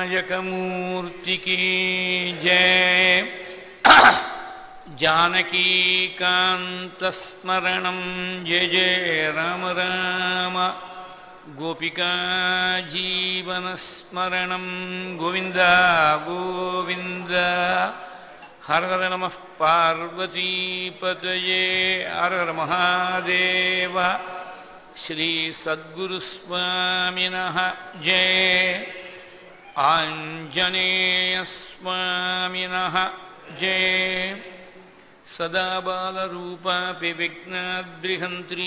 विनायकमूर्ति की जय जानकीकान्तस्मरणं जय जय राम राम गोपिका जीवनस्मरणं गोविन्द गोविन्द हर हर नमः पार्वतीपतये हर हर महादेव श्रीसद्गुरुस्वामिनः जय आञ्जनेयस्वामिनः जय सदा बालरूपापि विघ्नाद्रिहन्त्री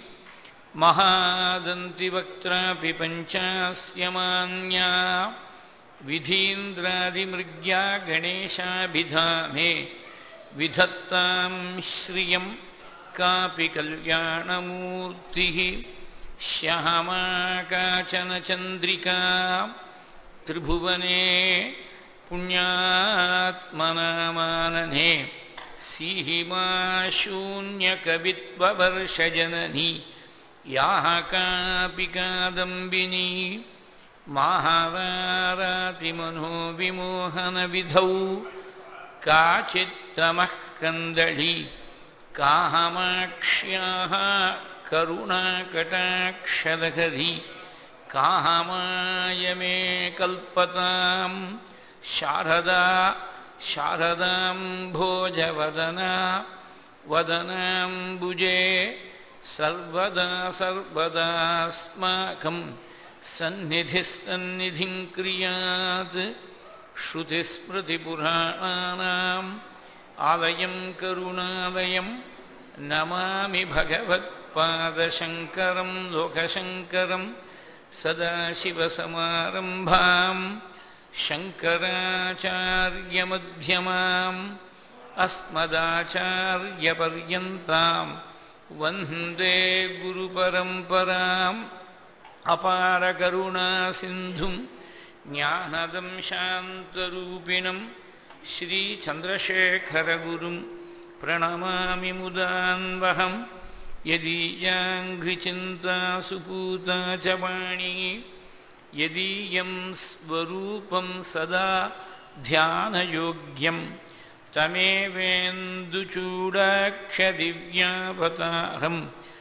महादन्तिवक्त्रापि पञ्चास्यमान्या विधीन्द्रादिमृग्या गणेशाभिधामे विधत्तां श्रियं कापि कल्याणमूर्तिः श्यामा काचन चन्द्रिका त्रिभुवने पुण्यात्मनामानने सीहिमा शून्यकवित्ववर्षजननी याः कापि कादम्बिनी माहावारातिमनोविमोहनविधौ काचित्तमः कन्दळी काहमाक्ष्याः करुणाकटाक्षलहरी काहमाय मे कल्पतां शारदा शारदां भोजवदना वदनाम्बुजे सर्वदा सर्वदास्माकं सन्निधिः सन्निधिं क्रियात् श्रुतिस्मृतिपुराणानाम् आलयं करुणालयं नमामि भगवत्पादशङ्करं लोकशङ्करं सदाशिवसमारम्भाम् शङ्कराचार्यमध्यमाम् अस्मदाचार्यपर्यन्तां वन्दे गुरुपरम्पराम् अपारकरुणासिन्धुं ज्ञानदं शान्तरूपिणं श्रीचन्द्रशेखरगुरुं प्रणमामि मुदान्वहं यदीयाङ्घ्रिचिन्ता सुपूता च वाणी यदीयं स्वरूपं सदा ध्यानयोग्यं तमेवेन्दुचूडाक्षदिव्यावतारं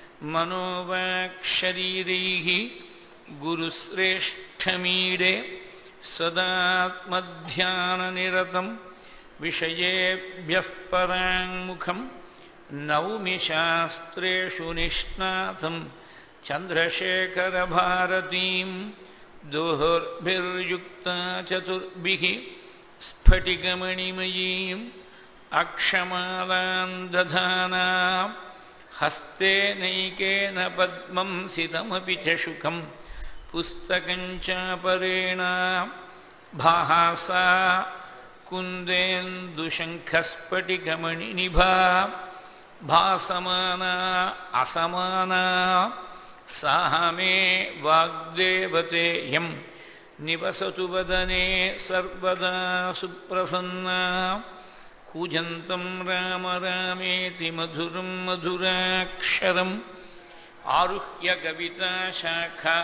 मनोवाक्शरीरैः गुरुश्रेष्ठमीडे सदात्मध्याननिरतं विषयेभ्यः पराङ्मुखं नौमि शास्त्रेषु निष्णातं चन्द्रशेखरभारतीं दोहोर्भिर्युक्ता चतुर्भिः स्फटिकमणिमयीम् अक्षमालां दधाना हस्ते नैकेन पद्मं सितमपि च शुकं पुस्तकं चापरेण भासा कुन्देन्दुशङ्खस्फटिकमणिनिभा भासमाना असमाना साह मे वाग्देवतेयं निवसतु वदने सर्वदा सुप्रसन्ना कूजन्तं राम रामेति मधुरं मधुराक्षरम् आरुह्य कविताशाखा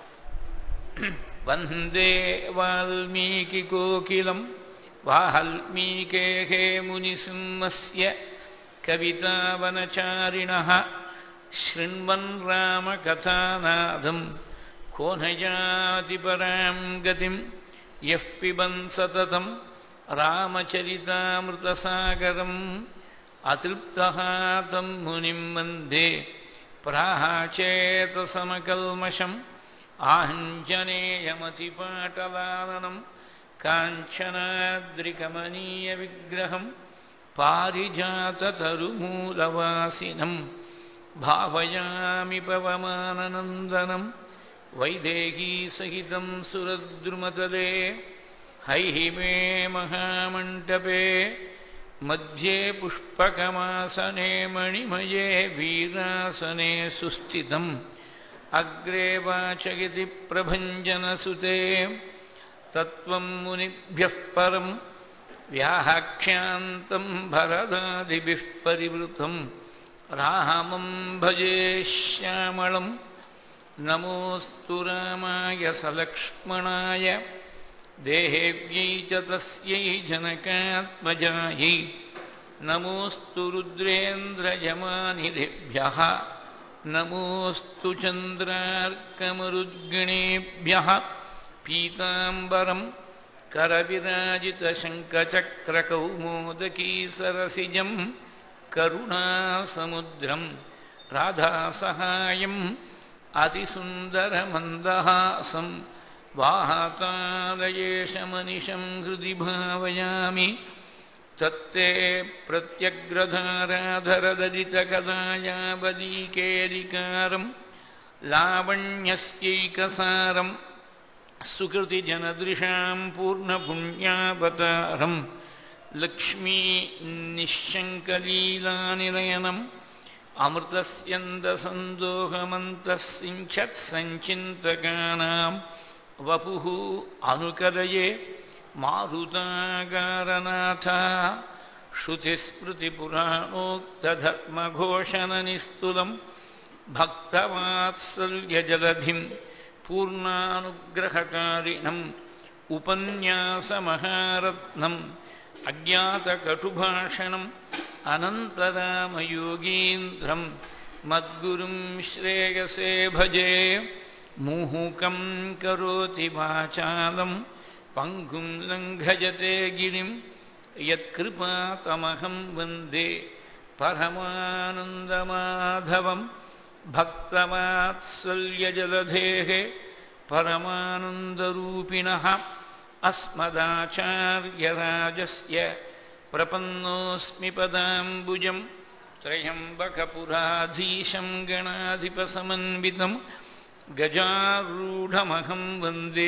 वन्दे वाल्मीकिकोकिलं वाल्मीकेः मुनिसिंहस्य कवितावनचारिणः शृण्वन् रामकथानादं को न याति परां गतिं यः पिबन् सततं रामचरितामृतसागरम् अतृप्तः तं मुनिं वन्दे प्राचेतसमकल्मषम् आञ्जनेयमतिपाटलाननं काञ्चनाद्रिकमनीयविग्रहं पारिजाततरुमूलवासिनं भावयामि पवमाननन्दनं वैदेहीसहितं सुरद्रुमतले हैः मे महामण्डपे मध्ये पुष्पकमासने मणिमये वीरासने सुस्थितम् अग्रे वाचयति प्रभञ्जनसुते तत्त्वं मुनिभ्यः परं व्याहक्ष्यान्तं भरदादिभिः परिवृतं रामं भजे श्यामलं नमोऽस्तु रामाय सलक्ष्मणाय देहेव्यै च तस्यै जनकात्मजायै नमोऽस्तु रुद्रेन्द्रयमानिधिभ्यः नमोऽस्तु चन्द्रार्कमरुद्गणेभ्यः पीताम्बरं करविराजितशङ्खचक्रकौमोदकीसरसिजं करुणासमुद्रं राधासहायम् अतिसुन्दरमन्दहासं वाहातादयेशमनिशं हृदि भावयामि तत्ते प्रत्यग्रधाराधरदलितकदायावदीकेदिकारं लावण्यस्यैकसारं सुकृतिजनदृशां पूर्णपुण्यावतारं लक्ष्मीनिःशङ्कलीलानिलयनम् अमृतस्यन्दसन्दोहमन्तः सिञ्चत्सञ्चिन्तकानां वपुः अनुकदये मारुतागारनाथ श्रुतिस्मृतिपुराणोक्तधर्मघोषणनिस्तुलं भक्तवात्सल्यजलधिं पूर्णानुग्रहकारिणम् उपन्यासमहारत्नम् अज्ञातकटुभाषणम् अनन्तरामयोगीन्द्रं मद्गुरुं श्रेयसे भजे मुहुकं करोति वाचालं पङ्गुं लङ्घयते गिरिं यत्कृपातमहं वन्दे परमानन्दमाधवं भक्तवात्सल्यजलधेः परमानन्दरूपिणः अस्मदाचार्यराजस्य प्रपन्नोऽस्मि पदाम्बुजं त्र्यम्बकपुराधीशं गणाधिपसमन्वितं गजारूढमहं वन्दे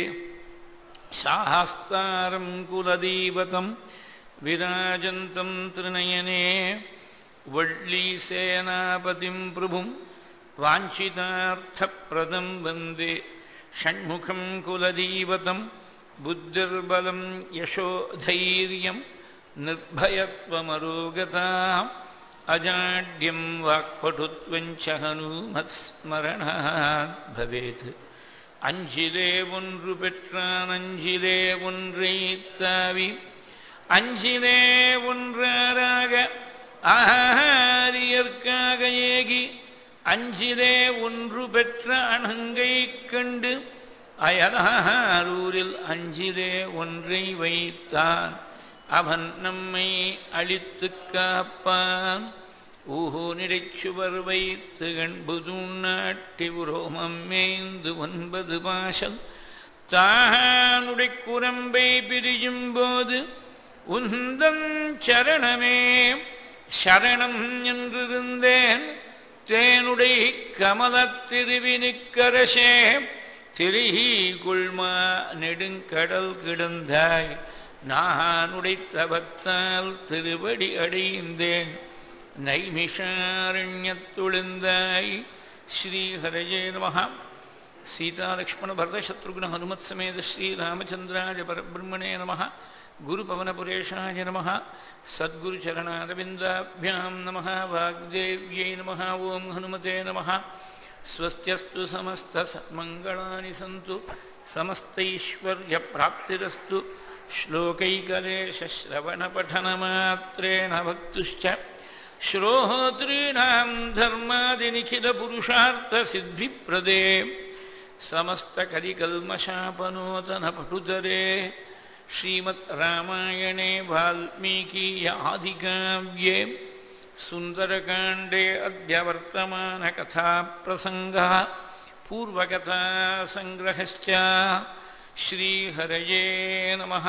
शास्तारं कुलदीवतं विराजन्तं त्रिनयने वल्लीसेनापतिं प्रभुं वाञ्छितार्थप्रदं वन्दे षण्मुखं कुलदीवतं बुद्धिर्बलं यशोधैर्यं निर्भयत्वमरोगता अजाड्यं वाक्पटुत्वं च हनूमत्स्मरणात् भवेत् அஞ்சிலே ஒன்று பெற்றான் அஞ்சிலே ஒன்றை தாவி அஞ்சிலே ஒன்றாராக ஆரியற்காக ஏகி அஞ்சிலே ஒன்று பெற்ற அணங்கை கண்டு அயலாரூரில் அஞ்சிலே ஒன்றை வைத்தான் அவன் நம்மை அழித்து காப்பான் ஊனிடைச்சுவர் வைத்து கண்புதும் நாட்டி உரோமம் மேய்ந்து ஒன்பது பாசல் தானுடை குரம்பை பிரியும் போது உந்தன் சரணமே சரணம் என்றிருந்தேன் தேனுடை கமலத் திருவினுக்கரசே திரிகி குள்மா நெடுங்கடல் கிடந்தாய் நான் உடைத்தவத்தால் திருவடி அடைந்தேன் நைமிஷாரண்யத்துளிந்தாய் ஸ்ரீஹரஜே நம சீதாலக்ஷ்மண பரதசத்ருகுண ஹனுமத் சமேத ஸ்ரீராமச்சந்திராய பரபிரம்மணே நம குருபவனபுரேஷாய நம சத்குருச்சரணாரவிந்தாभ्यां नमः वाग्देव्यै नमः ॐ हनुमते नमः स्वस्त्यस्तु समस्तमङ्गलानि सन्तु समस्तैश्वर्यप्राप्तिरस्तु श्लोकैकलेशश्रवणपठनमात्रेण भक्तुश्च श्रोतॄणां धर्मादिनिखिलपुरुषार्थसिद्धिप्रदे समस्तकलिकल्मषापनोतनपटुतरे श्रीमद् रामायणे वाल्मीकीय आदिकाव्ये सुन्दरकाण्डे अद्य वर्तमानकथाप्रसङ्गः पूर्वकथासङ्ग्रहश्च श्रीहरये नमः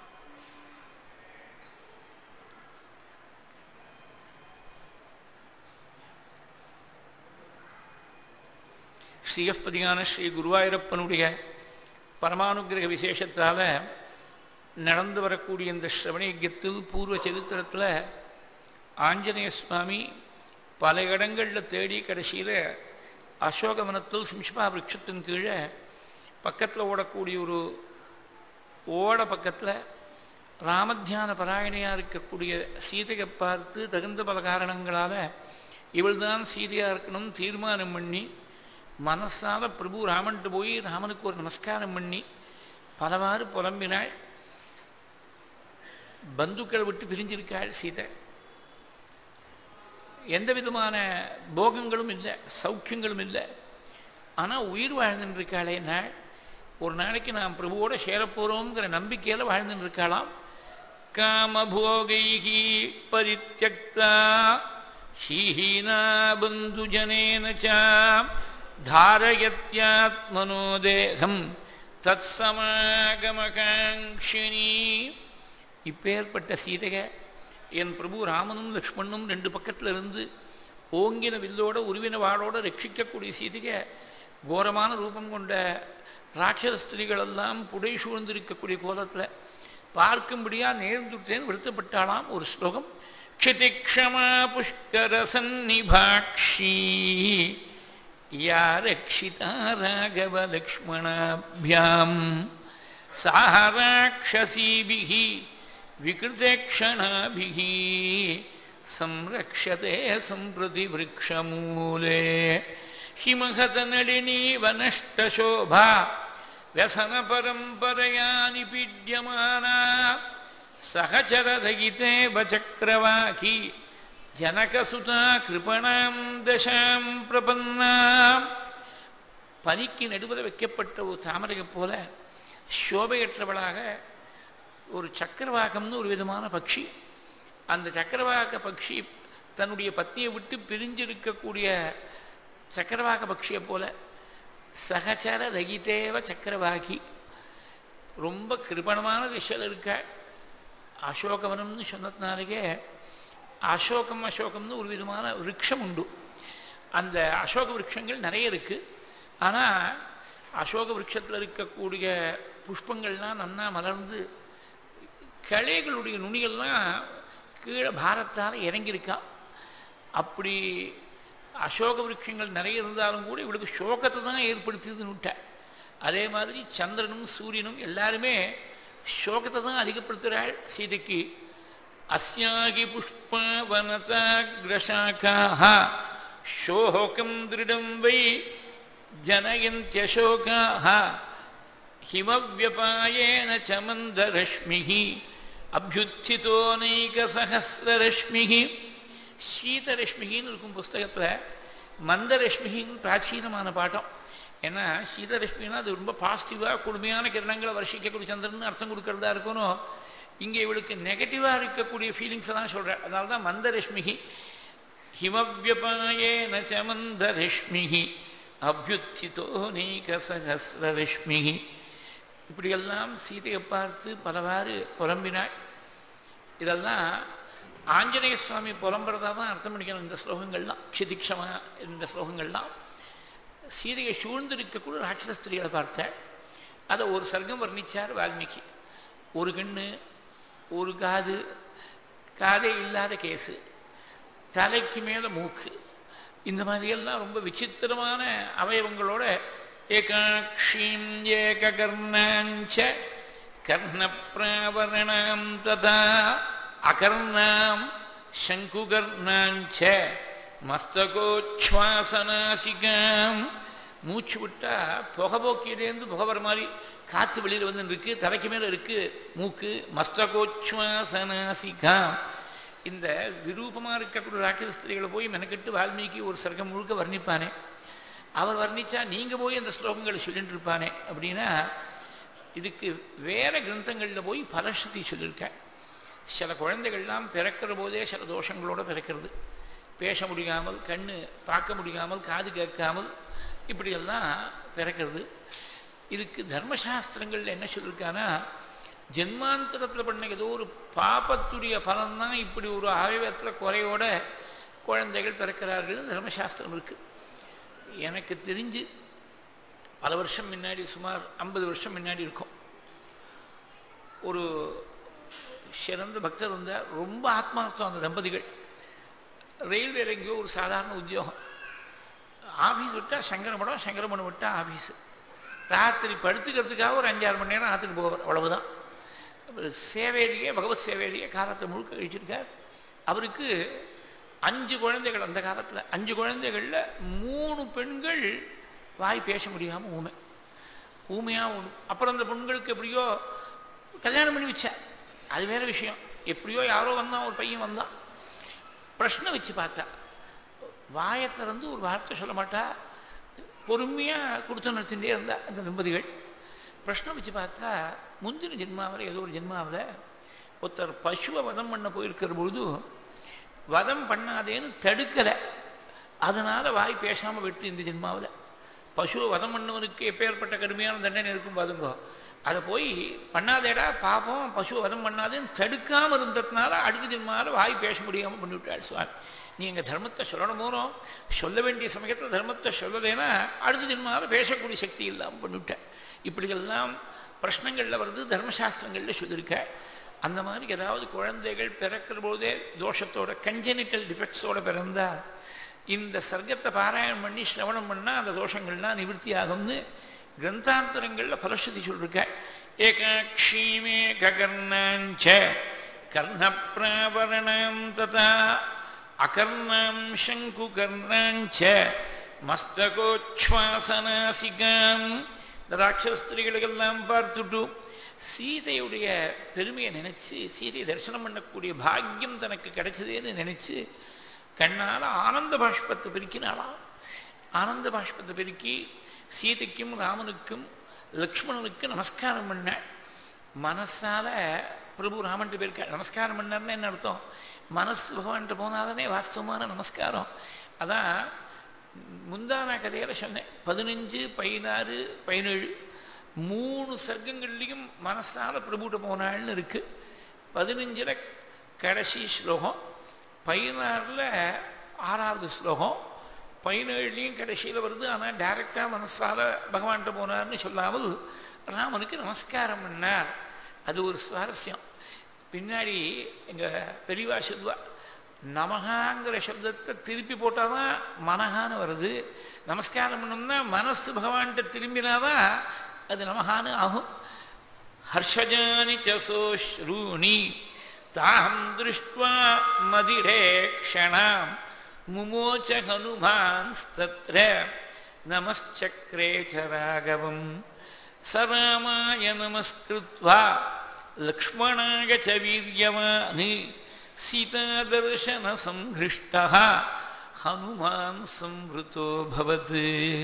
ஸ்ரீயப்பதியான ஸ்ரீ குருவாயூரப்பனுடைய பரமானுகிரக விசேஷத்தால் நடந்து வரக்கூடிய இந்த ஸ்ரவணயஜத்தில் பூர்வ சரித்திரத்தில் ஆஞ்சநேய சுவாமி பல இடங்களில் தேடி கடைசியில் அசோகவனத்தில் சிம்ஷ்பா விரட்சத்தின் கீழே பக்கத்தில் ஓடக்கூடிய ஒரு ஓட பக்கத்தில் ராமத்தியான பராயணையாக இருக்கக்கூடிய சீதையை பார்த்து தகுந்த பல காரணங்களால் இவள்தான் சீதையாக இருக்கணும் தீர்மானம் பண்ணி மனசால பிரபு ராமன்ட்டு போய் ராமனுக்கு ஒரு நமஸ்காரம் பண்ணி பலவாறு புலம்பினாள் பந்துக்களை விட்டு பிரிஞ்சிருக்காள் சீதை எந்த விதமான போகங்களும் இல்லை சௌக்கியங்களும் இல்லை ஆனா உயிர் வாழ்ந்துட்டு இருக்காளே நாள் ஒரு நாளைக்கு நாம் பிரபுவோட சேரப்போறோங்கிற நம்பிக்கையில வாழ்ந்துட்டு இருக்காளாம் காமபோகைகி பரித்தியக்தா ஷீஹீனா பந்துஜனேன சாம் தாரயத்யாத்மனோ தேகம் தத் சமாகமகாங்கினி இப்பேற்பட்ட சீதைக என் பிரபு ராமனும் லக்ஷ்மணும் ரெண்டு பக்கத்துல இருந்து ஓங்கின வில்லோட உருவின வாளோட ரட்சிக்கக்கூடிய சீதைக கோரமான ரூபம் கொண்ட ராட்சத ஸ்திரீகள் எல்லாம் புடை சூழ்ந்திருக்கக்கூடிய கோலத்துல பார்க்கும்படியா நேர்ந்துட்டேன் வருத்தப்பட்டாளாம் ஒரு ஸ்லோகம் क्षितिक्षमा पुष्करसन्निभाक्षी या रक्षिता राघवलक्ष्मणाभ्याम् साह राक्षसीभिः विकृतेक्षणाभिः संरक्षते सम्प्रति वृक्षमूले हिमहतनलिनी वनष्टशोभा व्यसनपरम्परया निपीड्यमाना सहचरदयितेव चक्रवाकी जनकसुता कृपणां दशां प्रपन्ना பனிக்கு நடுவில் வைக்கப்பட்ட ஒரு தாமரையை போல சோபையற்றவளாக ஒரு சக்கரவாகம்னு ஒரு விதமான பட்சி அந்த சக்கரவாக பட்சி தன்னுடைய பத்னியை விட்டு பிரிஞ்சிருக்கக்கூடிய சக்கரவாக பட்சியை போல சகச்சர ரகிதேவ சக்கரவாகி ரொம்ப கிருபணமான திசையில் இருக்க அசோகவனம்னு சொன்னதுனாலேயே அசோகம் அசோகம்னு ஒரு விதமான விருட்சம் உண்டு அந்த அசோக விருட்சங்கள் நிறைய இருக்கு ஆனா அசோக விருட்சத்தில் இருக்கக்கூடிய புஷ்பங்கள்லாம் நன்னா மலர்ந்து கிளைகளுடைய நுனிகள்லாம் கீழே பாரத்தால் இறங்கியிருக்கா அப்படி அசோக விருட்சங்கள் நிறைய இருந்தாலும் கூட இவளுக்கு சோகத்தை தான் ஏற்படுத்தியதுன்னு விட்ட அதே மாதிரி சந்திரனும் சூரியனும் எல்லாருமே சோகத்தை தான் அதிகப்படுத்துகிறாள் சீதைக்கு அஸ்யாகி புஷ்பவனதாகிரசாக்காக சோகம் திருடம் வை ஜனயந்தியசோகாக ஹிமவியபாயேன சமந்தரஷ்மிः அபியுத்திதோ நைகசகசிரரஷ்மிः சீதரஷ்மிகின்னு இருக்கும் புஸ்தகத்துல மந்தரஷ்மிகின்னு பிராச்சீனமான பாட்டம் ஏன்னா சீதரஷ்மினா அது ரொம்ப பாசிட்டிவா கொடுமையான கிரணங்களை வருஷிக்கக்கூடிய சந்திரன் அர்த்தம் கொடுக்கறதா இருக்கணும் இங்க இவளுக்கு நெகட்டிவா இருக்கக்கூடிய ஃபீலிங்ஸ் தான் சொல்ற அதனாலதான் மந்தரஷ்மிகி ஹிமவியபாயேன சமந்தரஷ்மிகி அபியுத்திதோ நீகசகசிரரஷ்மிகி இப்படியெல்லாம் சீதையை பார்த்து பலவாறு புலம்பினாள் இதெல்லாம் ஆஞ்சநேய சுவாமி புலம்புறதா தான் அர்த்தம் பண்ணிக்கணும் இந்த ஸ்லோகங்கள்லாம் க்ஷிதிக்ஷமா இந்த ஸ்லோகங்கள்லாம் சீதையை சூழ்ந்திருக்கக்கூட ராட்சத ஸ்திரீகளை பார்த்தாள் அதை ஒரு சர்க்கம் வர்ணிச்சார் வால்மீகி ஒரு கண்ணு ஒரு காது காதே இல்லாத கேசு தலைக்கு மேல மூக்கு இந்த மாதிரியெல்லாம் ரொம்ப விசித்திரமான அவயவங்களோட ஏகாட்சீம் ஏககர்ணாஞ்ச கர்ணப்பிராவரணாம் ததா அகர்ணாம் சங்குகர்ணாஞ்ச மஸ்தகோச்வாசனாசிகாம் மூச்சு விட்டா புகை போக்கியிலேருந்து புகை வர மாதிரி காத்து வெளியில் வந்து இருக்கு தலைக்கு மேல இருக்கு மூக்கு மஸ்தகோச்வாசனாசிகாம் இந்த விரூபமா இருக்கக்கூடிய ராட்சத ஸ்திரீகளை போய் மெனக்கெட்டு வால்மீகி ஒரு சர்க்கம் முழுக்க வர்ணிப்பானே அவர் வர்ணிச்சா நீங்க போய் அந்த ஸ்லோகங்களை சொல்லிட்டு இருப்பானே அப்படின்னா இதுக்கு வேற கிரந்தங்கள்ல போய் பலஸ்ருதி சொல்லியிருக்க சில குழந்தைகள்லாம் பிறக்கிற போதே சில தோஷங்களோட பிறக்கிறது பேச முடியாமல் கண்ணு பார்க்க முடியாமல் காது கேட்காமல் இப்படியெல்லாம் பிறக்கிறது இதுக்கு தர்மசாஸ்திரங்கள்ல என்ன சொல்லியிருக்கானா ஜென்மாந்தரத்தில் பண்ண ஏதோ ஒரு பாபத்துடைய பலன் தான் இப்படி ஒரு ஆய்வத்தில் குறையோட குழந்தைகள் பிறக்கிறார்கள் தர்மசாஸ்திரம் இருக்கு எனக்கு தெரிஞ்சு பல வருஷம் முன்னாடி சுமார் ஐம்பது வருஷம் முன்னாடி இருக்கும் ஒரு சிறந்த பக்தர் இருந்தார் ரொம்ப ஆத்மார்த்தம் அந்த தம்பதிகள் ரயில்வேல எங்கேயோ ஒரு சாதாரண உத்தியோகம் ஆஃபீஸ் விட்டா சங்கரமடம் சங்கரமடம் விட்டா ஆஃபீஸ் ராத்திரி படுத்துக்கிறதுக்காக ஒரு அஞ்சாறு மணி நேரம் ஆற்றுக்கு போவார் அவ்வளவுதான் சேவையிலேயே பகவத் சேவையிலேயே காலத்தை முழுக்க கழிச்சிருக்கார் அவருக்கு அஞ்சு குழந்தைகள் அந்த காலத்துல அஞ்சு குழந்தைகள்ல மூணு பெண்கள் வாய் பேச முடியாம ஊமை ஊமையா ஓடும் அப்புறம் அந்த பொண்களுக்கு எப்படியோ கல்யாணம் பண்ணி வச்சா அது வேற விஷயம் எப்படியோ யாரோ வந்தான் ஒரு பையன் வந்தான் பிரச்சனை வச்சு பார்த்தா வாயை திறந்து ஒரு வார்த்தை சொல்ல மாட்டா பொறுமையா கொடுத்து நடத்திட்டே இருந்தா அந்த தம்பதிகள் பிரச்சனை வச்சு பார்த்தா முந்தின ஜென்மாவில் ஏதோ ஒரு ஜென்மாவில் ஒருத்தர் பசுவை வதம் பண்ண போயிருக்கிற பொழுது வதம் பண்ணாதேன்னு தடுக்கலை அதனால வாய் பேசாம விட்டு இந்த ஜென்மாவில் பசுவை வதம் பண்ணவனுக்கு எப்பேற்பட்ட கடுமையான தண்டனை இருக்கும் பாருங்கோ அதை போய் பண்ணாதேடா பாப்போம் பசுவை வதம் பண்ணாதேன்னு தடுக்காம இருந்ததுனால அடுத்த ஜென்மாவில் வாய் பேச முடியாம பண்ணிவிட்டாள் சுவாமி நீ எங்க தர்மத்தை சொல்லணும் போனோம் சொல்ல வேண்டிய சமயத்தில் தர்மத்தை சொல்லலைன்னா அடுத்த ஜென்மாவில் பேசக்கூடிய சக்தி இல்லாமல் பண்ணிவிட்டேன் இப்படியெல்லாம் பிரश्னங்கள்ல வருது தர்மசாஸ்திரங்கள்ல சொல்லியிருக்க அந்த மாதிரி ஏதாவது குழந்தைகள் பிறக்கிற போதே தோஷத்தோட கஞ்சனிட்டல் டிஃபெக்ட்ஸோட பிறந்தா இந்த சர்க்கத்தை பாராயணம் பண்ணி சிரவணம் பண்ணா அந்த தோஷங்கள்லாம் நிவர்த்தி ஆகும்னு கிரந்தாந்தரங்கள்ல பலஸ்ருதி சொல்லிருக்க ஏகாட்சீமே ககர்ணாஞ்ச கர்ணப்பிராவரணம் ததா அகர்ணாம் சங்கு கர்ணாஞ்ச மஸ்தகோச்வாசனாசிகாம் ராட்சஸ்திரிகளுக்கெல்லாம் பார்த்துட்டு சீதையுடைய பெருமையை நினைச்சு சீதையை தரிசனம் பண்ணக்கூடிய பாக்கியம் தனக்கு கிடைச்சதேன்னு நினைச்சு கண்ணால ஆனந்த பாஷ்பத்தை பெருக்கினாளாம் ஆனந்த பாஷ்பத்தை பெருக்கி சீதைக்கும் ராமனுக்கும் லக்ஷ்மணனுக்கு நமஸ்காரம் பண்ண மனசால பிரபு ராமன் பேருக்க நமஸ்காரம் பண்ணார்னா என்ன அர்த்தம் மனசு பகவான்கிட்ட போனாதானே வாஸ்தவமான நமஸ்காரம் அதான் முந்தான கதையில சொன்னேன் பதினஞ்சு பதினாறு பதினேழு மூணு சர்க்கங்கள்லையும் மனசால பிரபுட்ட போனாள்னு இருக்கு பதினஞ்சுல கடைசி ஸ்லோகம் பதினாறுல ஆறாவது ஸ்லோகம் பதினேழுலையும் கடைசியில் வருது ஆனால் டைரக்டா மனசால பகவான்கிட்ட போனார்னு சொல்லாமல் ராமனுக்கு நமஸ்காரம் பண்ணார் அது ஒரு சுவாரஸ்யம் பின்னாடி எங்க பெரியவா சொல்வா நமகாங்கிற சப்தத்தை திருப்பி போட்டாதான் மனகான்னு வருது நமஸ்காரம் பண்ணோம்னா மனசு பகவான்கிட்ட திரும்பினாதான் அது நமகான்னு ஆகும் ஹர்ஷஜானி சோஸ்ரூணி தாஹம் திருஷ்டுவா மதிரே க்ஷணாம் முமோச்ச ஹனுமான்ஸ்தத்ர நமச்சக்ரே ச ராகவம் சராமாய நமஸ்கிருத்வா லக்ஷ்மணாய ச வீரியவானி சீதாதர்சன சம்ஹிருஷ்ட ஹனுமான் சம்ருதோ பவது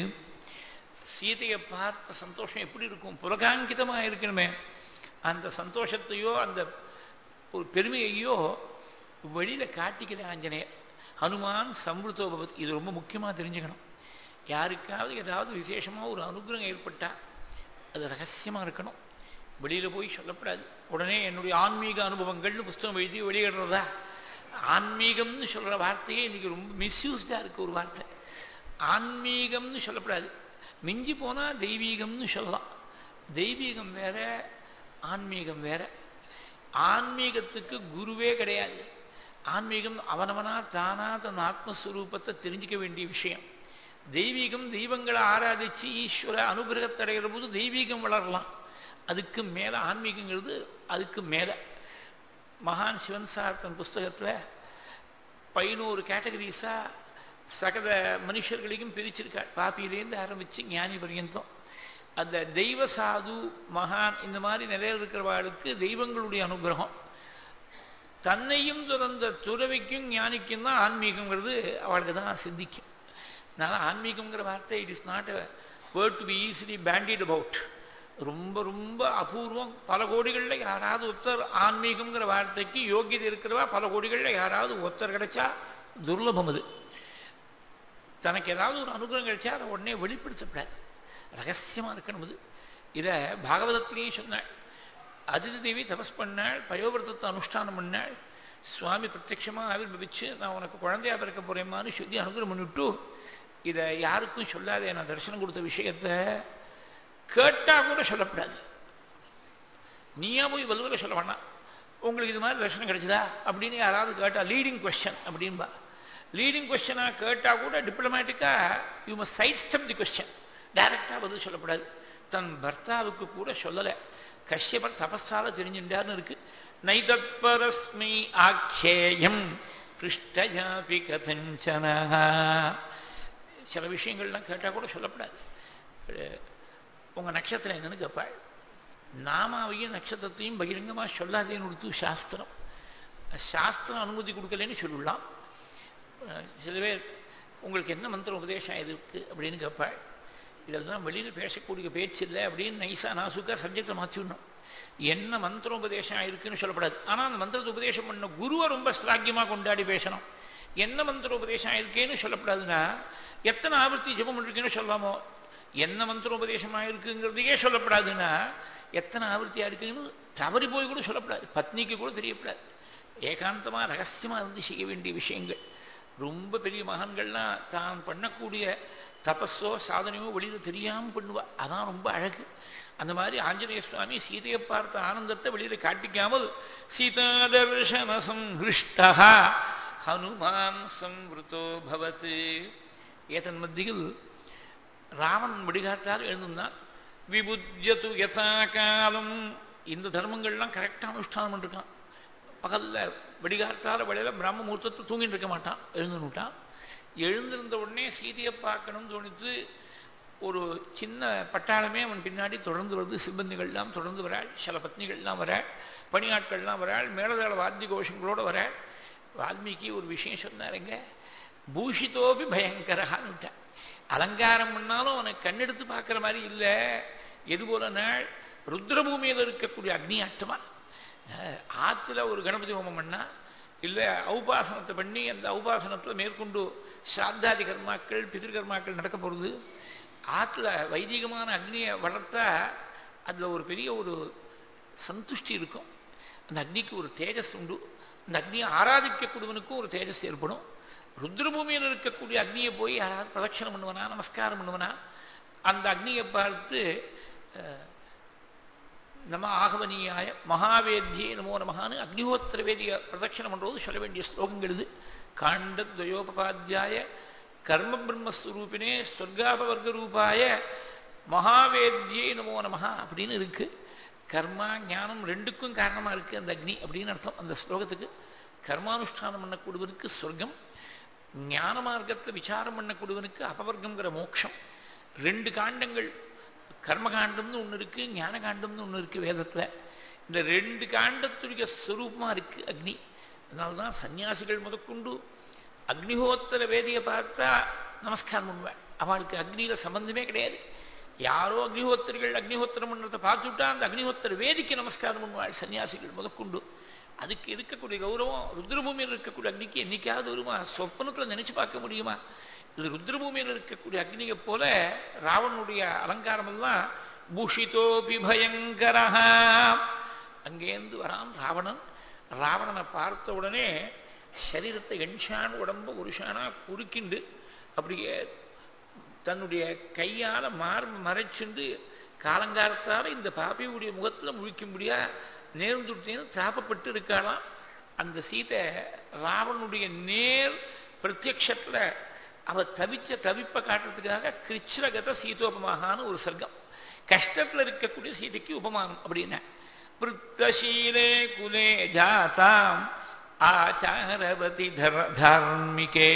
சீதையை பார்த்த சந்தோஷம் எப்படி இருக்கும் புலகாங்கிதமா இருக்கணுமே அந்த சந்தோஷத்தையோ அந்த ஒரு பெருமையையோ வெளியில காட்டிக்கிற ஆஞ்சநேயர் ஹனுமான் சம்ருதோ பவது இது ரொம்ப முக்கியமா தெரிஞ்சுக்கணும் யாருக்காவது ஏதாவது விசேஷமா ஒரு அனுகிரகம் ஏற்பட்டா அது ரகசியமா இருக்கணும் வெளியில போய் சொல்லப்படாது உடனே என்னுடைய ஆன்மீக அனுபவங்கள்னு புஸ்தகம் எழுதி வெளியிடுறதா ஆன்மீகம்னு சொல்ற வார்த்தையே இன்னைக்கு ரொம்ப மிஸ்யூஸ்டா இருக்கு ஒரு வார்த்தை ஆன்மீகம்னு சொல்லப்படாது மிஞ்சி போனா தெய்வீகம்னு சொல்லலாம் தெய்வீகம் வேற ஆன்மீகம் வேற ஆன்மீகத்துக்கு குருவே கிடையாது ஆன்மீகம் அவனவனா தானா தன் ஆத்மஸ்வரூபத்தை தெரிஞ்சுக்க வேண்டிய விஷயம் தெய்வீகம் தெய்வங்களை ஆராதிச்சு ஈஸ்வர அனுகிரகத்தடைகிற போது தெய்வீகம் வளரலாம் அதுக்கு மேல ஆன்மீகங்கிறது அதுக்கு மேல மகான் சிவன் சார் தன் புஸ்தகத்துல பதினோரு கேட்டகரிஸா சகல மனுஷர்களையும் பிரிச்சிருக்கார் பாப்பியிலேருந்து ஆரம்பிச்சு ஞானி பரியந்தம் அந்த தெய்வ சாது மகான் இந்த மாதிரி நிலையில் இருக்கிறவாளுக்கு தெய்வங்களுடைய அனுகிரகம் தன்னையும் துறந்த துறவிக்கும் ஞானிக்கும் தான் ஆன்மீகங்கிறது அவளுக்கு தான் சிந்திக்கும் அதனால ஆன்மீகங்கிற வார்த்தை it is not word to be easily bandied about ரொம்ப ரொம்ப அபூர்வம் பல கோடிகளில் யாராவது ஒருத்தர் ஆன்மீகங்கிற வார்த்தைக்கு யோகியதை இருக்கிறவா பல கோடிகளில் யாராவது ஒருத்தர் கிடைச்சா துர்லபம் அது தனக்கு ஏதாவது ஒரு அனுகிரகம் கிடைச்சா அதை உடனே வெளிப்படுத்தப்படாது ரகசியமா இருக்கணும் அது இதை பாகவதத்திலையும் சொன்னாள் அதிதி தேவி தபஸ் பண்ணாள் பயோவிரதத்தை அனுஷ்டானம் பண்ணாள் சுவாமி பிரத்யட்சமா ஆவிர்வபிச்சு நான் உனக்கு குழந்தையா பிறக்க போறேம்மான்னு சொல்லி அனுகிரகம் பண்ணிவிட்டு இதை யாருக்கும் சொல்லாதே நான் தரிசனம் கொடுத்த விஷயத்த கேட்டா கூட சொல்லப்படாது நீயா போய் வலுவில் சொல்ல வேணாம் உங்களுக்கு இது மாதிரி தரிசனம் கிடைச்சதா அப்படின்னு யாராவது கேட்டா லீடிங் கொஸ்டின் அப்படின்பா லீடிங் கொஸ்டினா கேட்டா கூட டிப்ளமேட்டிக்கா you must side step the question டைரக்டா பதில் சொல்லப்படாது தன் பர்த்தாவுக்கு கூட சொல்லலை கஷ்யபர் தபஸால தெரிஞ்சுட்டார்னு இருக்கு நைதத்பரஸ்மி ஆக்கியேயம் பிருஷ்டஜாபி கதஞ்சனா சில விஷயங்கள்லாம் கேட்டா கூட சொல்லப்படாது உங்க நட்சத்திரம் என்னன்னு கேட்பாள் நாமாவையும் நட்சத்திரத்தையும் பகிரங்கமா சொல்லாதேன்னு கொடுத்து சாஸ்திரம் சாஸ்திரம் அனுமதி கொடுக்கலன்னு சொல்லலாம் சில பேர் உங்களுக்கு என்ன மந்திர உபதேசம் இருக்கு அப்படின்னு கேட்பாள் இதெல்லாம் வெளியில் பேசக்கூடிய பேச்சு இல்லை அப்படின்னு நைஸா நாசுக்கா சப்ஜெக்டை மாற்றிடணும் என்ன மந்திர உபதேசம் ஆயிருக்குன்னு சொல்லப்படாது ஆனா அந்த மந்திரத்தை உபதேசம் பண்ண குருவை ரொம்ப ஸ்லாக்கியமா கொண்டாடி பேசணும் என்ன மந்திர உபதேசம் ஆயிருக்கேன்னு சொல்லப்படாதுன்னா எத்தனை ஆவர்த்தி ஜபம் இருக்குன்னு சொல்லாமோ என்ன மந்திர உபதேசம் ஆயிருக்குங்கிறதையே சொல்லப்படாதுன்னா எத்தனை ஆவர்த்தியா இருக்குன்னு தவறி போய் கூட சொல்லப்படாது பத்னிக்கு கூட தெரியப்படாது ஏகாந்தமா ரகசியமா இருந்து செய்ய வேண்டிய விஷயங்கள் ரொம்ப பெரிய மகான்கள்லாம் தான் பண்ணக்கூடிய தபஸோ சாதனையோ வெளியில தெரியாம பண்ணுவா அதான் ரொம்ப அழகு அந்த மாதிரி ஆஞ்சநேய சுவாமி சீதையை பார்த்த ஆனந்தத்தை வெளியில காட்டிக்காமல் சீதா தர்ஷன சங்கிருஷ்டா ஹனுமான் சம்ருதோ பவத் ஏதன் மத்தியில் ராவணன் வடிகாத்தால் எழுந்திருந்தான் விபுஜத்து யதா காலம் இந்த தர்மங்கள்லாம் கரெக்டாக அனுஷ்டானம் பண்ணிருக்கான் பகல்ல வெடிகார்த்தால வேளையில பிரம்ம முகூர்த்தத்தை தூங்கிட்டு இருக்க மாட்டான் எழுந்துட்டான் எழுந்திருந்த உடனே சீதையை பார்க்கணும்னு தோணித்து ஒரு சின்ன பட்டாளமே அவன் பின்னாடி தொடர்ந்து வருது சிப்பந்திகள்லாம் தொடர்ந்து வராள் சில பத்னிகள்லாம் வராள் பணியாட்கள்லாம் வராள் மேலதாள வாத்திய கோஷங்களோட வராள் வால்மீகி ஒரு விஷயம் சொன்னாருங்க பூஷிதோபி பயங்கரகான்னு விட்டான் அலங்காரம் பண்ணாலும் அவனை கண்ணெடுத்து பார்க்குற மாதிரி இல்லை எது போல நாள் ருத்ரபூமியில் இருக்கக்கூடிய அக்னி ஆட்டமா ஆற்றுல ஒரு கணபதி ஹோமம் பண்ணா இல்லை ஔபாசனத்தை பண்ணி அந்த ஔபாசனத்தில் மேற்கொண்டு சாத்தாதி கர்மாக்கள் பிதிர்கர்மாக்கள் நடக்க போகிறது ஆற்றுல வைதிகமான அக்னியை வளர்த்தா அதில் ஒரு பெரிய ஒரு சந்துஷ்டி இருக்கும் அந்த அக்னிக்கு ஒரு தேஜஸ் உண்டு அந்த அக்னியை ஆராதிக்கக்கூடியவனுக்கும் ஒரு தேஜஸ் ஏற்படும் ருத்ரபூமியில் இருக்கக்கூடிய அக்னியை போய் யாராவது பிரதட்சணம் பண்ணுவனா நமஸ்காரம் பண்ணுவனா அந்த அக்னியை பார்த்து நம ஆகவனியாய மகாவேத்தியே நமோ நமகான்னு அக்னிஹோத்திர வேதிய பிரதட்சணம் பண்றது சொல்ல வேண்டிய ஸ்லோகங்கள் இது காண்டத்வயோபாத்தியாய கர்ம பிரம்மஸ்வரூபினே சொர்க்காபவர்க்க ரூபாய மகாவேத்தியே நமோ நமஹா அப்படின்னு இருக்கு கர்மா ஞானம் ரெண்டுக்கும் காரணமா இருக்கு அந்த அக்னி அப்படின்னு அர்த்தம் அந்த ஸ்லோகத்துக்கு கர்மானுஷ்டானம் பண்ணக்கூடியவனுக்கு சொர்க்கம் ஞான மார்க்கத்தில் விசாரம் பண்ணக்கூடியவனுக்கு அபவர்க்கங்கிற மோட்சம் ரெண்டு காண்டங்கள் கர்மகாண்டம்னு ஒன்று இருக்கு ஞான காண்டம்னு ஒன்று இருக்கு வேதத்துல இந்த ரெண்டு காண்டத்துடைய ஸ்வரூபமா இருக்கு அக்னி அதனால்தான் சன்னியாசிகள் முதற்கொண்டு அக்னிஹோத்திர வேதியை பார்த்தா நமஸ்காரம் பண்ணுவேன் அவளுக்கு அக்னியில சம்பந்தமே கிடையாது யாரோ அக்னிஹோத்திரிகள் அக்னிஹோத்திரம் பண்றதை பார்த்துட்டா அந்த அக்னிஹோத்திர வேதிக்கு நமஸ்காரம் பண்ணுவாள் சன்னியாசிகள் முதற்கொண்டு அதுக்கு இருக்கக்கூடிய கௌரவம் ருத்ரபூமியில் இருக்கக்கூடிய அக்னிக்கு என்னைக்காவது வருமா சொப்பனத்துல நினைச்சு பார்க்க முடியுமா இது ருத்ரபூமியில் இருக்கக்கூடிய அக்னியை போல ராவனுடைய அலங்காரம் எல்லாம் பூஷிதோபி பயங்கரா அங்கேருந்து வரான் ராவணன் ராவணனை பார்த்த உடனே சரீரத்தை எண்ஷான் உடம்ப ஒரு ஷானா குறுக்கிண்டு அப்படியே தன்னுடைய கையால மார்பு மறைச்சுண்டு காலங்காலத்தால இந்த பாப்பியுடைய முகத்துல முழிக்கும்படியா நேர்ந்துட்டேன்னு தாப்பப்பட்டு இருக்காளாம் அந்த சீதை ராவனுடைய நேர் பிரத்யக்ஷத்துல அவ தவிச்ச தவிப்பை காட்டுறதுக்காக கிருச்சிரகத சீதோபமாகான்னு ஒரு சர்க்கம் கஷ்டத்துல இருக்கக்கூடிய சீதைக்கு உபமானம் அப்படின்னா பிருத்தசீலே குலே ஜாதாம் ஆச்சாரவதி தார்மிகே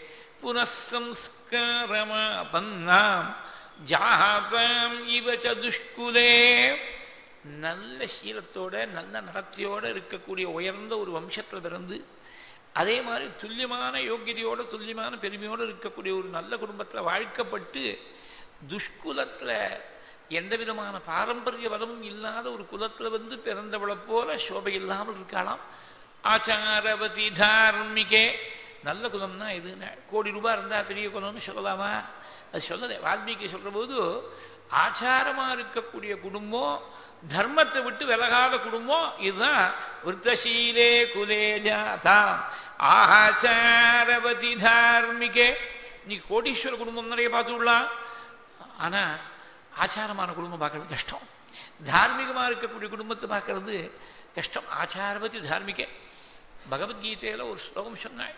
புனசம்ஸ்காரமாபன்னாம் ஜாதாம் இவச்ச துஷ்குலே நல்ல சீலத்தோட நல்ல நடத்தையோட இருக்கக்கூடிய உயர்ந்த ஒரு வம்சத்துல பிறந்து அதே மாதிரி துல்லியமான யோக்கியதையோட துல்லியமான பெருமையோடு இருக்கக்கூடிய ஒரு நல்ல குடும்பத்துல வாழ்க்கப்பட்டு துஷ்குலத்துல எந்த விதமான பாரம்பரிய வளமும் இல்லாத ஒரு குலத்துல வந்து பிறந்தவளை போல சோபை இல்லாமல் இருக்கலாம் ஆச்சாரவதி தார்மிகே நல்ல குலம்னா எதுன்னா கோடி ரூபாய் இருந்தா பெரிய குலம்னு சொல்லலாமா அது சொல்லலை வால்மீகி சொல்ற போது ஆச்சாரமா இருக்கக்கூடிய குடும்பம் தர்மத்தை விட்டு விலகாத குடும்பம் இதுதான் விருத்தசீலே குலேஜாதாம் ஆச்சாரவதி தார்மிகே நீ கோடீஸ்வர குடும்பம் நிறைய பார்த்து விடலாம் ஆனா ஆச்சாரமான குடும்பம் பார்க்கறது கஷ்டம் தார்மீகமா இருக்கக்கூடிய குடும்பத்தை பார்க்கறது கஷ்டம் ஆச்சாரவதி தார்மிகே பகவத்கீதையில ஒரு ஸ்லோகம் சொன்னாள்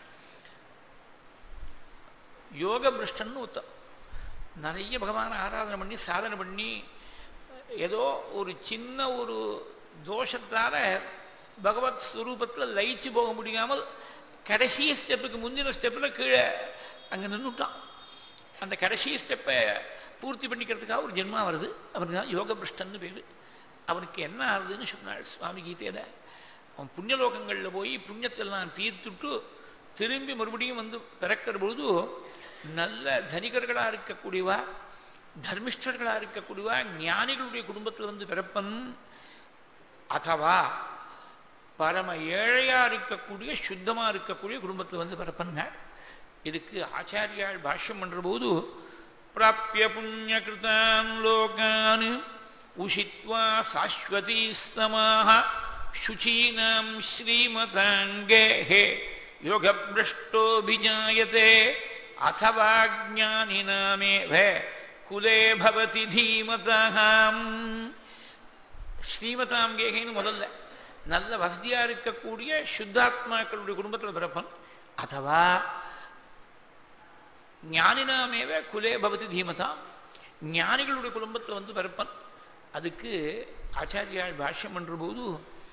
யோக பிரஷ்டன்னு ஒருத்தன் நிறைய பகவான் ஆராதனை பண்ணி சாதனை பண்ணி ஏதோ ஒரு சின்ன ஒரு தோஷத்தால பகவத் ஸ்வரூபத்தில் லயிச்சு போக முடியாமல் கடைசி ஸ்டெப்புக்கு முந்தின ஸ்டெப்பில் கீழே அங்கே நின்றுட்டான் அந்த கடைசி ஸ்டெப்பை பூர்த்தி பண்ணிக்கிறதுக்காக ஒரு ஜென்மா வருது அவனுக்கு தான் யோக பிரஷ்டன்னு பேரு அவனுக்கு என்ன ஆகுதுன்னு சொன்னாள் சுவாமி கீதையில அவன் புண்ணியலோகங்களில் போய் புண்ணியத்தெல்லாம் தீர்த்துட்டு திரும்பி மறுபடியும் வந்து பிறக்கிற பொழுது நல்ல தனிகர்களா இருக்கக்கூடியவா தர்மிஷ்டர்களா இருக்கக்கூடியவா ஞானிகளுடைய குடும்பத்தில் வந்து பிறப்பன் அதவா பரம ஏழையா இருக்கக்கூடிய சுத்தமா இருக்கக்கூடிய குடும்பத்தில் வந்து பிறப்பங்க இதுக்கு ஆச்சாரியால் பாஷ்யம் பண்ற போது பிராப்பிய புண்ணிய கிருதான் லோகான் உஷித்வா சாஸ்வதி சமாக சுச்சீனாம் ஸ்ரீமதாங்கே யோகபிரஷ்டோபிஜாயதே அத்தவா ஜானினாமேவ குலே பவதி தீமதாம் ஸ்ரீமதாம் கேகைன்னு முதல்ல நல்ல வசதியா இருக்கக்கூடிய சுத்தாத்மாக்களுடைய குடும்பத்தில் பிறப்பன் அதுவா ஞானினாமேவ குலே பவதி தீமதாம் ஞானிகளுடைய குடும்பத்தில் வந்து பிறப்பன் அதுக்கு ஆச்சாரியால் பாஷ்யம் பண்ற போது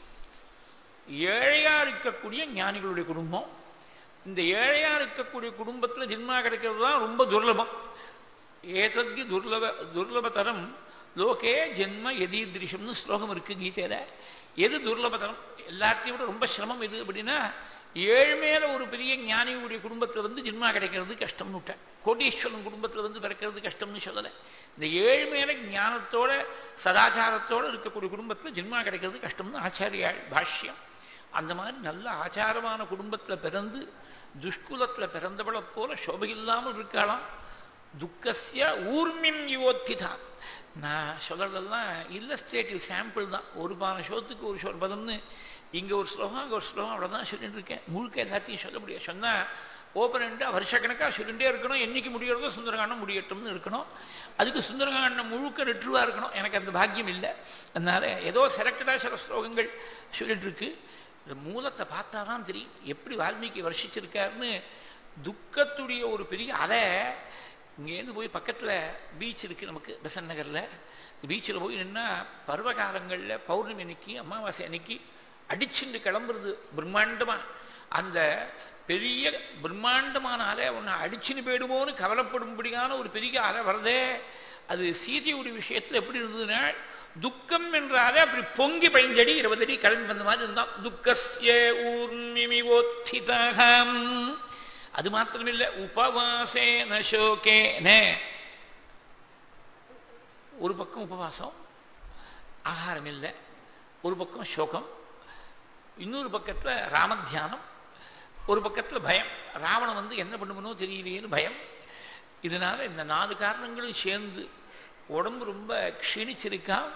ஏழையா இருக்கக்கூடிய ஞானிகளுடைய குடும்பம் இந்த ஏழையா இருக்கக்கூடிய குடும்பத்தில் ஜென்மா கிடைக்கிறது தான் ரொம்ப துர்லபம் ஏதத்கி துர்லப துர்லபதரம் லோகே ஜென்ம எதீதிருஷம்னு ஸ்லோகம் இருக்கு கீதையில எது துர்லபதரம் எல்லாத்தையும் விட ரொம்ப சிரமம் எது அப்படின்னா ஏழ்மையில ஒரு பெரிய ஞானியுடைய குடும்பத்தில் வந்து ஜென்மா கிடைக்கிறது கஷ்டம்னு விட்டேன் கோடீஸ்வரன் குடும்பத்தில் வந்து பிறக்கிறது கஷ்டம்னு சொல்லலை இந்த ஏழ்மையில ஞானத்தோட சதாச்சாரத்தோட இருக்கக்கூடிய குடும்பத்தில் ஜென்மா கிடைக்கிறது கஷ்டம்னு ஆச்சாரியா பாஷ்யம் அந்த மாதிரி நல்ல ஆச்சாரமான குடும்பத்தில் பிறந்து துஷ்குலத்தில் பிறந்தவளை போல சோபை இல்லாமல் இருக்கலாம் துக்கசிய ஊர்மின் யுவோத்திதான் நான் சொல்றதெல்லாம் இல்லஸ்ட்ரேட்டிவ் சாம்பிள் தான் ஒரு பான சோத்துக்கு ஒரு சொல்பதம்னு இங்க ஒரு ஸ்லோகம் அங்கே ஒரு ஸ்லோகம் அவ்வளோதான் சொல்லிட்டு இருக்கேன் முழுக்க எல்லாத்தையும் சொல்ல முடியாது சொன்னா ஓப்பனண்டா வருஷக்கணக்காக சொல்லிட்டே இருக்கணும் என்னைக்கு முடியறதோ சுந்தரகாண்டம் முடியட்டும்னு இருக்கணும் அதுக்கு சுந்தரகாண்டம் முழுக்க நெற்றுவா இருக்கணும் எனக்கு அந்த பாக்கியம் இல்லை அதனால ஏதோ செலக்டடா சில ஸ்லோகங்கள் சொல்லிட்டு இருக்கு இந்த மூலத்தை பார்த்தா தான் தெரியும் எப்படி வால்மீகி வருஷிச்சிருக்காருன்னு துக்கத்துடைய ஒரு பெரிய அலை இங்கேருந்து போய் பக்கத்தில் பீச் இருக்கு நமக்கு பெசன் நகரில் பீச்சில் போய் நின்னா பருவ காலங்களில் பௌர்ணமி அன்னைக்கு அமாவாசை அன்னைக்கு அடிச்சுண்டு கிளம்புறது பிரம்மாண்டமா அந்த பெரிய பிரம்மாண்டமான அலை ஒன்று அடிச்சுன்னு போயிடுமோன்னு கவலைப்படும்படியான ஒரு பெரிய அலை வரதே அது சீதையுடைய விஷயத்தில் எப்படி இருந்ததுன்னா துக்கம் என்றாலே அப்படி பொங்கி பைஞ்சடி இருபது அடி கிளம்பி வந்த மாதிரி இருந்தான் துக்கசிய ஊர்மிமிவோத்திதகம் அது மாத்திரமில்லை உபவாசேன சோகேன ஒரு பக்கம் உபவாசம் ஆகாரம் இல்லை ஒரு பக்கம் சோகம் இன்னொரு பக்கத்துல ராமத்தியானம் ஒரு பக்கத்துல பயம் ராவணன் வந்து என்ன பண்ணுமனோ தெரியலையேன்னு பயம் இதனால இந்த நாலு காரணங்களும் சேர்ந்து உடம்பு ரொம்ப க்ஷீணிச்சிருக்கான்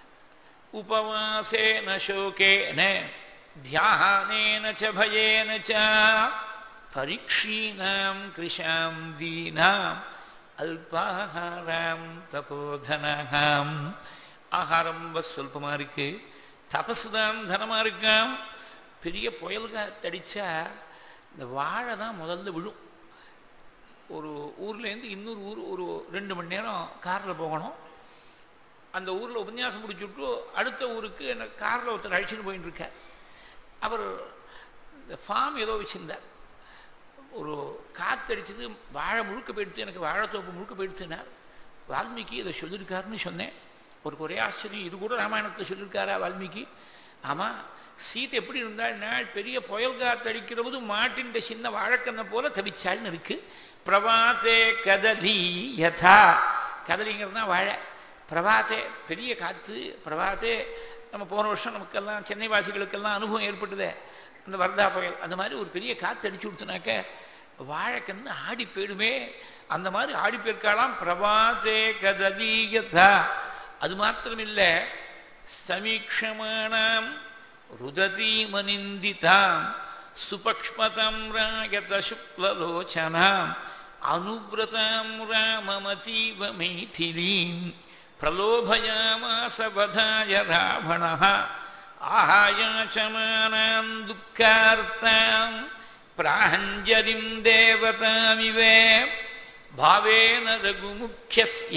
உபவாசேன சோகேன தியானேன ச பயேன ச பரீட்சீனாம் கிருஷாம் தீனாம் அல்பாகாராம் தபோதனகாம் ஆகாரம் ரொம்ப சொல்பமா இருக்கு தபசு தான் தனமா இருக்காம் பெரிய புயல்கா தடிச்சா இந்த வாழை தான் முதல்ல விழும் ஒரு ஊர்லேருந்து இன்னொரு ஊர் ஒரு ரெண்டு மணி நேரம் காரில் போகணும் அந்த ஊரில் உபன்யாசம் முடிச்சுட்டு அடுத்த ஊருக்கு என்ன காரில் ஒருத்தர் அழிச்சுட்டு போயிட்டு இருக்கார் அவர் இந்த ஃபார்ம் ஏதோ வச்சிருந்தார் ஒரு காத்தடிச்சது வாழை முழுக்க போயிடுச்சு எனக்கு வாழைத்தோப்பு முழுக்க போயிடுச்சுனார் வால்மீகி இதை சொல்லியிருக்காருன்னு சொன்னேன் ஒரு ஒரே ஆச்சரியம் இது கூட ராமாயணத்தை சொல்லியிருக்காரா வால்மீகி ஆமா சீத்தை எப்படி இருந்தாள் பெரிய புயல் காத்தடிக்கிற போது மாட்டின் சின்ன வாழைக்கண்ணை போல தவிச்சாள்னு இருக்கு பிரபாத்தே கதலி யதா கதலிங்கிறது தான் வாழை பிரபாத்தே பெரிய காத்து பிரபாத்தே நம்ம போன வருஷம் நமக்கெல்லாம் சென்னை வாசிகளுக்கெல்லாம் அனுபவம் ஏற்பட்டுதே அந்த வர்தா புயல் அந்த மாதிரி ஒரு பெரிய காத்து அடிச்சு கொடுத்தனாக்க வாழைக்கன்னு ஆடி போயிடுமே அந்த மாதிரி ஆடி போயிருக்காளாம் பிரபாத்தே கதலீயதா அது மாத்திரமில்ல சமீக்ஷமானாம் ருததீமனிந்திதாம் சுபக்ஷ்மதம் ராயத சுக்லலோச்சனாம் அனுபிரதாம் ராமமதீவ மைथिलीम् प्रलोभयामास वधाय रावणः आहायाचमानाम् दुःखार्ताम् प्राहञ्जलिम् देवतामिव भावेन रघुमुख्यस्य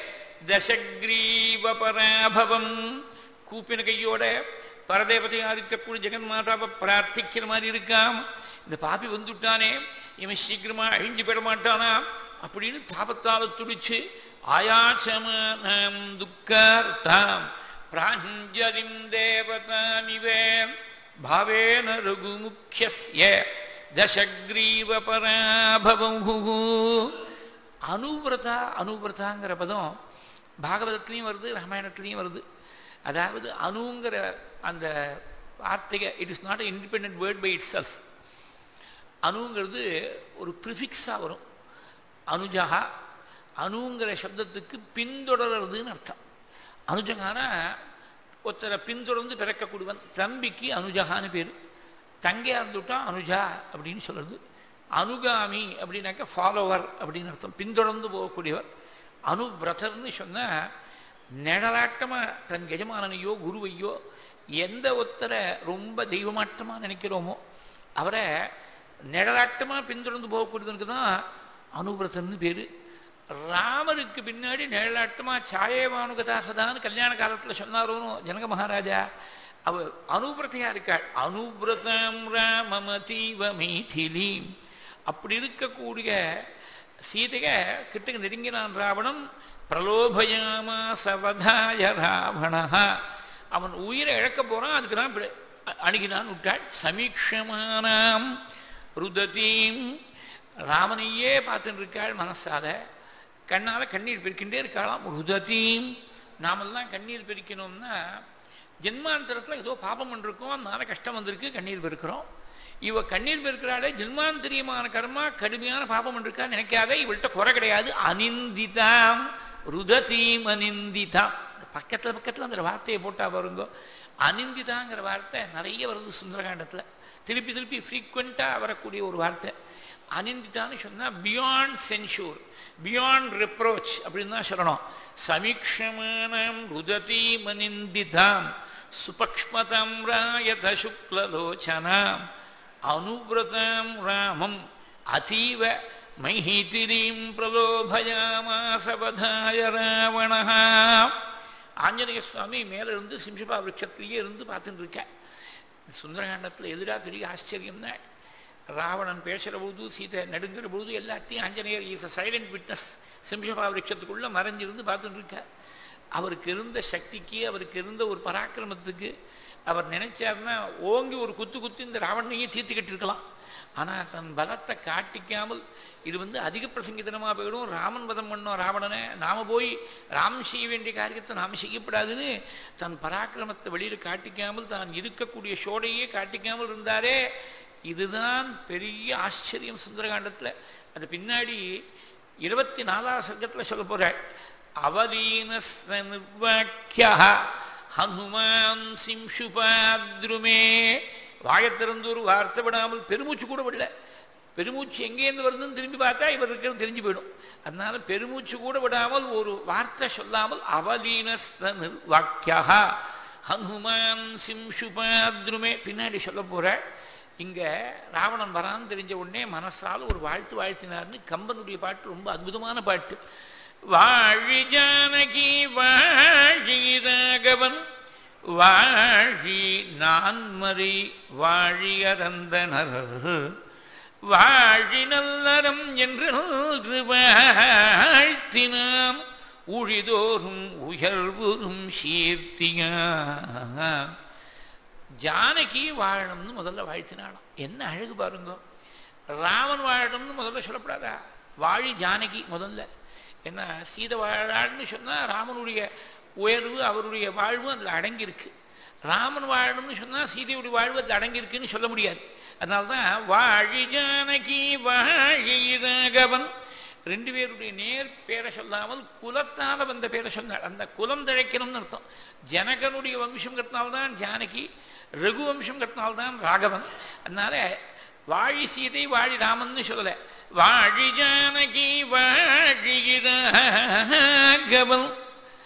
தசக்ரீவபராபவம் கூப்பின கையோட பரதேவதையா இருக்கக்கூடிய ஜெகன்மாதாவை பிரார்த்திக்கிற மாதிரி இருக்காம் இந்த பாப்பி வந்துட்டானே இவன் சீக்கிரமா அழிஞ்சு போயிட மாட்டானா அப்படின்னு தாபத்தால துடிச்சு ஆயாச்சமானாம் துக்கார்த்தாம் பிராஞ்சலிம் தேவதாமிவே பாவேன ரகுமுக்கிய தசக்ரீவ பராபவு அனுவிரதா அனுவிரதாங்கிற பதம் பாகவதத்திலையும் வருது ராமாயணத்திலையும் வருது அதாவது அணுங்கிற அந்த வார்த்தைக it is not independent word by இட் செல்ஃப் அணுங்கிறது ஒரு ப்ரிஃபிக்ஸாக வரும் அனுஜகா அணுங்கிற சப்தத்துக்கு பின்தொடர்றதுன்னு அர்த்தம் அனுஜகானா ஒருத்தரை பின்தொடர்ந்து பிறக்கக்கூடியவன் தம்பிக்கு அனுஜகான்னு பேர் தங்கையா இருந்துட்டா அனுஜா அப்படின்னு சொல்றது அனுகாமி அப்படின்னாக்க ஃபாலோவர் அப்படின்னு அர்த்தம் பின்தொடர்ந்து போகக்கூடியவர் அனுபிரதர்னு சொன்னா நிழலாட்டமா தன் எஜமானனையோ குருவையோ எந்த ஒருத்தரை ரொம்ப தெய்வமாட்டமா நினைக்கிறோமோ அவரை நிழலாட்டமா பின்தொடர்ந்து போகக்கூடியவனுக்கு தான் அனுபிரதன்னு பேரு ராமருக்கு பின்னாடி நிழலாட்டமா சாயேவானுகதாசதான்னு கல்யாண காலத்துல சொன்னாரோன்னு ஜனக மகாராஜா அவர் அனுபிரதையா இருக்காள் அனுபிரதம் ராமமதீவ மீதிலீம் அப்படி இருக்கக்கூடிய சீதைய கிட்டக்கு நெருங்கினான் ராவணன் பிரலோபயாமா சவதாய ராவணா அவன் உயிரை இழக்க போறான் அதுக்கு தான் அணுகினான் விட்டாள் சமீட்சமானாம் ருததீம் ராமனையே பார்த்துட்டு இருக்காள் மனசால கண்ணால கண்ணீர் பெருக்கின்றே இருக்காளாம் ருததீம் நாமெல்லாம் கண்ணீர் பெருக்கணும்னா ஜென்மாந்தரத்தில் ஏதோ பாபம் பண்ணிருக்கோம் அதனால கஷ்டம் வந்திருக்கு கண்ணீர் பெருக்கிறோம் இவ கண்ணீர் பெருக்கிறாளே ஜென்மாந்தரியமான கர்மா கடுமையான பாபம் பண்ணிருக்கா நினைக்காத இவள்கிட்ட குறை கிடையாது அனிந்திதாம் ருததீம் அனிந்திதாம் பக்கத்துல பக்கத்துல அந்த வார்த்தையை போட்டா பாருங்க அனிந்திதாங்கிற வார்த்தை நிறைய வருது சுந்தரகாண்டத்துல திருப்பி திருப்பி ஃப்ரீக்வெண்டா வரக்கூடிய ஒரு வார்த்தை அனிந்திதான்னு சொன்னா பியாண்ட் சென்சூர் பியாண்ட் ரிப்ரோச் அப்படின்னு தான் சொல்லணும் சமீக்ஷமானம் ருததீம் அனிந்திதாம் சுபக்ஷ்மதம் ராயத சுக்லலோச்சனாம் அனுவிரதம் ராமம் அதீவ மைஹிதிரீம் பிரலோபயாமாசவதாய ராவணா ஆஞ்சநேய சுவாமி மேல இருந்து சிம்சபா விரட்சத்திலேயே இருந்து பார்த்துட்டு இருக்க சுந்தரகாண்டத்துல எதிராக பெரிய ஆச்சரியம் தான் ராவணன் பேசுற போது சீதை நடுங்கிற போது எல்லாத்தையும் ஆஞ்சநேயர் இஸ் சைலண்ட் விட்னஸ் சிம்சபா விரட்சத்துக்குள்ள மறைஞ்சிருந்து பார்த்துட்டு இருக்கார் அவருக்கு இருந்த சக்திக்கு அவருக்கு இருந்த ஒரு பராக்கிரமத்துக்கு அவர் நினைச்சாருன்னா ஓங்கி ஒரு குத்து குத்து இந்த ராவணையே தீர்த்துக்கிட்டு இருக்கலாம் ஆனா தன் பலத்தை காட்டிக்காமல் இது வந்து அதிக பிரசங்கிதனமா போயிடும் ராமன் வதம் பண்ணோம் ராவணனை நாம போய் ராமன் செய்ய வேண்டிய காரியத்தை நாம செய்யப்படாதுன்னு தன் பராக்கிரமத்தை வெளியில காட்டிக்காமல் தான் இருக்கக்கூடிய சோடையே காட்டிக்காமல் இருந்தாரே இதுதான் பெரிய ஆச்சரியம் சுந்தரகாண்டத்துல அது பின்னாடி இருபத்தி நாலாவது சர்க்கத்துல சொல்ல போறாள் அவதீன நிர்வாக்கியா ஹனுமான் சிம்சுபாத்ருமே வாயத்திறந்து ஒரு வார்த்தை விடாமல் பெருமூச்சு கூட விடல பெருமூச்சு எங்கேருந்து வருதுன்னு திரும்பி பார்த்தா இவர் இருக்கிறது தெரிஞ்சு போயிடும் அதனால பெருமூச்சு கூட விடாமல் ஒரு வார்த்தை சொல்லாமல் அவதீனஸ்த நிர்வாக்கியா ஹனுமான் சிம்சுபாத்ருமே பின்னாடி சொல்ல போற இங்க ராவணன் வரான்னு தெரிஞ்ச உடனே மனசால் ஒரு வாழ்த்து வாழ்த்தினார்னு கம்பனுடைய பாட்டு ரொம்ப அற்புதமான பாட்டு வாழி ஜானகி வாழி ராகவன் வாழி நான்மறை வாழியறந்தனர் வாழி நல்லறம் என்று வாழ்த்தினாம் உழிதோறும் உயர்வுறும் சீர்த்தியா ஜானகி வாழணும்னு முதல்ல வாழ்த்தினாலும் என்ன அழகு பாருங்க ராமன் வாழணும்னு முதல்ல சொல்லப்படாதா வாழி ஜானகி முதல்ல என்ன சீதை வாழான்னு சொன்னா ராமனுடைய உயர்வு அவருடைய வாழ்வு அதுல அடங்கியிருக்கு ராமன் வாழணும்னு சொன்னா சீதையுடைய வாழ்வு அதுல அடங்கியிருக்குன்னு சொல்ல முடியாது அதனால்தான் வாழி ஜானகி வாழி ராகவன் ரெண்டு பேருடைய நேர் பேரை சொல்லாமல் குலத்தால வந்த பேரை சொன்னாள் அந்த குலம் தழைக்கணும்னு அர்த்தம் ஜனகனுடைய வம்சம் கட்டினால்தான் ஜானகி ரகு வம்சம் கட்டினால்தான் ராகவன் அதனால வாழி சீதை வாழி ராமன் சொல்லல வாழி ஜானகி வாழி ராகவன்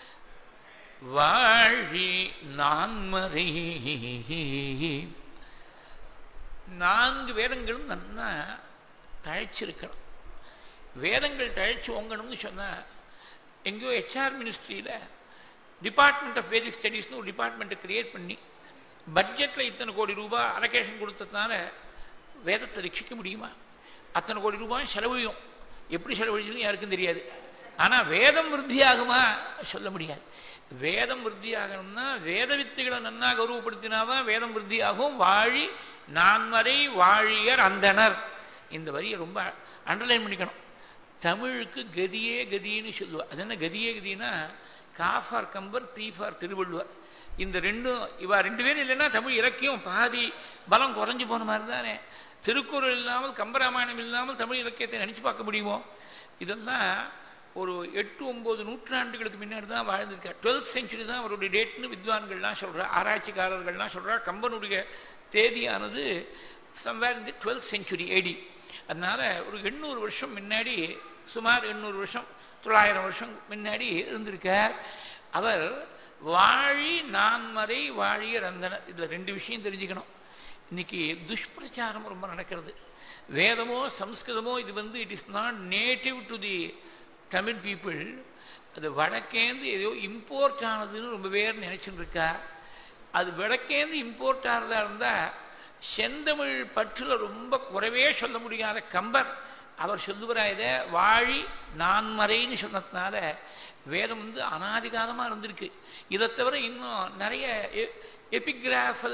வாழி நான்மறை நான்கு வேதங்களும் நன்னா தழைச்சிருக்கணும் வேதங்கள் தழைச்சு ஓங்கணும்னு சொன்னா எங்கேயோ ஹெச்ஆர் மினிஸ்ட்ரியில டிபார்ட்மெண்ட் ஆஃப் வேதிக் ஸ்டடீஸ்னு ஒரு டிபார்ட்மெண்ட்டை கிரியேட் பண்ணி பட்ஜெட்ல இத்தனை கோடி ரூபாய் அலகேஷன் கொடுத்ததுனால வேதத்தை ரட்சிக்க முடியுமா அத்தனை கோடி ரூபாய் செலவையும் எப்படி செலவழிச்சதுன்னு யாருக்கும் தெரியாது ஆனா வேதம் விருத்தியாகுமா சொல்ல முடியாது வேதம் விருத்தியாகணும்னா வேத வித்துகளை நன்னா கௌரவப்படுத்தினாதான் வேதம் விருத்தியாகும் வாழி நான்மறை வாழியர் அந்தனர் இந்த வரியை ரொம்ப அண்டர்லைன் பண்ணிக்கணும் தமிழுக்கு கதியே கதின்னு சொல்லுவா அது என்ன கதியே கதினா காஃபார் கம்பர் தீஃபார் திருவள்ளுவர் இந்த ரெண்டும் இவா ரெண்டு பேரும் இல்லைன்னா தமிழ் இலக்கியம் பாதி பலம் குறைஞ்சு போன மாதிரி தானே திருக்குறள் இல்லாமல் கம்பராமாயணம் இல்லாமல் தமிழ் இலக்கியத்தை நினைச்சு பார்க்க முடியுமோ இதெல்லாம் ஒரு எட்டு ஒன்பது நூற்றாண்டுகளுக்கு முன்னாடி தான் வாழ்ந்திருக்கார் டுவெல்த் செஞ்சுரி தான் அவருடைய டேட்னு வித்வான்கள்லாம் சொல்றா ஆராய்ச்சிக்காரர்கள்லாம் சொல்றா கம்பனுடைய தேதியானது சம்வேர் இந்த டுவெல்த் செஞ்சுரி ஏடி அதனால ஒரு எண்ணூறு வருஷம் முன்னாடி சுமார் எண்ணூறு வருஷம் தொள்ளாயிரம் வருஷம் முன்னாடி இருந்திருக்கார் அவர் வாழி நான்மறை வாழிய ரந்தனர் இதுல ரெண்டு விஷயம் தெரிஞ்சுக்கணும் இன்னைக்கு துஷ்பிரச்சாரம் ரொம்ப நடக்கிறது வேதமோ சம்ஸ்கிருதமோ இது வந்து it is not native to the Tamil people அது வடக்கேந்து ஏதோ இம்போர்ட் ஆனதுன்னு ரொம்ப பேர் நினைச்சுட்டு இருக்கா அது வடக்கேந்து இம்போர்ட் ஆனதா இருந்தா செந்தமிழ் பற்றுல ரொம்ப குறைவே சொல்ல முடியாத கம்பர் அவர் சொல்லுகிறா இதை வாழி நான்மறைன்னு சொன்னதுனால வேதம் வந்து அனாதிகாலமா இருந்திருக்கு இதை தவிர இன்னும் நிறைய எபிகிராஃபல்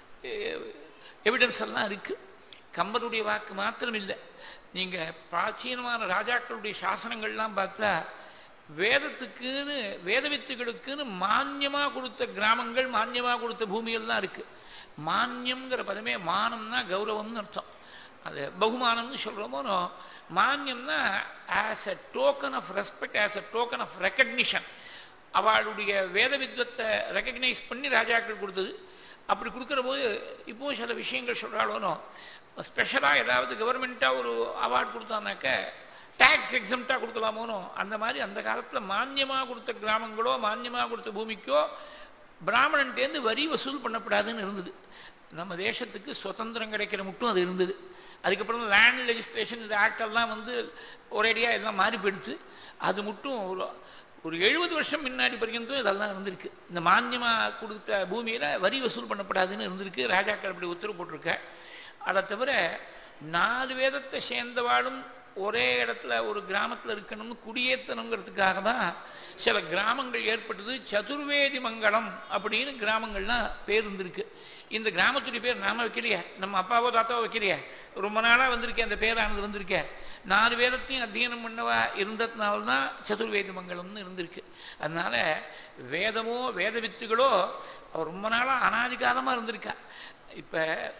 எவிடன்ஸ் எல்லாம் இருக்கு கம்பருடைய வாக்கு மாத்திரம் இல்லை நீங்க பிராச்சீனமான ராஜாக்களுடைய சாசனங்கள்லாம் பார்த்தா வேதத்துக்குன்னு வேத வித்துகளுக்குன்னு மானியமா கொடுத்த கிராமங்கள் மானியமா கொடுத்த பூமியெல்லாம் இருக்கு மானியம்ங்கிற பதமே மானம்னா கௌரவம்னு அர்த்தம் அது பகுமானம்னு சொல்றோமோ மானியம்னா as a token of respect as a token of recognition அவளுடைய வேத வித்வத்தை ரெக்கக்னைஸ் பண்ணி ராஜாக்கள் கொடுத்தது அப்படி கொடுக்குற போது இப்போ சில விஷயங்கள் சொல்றாளோனோ ஸ்பெஷலாக ஏதாவது கவர்மெண்ட்டாக ஒரு அவார்டு கொடுத்தானாக்க டேக்ஸ் எக்ஸம்டா கொடுக்கலாமோனோ அந்த மாதிரி அந்த காலத்தில் மானியமாக கொடுத்த கிராமங்களோ மானியமாக கொடுத்த பூமிக்கோ பிராமணன்டேந்து வரி வசூல் பண்ணப்படாதுன்னு இருந்தது நம்ம தேசத்துக்கு சுதந்திரம் கிடைக்கிற மட்டும் அது இருந்தது அதுக்கப்புறம் லேண்ட் லெஜிஸ்லேஷன் இந்த ஆக்ட் எல்லாம் வந்து ஒரேடியாக எல்லாம் மாறி போயிடுச்சு அது மட்டும் ஒரு ஒரு எழுபது வருஷம் முன்னாடி பர்யந்தம் இதெல்லாம் இருந்திருக்கு இந்த மானியமா கொடுத்த பூமியில வரி வசூல் பண்ணப்படாதுன்னு இருந்திருக்கு ராஜாக்கள் அப்படி உத்தரவு போட்டிருக்க அதை தவிர நாலு வேதத்தை சேர்ந்தவாளும் ஒரே இடத்துல ஒரு கிராமத்துல இருக்கணும்னு குடியேற்றணுங்கிறதுக்காக தான் சில கிராமங்கள் ஏற்பட்டது சதுர்வேதி மங்கலம் அப்படின்னு கிராமங்கள்லாம் பேர் இருந்திருக்கு இந்த கிராமத்துடைய பேர் நாம வைக்கலையே நம்ம அப்பாவோ தாத்தாவோ வைக்கலையே ரொம்ப நாளா வந்திருக்கேன் அந்த பேரானது வந்திருக்கேன் நாலு வேதத்தையும் அத்தியனம் பண்ணவா இருந்ததுனால்தான் சதுர்வேத மங்கலம்னு இருந்திருக்கு அதனால வேதமோ வேத வித்துகளோ அவர் ரொம்ப நாளா அனாதிகாலமா இருந்திருக்கா இப்ப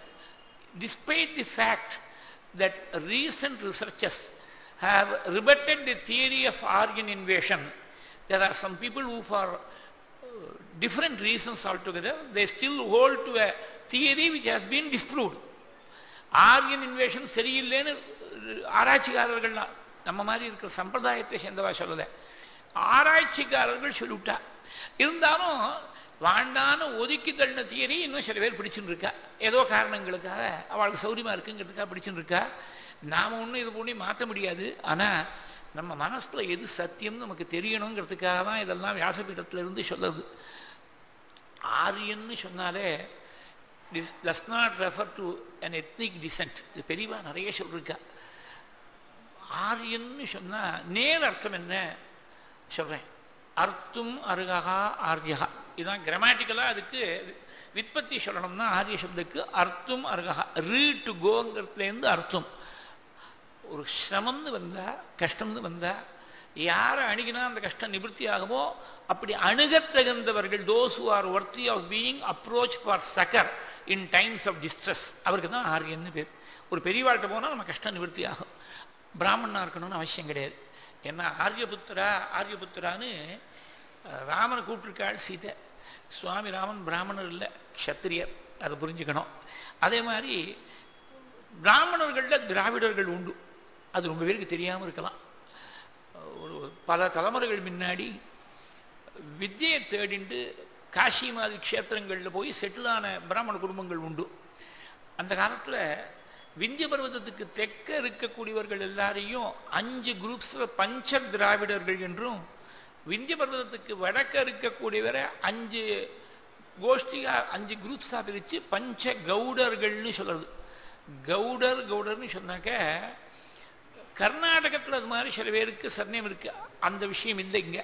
despite the fact that recent researchers have rebutted the theory of Aryan invasion, there are some people who for uh, different reasons altogether, they still hold to a theory which has been disproved. Aryan invasion சரியில்லைன்னு ஆராய்ச்சிக்காரர்கள்லாம் நம்ம மாதிரி இருக்கிற சம்பிரதாயத்தை சேர்ந்தவா சொல்லல ஆராய்ச்சிக்காரர்கள் சொல்லிவிட்டா இருந்தாலும் வாண்டான ஒதுக்கி தள்ளின theory இன்னும் சில பேர் பிடிச்சுன்னு இருக்கா ஏதோ காரணங்களுக்காக அவளுக்கு சௌரியமா இருக்குங்கிறதுக்காக பிடிச்சுன்னு இருக்கா நாம ஒன்றும் இது பண்ணி மாற்ற முடியாது ஆனா நம்ம மனசுல எது சத்தியம்னு நமக்கு தெரியணுங்கிறதுக்காக தான் இதெல்லாம் வியாசபீடத்துல இருந்து சொல்லுது ஆரியன்னு சொன்னாலே does not refer to an ethnic descent இது பெரியவா நிறைய சொல்லிருக்கா ஆரியன்னு சொன்னா நேர் அர்த்தம் என்ன சொல்றேன் அர்த்தும் அருகா ஆரியகா இதுதான் கிராமட்டிக்கலா அதுக்கு விற்பத்தி சொல்லணும்னா ஆரிய சப்துக்கு அர்த்தம் அருகா ரீ டு கோங்கிறதுலேருந்து அர்த்தம் ஒரு சிரமம்னு வந்தா கஷ்டம்னு வந்தா யாரை அணுகினா அந்த கஷ்டம் நிவர்த்தி ஆகுமோ அப்படி அணுகத் தகுந்தவர்கள் those who are worthy of being approach for succour in times of distress அவருக்கு தான் ஆரியன்னு பேர் ஒரு பெரியவாழ்கிட்ட போனால் நம்ம கஷ்டம் நிவர்த்தி ஆகும் பிராமணனா இருக்கணும்னு அவசியம் கிடையாது ஏன்னா ஆரியபுத்திரா ஆரியபுத்திரான்னு ராமனை கூப்பிட்டுருக்காள் சீதை சுவாமி ராமன் பிராமணர் இல்லை க்ஷத்திரியர் அதை புரிஞ்சுக்கணும் அதே மாதிரி பிராமணர்களில் திராவிடர்கள் உண்டு அது ரொம்ப பேருக்கு தெரியாமல் இருக்கலாம் ஒரு பல தலைமுறைகள் முன்னாடி வித்தியை தேடிண்டு காசி மாதிரி க்ஷேத்திரங்களில் போய் செட்டிலான பிராமண குடும்பங்கள் உண்டு அந்த காலத்தில் விந்திய பர்வதத்துக்கு தெற்க இருக்கக்கூடியவர்கள் எல்லாரையும் அஞ்சு குரூப்ஸ்ல பஞ்ச திராவிடர்கள் என்றும் விந்திய பர்வதத்துக்கு வடக்க இருக்கக்கூடியவரை அஞ்சு கோஷ்டியா அஞ்சு குரூப்ஸா பிரிச்சு பஞ்ச கவுடர்கள்னு சொல்றது கவுடர் கவுடர்னு சொன்னாக்க கர்நாடகத்தில் அது மாதிரி சில பேருக்கு சர்ணயம் இருக்கு அந்த விஷயம் இல்லை இங்க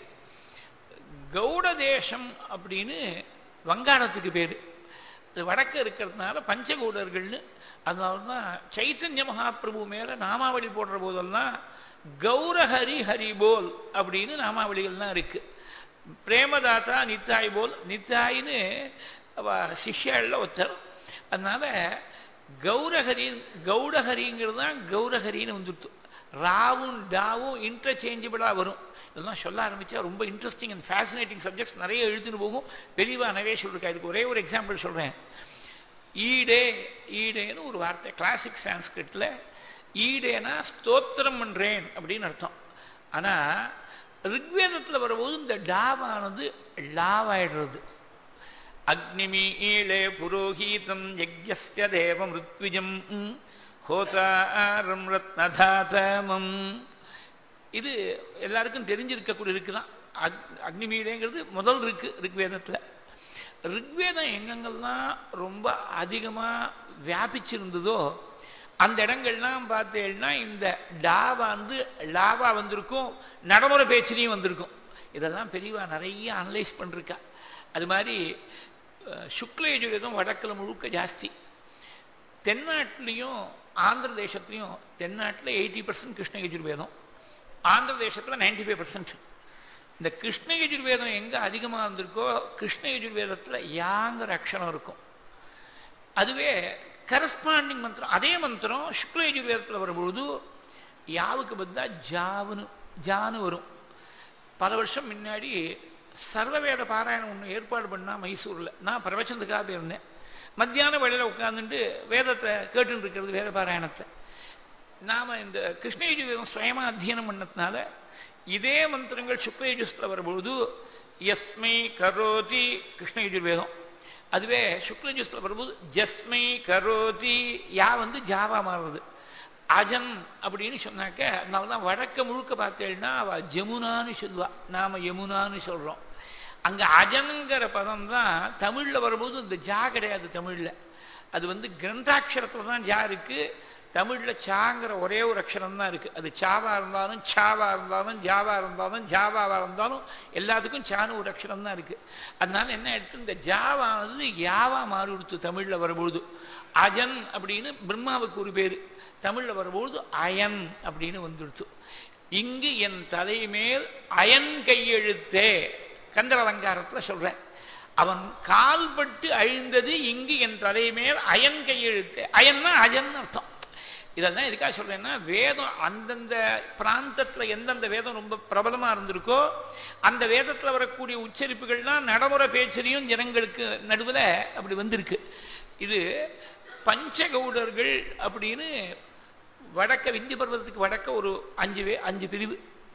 கௌட தேசம் அப்படின்னு வங்காளத்துக்கு பேரு இது வடக்க இருக்கிறதுனால பஞ்சகௌடர்கள்னு அதனால தான் சைத்தன்ய மகாபிரபு மேல நாமாவளி போடுற போதெல்லாம் கௌரஹரி ஹரி போல் அப்படின்னு நாமாவளிகள்லாம் இருக்கு பிரேமதாத்தா நித்தாய் போல் நித்தாயின்னு அவ சிஷ்யாளில் ஒருத்தர் அதனால கௌரஹரி கௌடஹரிங்கிறது தான் கௌரஹரின்னு வந்துடுத்து ராவும் டாவும் இன்டர்சேஞ்சபிளாக வரும் இதெல்லாம் சொல்ல ஆரம்பிச்சா ரொம்ப இன்ட்ரெஸ்டிங் அண்ட் ஃபேசினேட்டிங் சப்ஜெக்ட்ஸ் நிறைய எழுத்துன்னு போகும் பெரியவா நிறைய சொல்லிருக்கா இதுக்கு ஒரே ஒரு எக்ஸாம்பிள் சொல்றேன் ஈடே ஈடேன்னு ஒரு வார்த்தை கிளாசிக் சான்ஸ்கிரிட்ல ஈடேனா ஸ்தோத்திரம் பண்றேன் அப்படின்னு அர்த்தம் ஆனா ரிக்வேதத்துல வரும்போது இந்த டாவானது லாவாயிடுறது அக்னிமி ஈழே புரோஹீதம் யஜ்யஸ்ய தேவ மிருத்விஜம் ஹோதாரம் ரத்னதாதமம் இது எல்லாருக்கும் தெரிஞ்சிருக்கக்கூடிய இருக்குதான் அக்னிமீடேங்கிறது முதல் இருக்கு ரிக்வேதத்துல ரிக்வேதம் எங்கெங்கெல்லாம் ரொம்ப அதிகமா வியாபிச்சிருந்ததோ அந்த இடங்கள்லாம் பார்த்தேன்னா இந்த டாவா வந்து லாவா வந்திருக்கும் நடைமுறை பேச்சிலையும் வந்திருக்கும் இதெல்லாம் பெரியவா நிறைய அனலைஸ் பண்ணிருக்கா அது மாதிரி சுக்லயஜுவேதம் வடக்கில் முழுக்க ஜாஸ்தி தென்னாட்டிலையும் ஆந்திர தேசத்துலையும் தென்னாட்டில் எயிட்டி பர்சன்ட் கிருஷ்ண யஜுர்வேதம் ஆந்திர தேசத்தில் நைன்டி ஃபைவ் பர்சன்ட் இந்த கிருஷ்ண யஜுர்வேதம் எங்கே அதிகமாக இருந்திருக்கோ கிருஷ்ண யஜுர்வேதத்தில் யாங்கிற அக்ஷரம் இருக்கும் அதுவே கரஸ்பாண்டிங் மந்திரம் அதே மந்திரம் சுக்ல யஜுர்வேதத்தில் வரும்பொழுது யாவுக்கு பதிலாக ஜாவுன்னு ஜானு வரும் பல வருஷம் முன்னாடி சர்வவேத பாராயணம் ஒன்று ஏற்பாடு பண்ணா மைசூரில் நான் பிரவச்சனத்துக்காக இருந்தேன் மத்தியான வேளையில் உட்காந்துட்டு வேதத்தை கேட்டுட்டு இருக்கிறது வேத பாராயணத்தை நாம இந்த கிருஷ்ணயஜுவேதம் சுயமா அத்தியனம் பண்ணதுனால இதே மந்திரங்கள் சுக்லயஜுஸ்ல வரும்பொழுது எஸ்மை கரோதி கிருஷ்ணயஜுர்வேதம் அதுவே சுக்லஜுஸ்ல வரும்போது ஜஸ்மை கரோதி யா வந்து ஜாவா மாறுறது அஜன் அப்படின்னு சொன்னாக்க அதனாலதான் வழக்க முழுக்க பார்த்தேன்னா அவ ஜமுனான்னு சொல்லுவா நாம யமுனான்னு சொல்றோம் அங்க அஜன்கிற பதம் தான் தமிழ்ல வரும்போது இந்த ஜா கிடையாது தமிழ்ல அது வந்து கிரந்தாட்சரத்துல தான் ஜா இருக்கு தமிழ்ல சாங்கிற ஒரே ஒரு அக்ஷரம் தான் இருக்கு அது சாவா இருந்தாலும் சாவா இருந்தாலும் ஜாவா இருந்தாலும் ஜாவாவா இருந்தாலும் எல்லாத்துக்கும் சான்னு ஒரு அக்ஷரம் தான் இருக்கு அதனால என்ன எடுத்து இந்த ஜாவானது யாவா மாறி கொடுத்து தமிழ்ல வரும்பொழுது அஜன் அப்படின்னு பிரம்மாவுக்கு ஒரு பேரு தமிழ்ல வரும்பொழுது அயன் அப்படின்னு வந்துடுச்சு இங்கு என் தலைமேல் அயன் கையெழுத்தே கந்தர் அலங்காரத்துல சொல்றேன் அவன் கால்பட்டு அழிந்தது இங்கு என் தலைமேல் அயன் கையெழுத்து அயன்னா அஜன் அர்த்தம் இதெல்லாம் எதுக்காக சொல்றேன்னா வேதம் அந்தந்த பிராந்தத்துல எந்தெந்த வேதம் ரொம்ப பிரபலமா இருந்திருக்கோ அந்த வேதத்துல வரக்கூடிய உச்சரிப்புகள்லாம் நடைமுறை பேச்சிலையும் ஜனங்களுக்கு நடுவில் அப்படி வந்திருக்கு இது பஞ்சகௌடர்கள் அப்படின்னு வடக்க விந்தி பர்வதத்துக்கு வடக்க ஒரு அஞ்சு வே அஞ்சு பிரிவு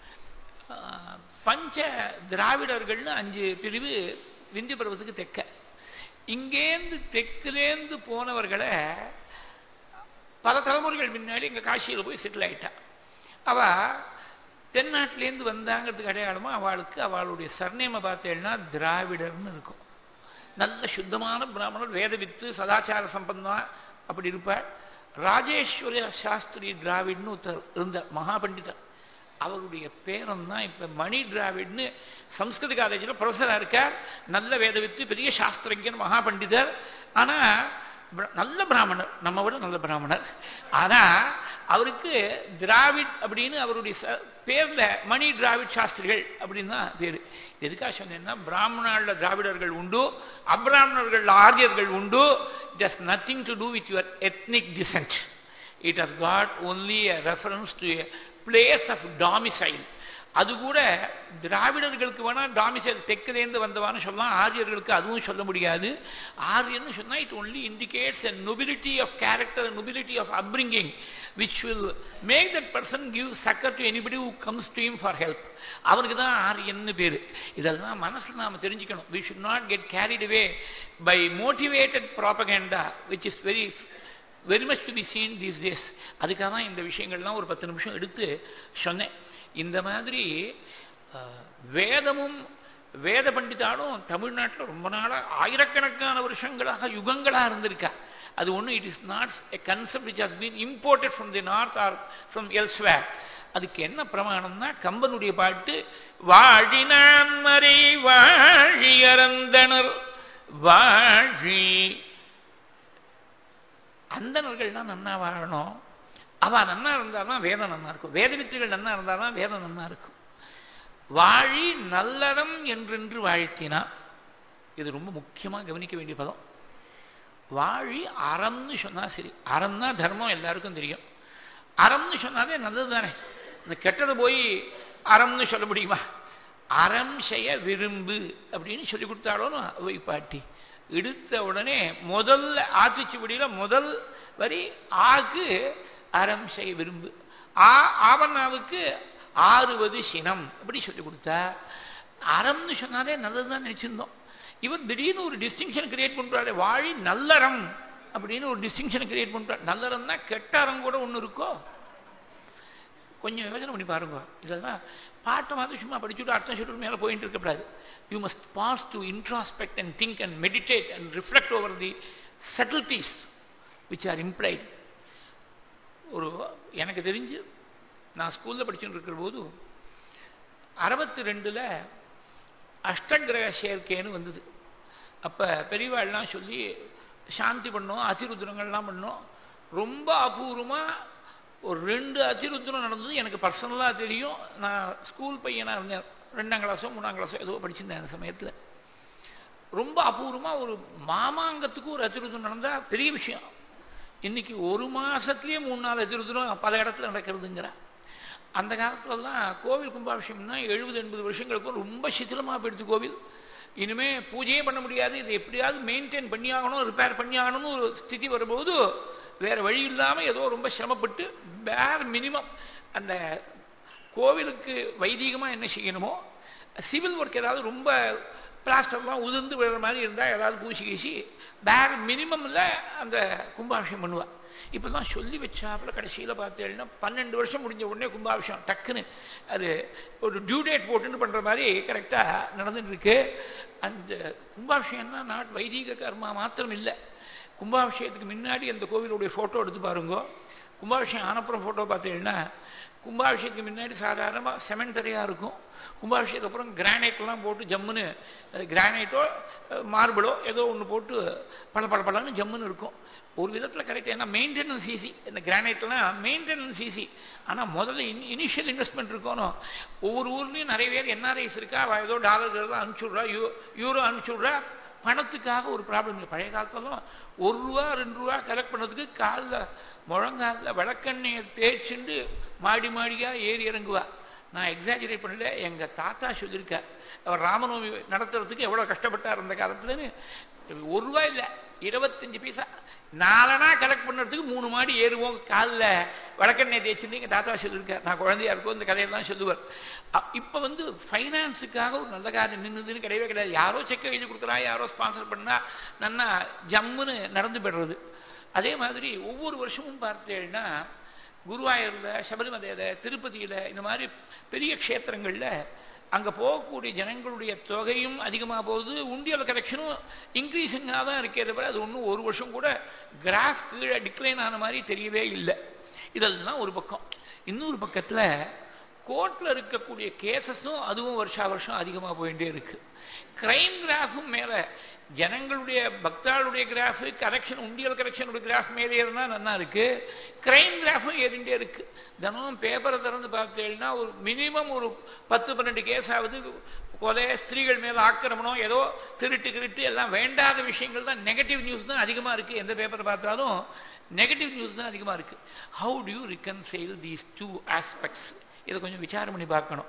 பஞ்ச திராவிடர்கள்னு அஞ்சு பிரிவு விந்தி பருவத்துக்கு தெக்க இங்கேந்து தெற்குலேந்து போனவர்களை பல தலைமுறைகள் முன்னாடி இங்க காசியில் போய் செட்டில் ஆயிட்டா அவ தென்னாட்டிலேருந்து வந்தாங்கிறதுக்கு அடையாளமா அவளுக்கு அவளுடைய சர்ணேமை பார்த்தேன்னா திராவிடர்னு இருக்கும் நல்ல சுத்தமான பிராமணர் வேதவித்து சதாச்சார சம்பந்தமா அப்படி இருப்பாள் ராஜேஸ்வர சாஸ்திரி டிராவிட்னு ஒருத்தர் இருந்தார் மகாபண்டிதர் அவருடைய பேரன் தான் இப்ப மணி டிராவிட்னு சம்ஸ்கிருத காலேஜில் ப்ரொஃபஸரா இருக்கார் நல்ல வேதவித்து பெரிய சாஸ்திரஜன் மகாபண்டிதர் ஆனா நல்ல பிராமணர் நம்ம விட நல்ல பிராமணர் ஆனா அவருக்கு திராவிட் அப்படின்னு அவருடைய பேர்ல மணி டிராவிட் சாஸ்திரிகள் அப்படின்னு தான் பேரு எதுக்காக சொன்னேன்னா பிராமணால திராவிடர்கள் உண்டு அப்ராமணர்கள் ஆரியர்கள் உண்டு it has nothing to do with your ethnic descent it has got only a reference to a place of domicile அது கூட திராவிடர்களுக்கு வேணா டாமிசைல் தெற்குலேருந்து வந்தவான்னு சொல்லலாம் ஆரியர்களுக்கு அதுவும் சொல்ல முடியாது ஆரியன்னு சொன்னா it only indicates a nobility of character nobility of upbringing which will make that person give succour to anybody who comes to him for help அவனுக்கு தான் ஆரியன்னு பேரு இதெல்லாம் மனசுல நாம தெரிஞ்சுக்கணும் we should not get carried away by motivated propaganda which is very very much to be seen these days அதுக்காக தான் இந்த விஷயங்கள்லாம் ஒரு பத்து நிமிஷம் எடுத்து சொன்னேன் இந்த மாதிரி வேதமும் வேத பண்டிதாலும் தமிழ்நாட்டில் ரொம்ப நாளாக ஆயிரக்கணக்கான வருஷங்களாக யுகங்களாக இருந்திருக்கா அது ஒன்றும் it is not a concept which has been imported from the north or from elsewhere அதுக்கு என்ன பிரமாணம்னா கம்பனுடைய பாட்டு வாழினான் மறை வாழி அறந்தனர் வாழி அந்தனர்கள்னா நன்னா வாழணும் அவ நன்னா இருந்தாதான் வேதம் நன்னா இருக்கும் வேத வித்துகள் நன்னா இருந்தாதான் வேதம் நன்னா இருக்கும் வாழி நல்லறம் என்றென்று வாழ்த்தினா இது ரொம்ப முக்கியமா கவனிக்க வேண்டிய பதம் வாழி அறம்னு சொன்னா சரி அறம்னா தர்மம் எல்லாருக்கும் தெரியும் அறம்னு சொன்னாலே நல்லது தானே இந்த கெட்டதை போய் அறம்னு சொல்ல முடியுமா அறம் செய்ய விரும்பு அப்படின்னு சொல்லி கொடுத்தாலும் அவை பாட்டி எடுத்த உடனே முதல்ல ஆத்திச்சுவடியில முதல் வரி ஆக்கு அறம் செய்ய விரும்பு ஆ ஆவண்ணாவுக்கு ஆறுவது சினம் அப்படி சொல்லி கொடுத்தா அறம்னு சொன்னாலே நல்லதுதான் நினைச்சிருந்தோம் இவர் திடீர்னு ஒரு டிஸ்டிங்ஷன் கிரியேட் பண்றாரு வாழி நல்லறம் அப்படின்னு ஒரு டிஸ்டிங்ஷன் கிரியேட் பண்றாரு நல்லறம்னா கெட்ட அறம் கூட ஒண்ணு இருக்கோ கொஞ்சம் யோசனை பண்ணி பாருங்க இதெல்லாம் பாட்டை மாதிரி சும்மா படிச்சுட்டு அர்த்தம் சொல்லிட்டு மேலே போயிட்டு இருக்கக்கூடாது you must pause to introspect and think and meditate and reflect over the subtleties which are implied ஒரு எனக்கு தெரிஞ்சு நான் ஸ்கூலில் படிச்சுட்டு இருக்கிற போது அறுபத்தி ரெண்டில் அஷ்டகிரக சேர்க்கைன்னு வந்தது அப்போ பெரியவாள்லாம் சொல்லி சாந்தி பண்ணோம் அதிருத்ரங்கள்லாம் பண்ணோம் ரொம்ப அபூர்வமாக ஒரு ரெண்டு அதிருத்ரம் நடந்தது எனக்கு பர்சனலாக தெரியும் நான் ஸ்கூல் பையனாக இருந்தேன் ரெண்டாம் கிளாஸோ மூணாம் கிளாஸோ ஏதோ படிச்சிருந்தேன் அந்த சமயத்தில் ரொம்ப அபூர்வமாக ஒரு மாமாங்கத்துக்கு ஒரு அதிருத்ரம் நடந்தால் பெரிய விஷயம் இன்னைக்கு ஒரு மாசத்துலயே மூணு நாலு அதிருத்ரம் பல இடத்துல நடக்கிறதுங்கிறேன் அந்த காலத்துலலாம் கோவில் கும்பாபிஷேகம்னா எழுபது எண்பது வருஷங்களுக்கும் ரொம்ப சிथिலமாக போயிடுது கோவில் இனிமே பூஜையே பண்ண முடியாது இதை எப்படியாவது மெயின்டைன் பண்ணி ஆகணும் ரிப்பேர் பண்ணி ஆகணும்னு ஒரு ஸ்திதி வரும்போது வேற வழி இல்லாம ஏதோ ரொம்ப சிரமப்பட்டு பேர் மினிமம் அந்த கோவிலுக்கு வைதீகமா என்ன செய்யணுமோ சிவில் ஒர்க் ஏதாவது ரொம்ப பிளாஸ்டர்லாம் உதிர்ந்து விழுற மாதிரி இருந்தா ஏதாவது பூசி கீசி பேர் மினிமம்ல அந்த கும்பாபிஷேகம் பண்ணுவா இப்பதான் சொல்லி வச்சாப்புல கடைசியில பார்த்தேன்னா பன்னெண்டு வருஷம் முடிஞ்ச உடனே கும்பாபிஷேகம் டக்குன்னு அது ஒரு டியூ டேட் போட்டுன்னு பண்ற மாதிரி கரெக்டா நடந்துட்டு இருக்கு அந்த கும்பாபிஷேகம்னா நாட் வைதீக கர்மா மாத்திரம் இல்லை கும்பாபிஷேகத்துக்கு முன்னாடி அந்த கோவிலுடைய ஃபோட்டோ எடுத்து பாருங்க கும்பாபிஷேகம் ஆனப்புறம் ஃபோட்டோ பார்த்தீங்கன்னா கும்பாபிஷேகத்துக்கு முன்னாடி சாதாரணமாக செமெண்ட் தரையாக இருக்கும் கும்பாபிஷேகத்துக்கு அப்புறம் கிரானைட்லாம் போட்டு ஜம்முன்னு கிரானைட்டோ மார்பிளோ ஏதோ ஒன்று போட்டு பல பல பலன்னு ஜம்முன்னு இருக்கும் ஒரு விதத்தில் கரெக்ட் ஏன்னா மெயின்டெனன்ஸ் ஈஸி இந்த கிரானைட்லாம் மெயின்டெனன்ஸ் ஈஸி ஆனால் முதல்ல இன் இனிஷியல் இன்வெஸ்ட்மெண்ட் இருக்கணும் ஒவ்வொரு ஊர்லேயும் நிறைய பேர் என்ஆர்ஐஸ் இருக்கா அவள் ஏதோ டாலர்கள் தான் அனுப்பிச்சுட்றா யூ யூரோ அனுப்பிச்சுட்றா பணத்துக்காக ஒரு ப்ராப்ளம் இல்லை பழைய காலத்துலலாம் ஒரு ரூபா ரெண்டு ரூபா கலெக்ட் பண்ணதுக்கு காலில் முழங்காலில் விளக்கெண்ணெயை தேய்ச்சிண்டு மாடி மாடியாக ஏறி இறங்குவா நான் எக்ஸாஜரேட் பண்ணல எங்க தாத்தா சொல்லியிருக்கார் அவர் ராமநவமி நடத்துறதுக்கு எவ்வளவு கஷ்டப்பட்டார் அந்த காலத்துலன்னு ஒரு ரூபாய் இல்லை இருபத்தஞ்சு பைசா நாலனா கலெக்ட் பண்ணுறதுக்கு மூணு மாடி ஏறுவோம் காலில் வழக்கெண்ணெய் தேய்ச்சிருந்து எங்கள் தாத்தா சொல்லியிருக்கார் நான் குழந்தையா இருக்கும் இந்த கதையெல்லாம் சொல்லுவார் இப்போ வந்து ஃபைனான்ஸுக்காக ஒரு நல்ல காரியம் நின்றுதுன்னு கிடையவே கிடையாது யாரோ செக் எழுதி கொடுக்குறா யாரோ ஸ்பான்சர் பண்ணா நன்னா ஜம்முன்னு நடந்து போயிடுறது அதே மாதிரி ஒவ்வொரு வருஷமும் பார்த்தேன்னா குருவாயூர்ல சபரிமலையில திருப்பதியில இந்த மாதிரி பெரிய க்ஷேத்திரங்கள்ல அங்க போகக்கூடிய ஜனங்களுடைய தொகையும் அதிகமா போகுது உண்டியல் கலெக்ஷனும் இன்க்ரீசிங்காக தான் இருக்கே தவிர அது ஒன்றும் ஒரு வருஷம் கூட கிராஃப் கீழே டிக்ளைன் ஆன மாதிரி தெரியவே இல்லை இதெல்லாம் ஒரு பக்கம் இன்னொரு பக்கத்துல கோர்ட்ல இருக்கக்கூடிய கேசஸும் அதுவும் வருஷா வருஷம் அதிகமா போயிட்டே இருக்கு கிரைம் கிராஃபும் மேல ஜனங்களுடைய பக்தாளுடைய கிராஃப் கரெக்ஷன் உண்டியல் கரெக்ஷனுடைய கிராஃப் மேலே ஏறினா நல்லா இருக்கு கிரைம் கிராஃபும் ஏறிண்டே இருக்கு தினமும் பேப்பரை திறந்து பார்த்தேன்னா ஒரு மினிமம் ஒரு பத்து பன்னெண்டு கேஸ் ஆகுது கொலை ஸ்திரீகள் மேல ஆக்கிரமணம் ஏதோ திருட்டு கிருட்டு எல்லாம் வேண்டாத விஷயங்கள் தான் நெகட்டிவ் நியூஸ் தான் அதிகமா இருக்கு எந்த பேப்பரை பார்த்தாலும் நெகட்டிவ் நியூஸ் தான் அதிகமா இருக்கு how do you reconcile these two aspects இதை கொஞ்சம் விசாரம் பண்ணி பார்க்கணும்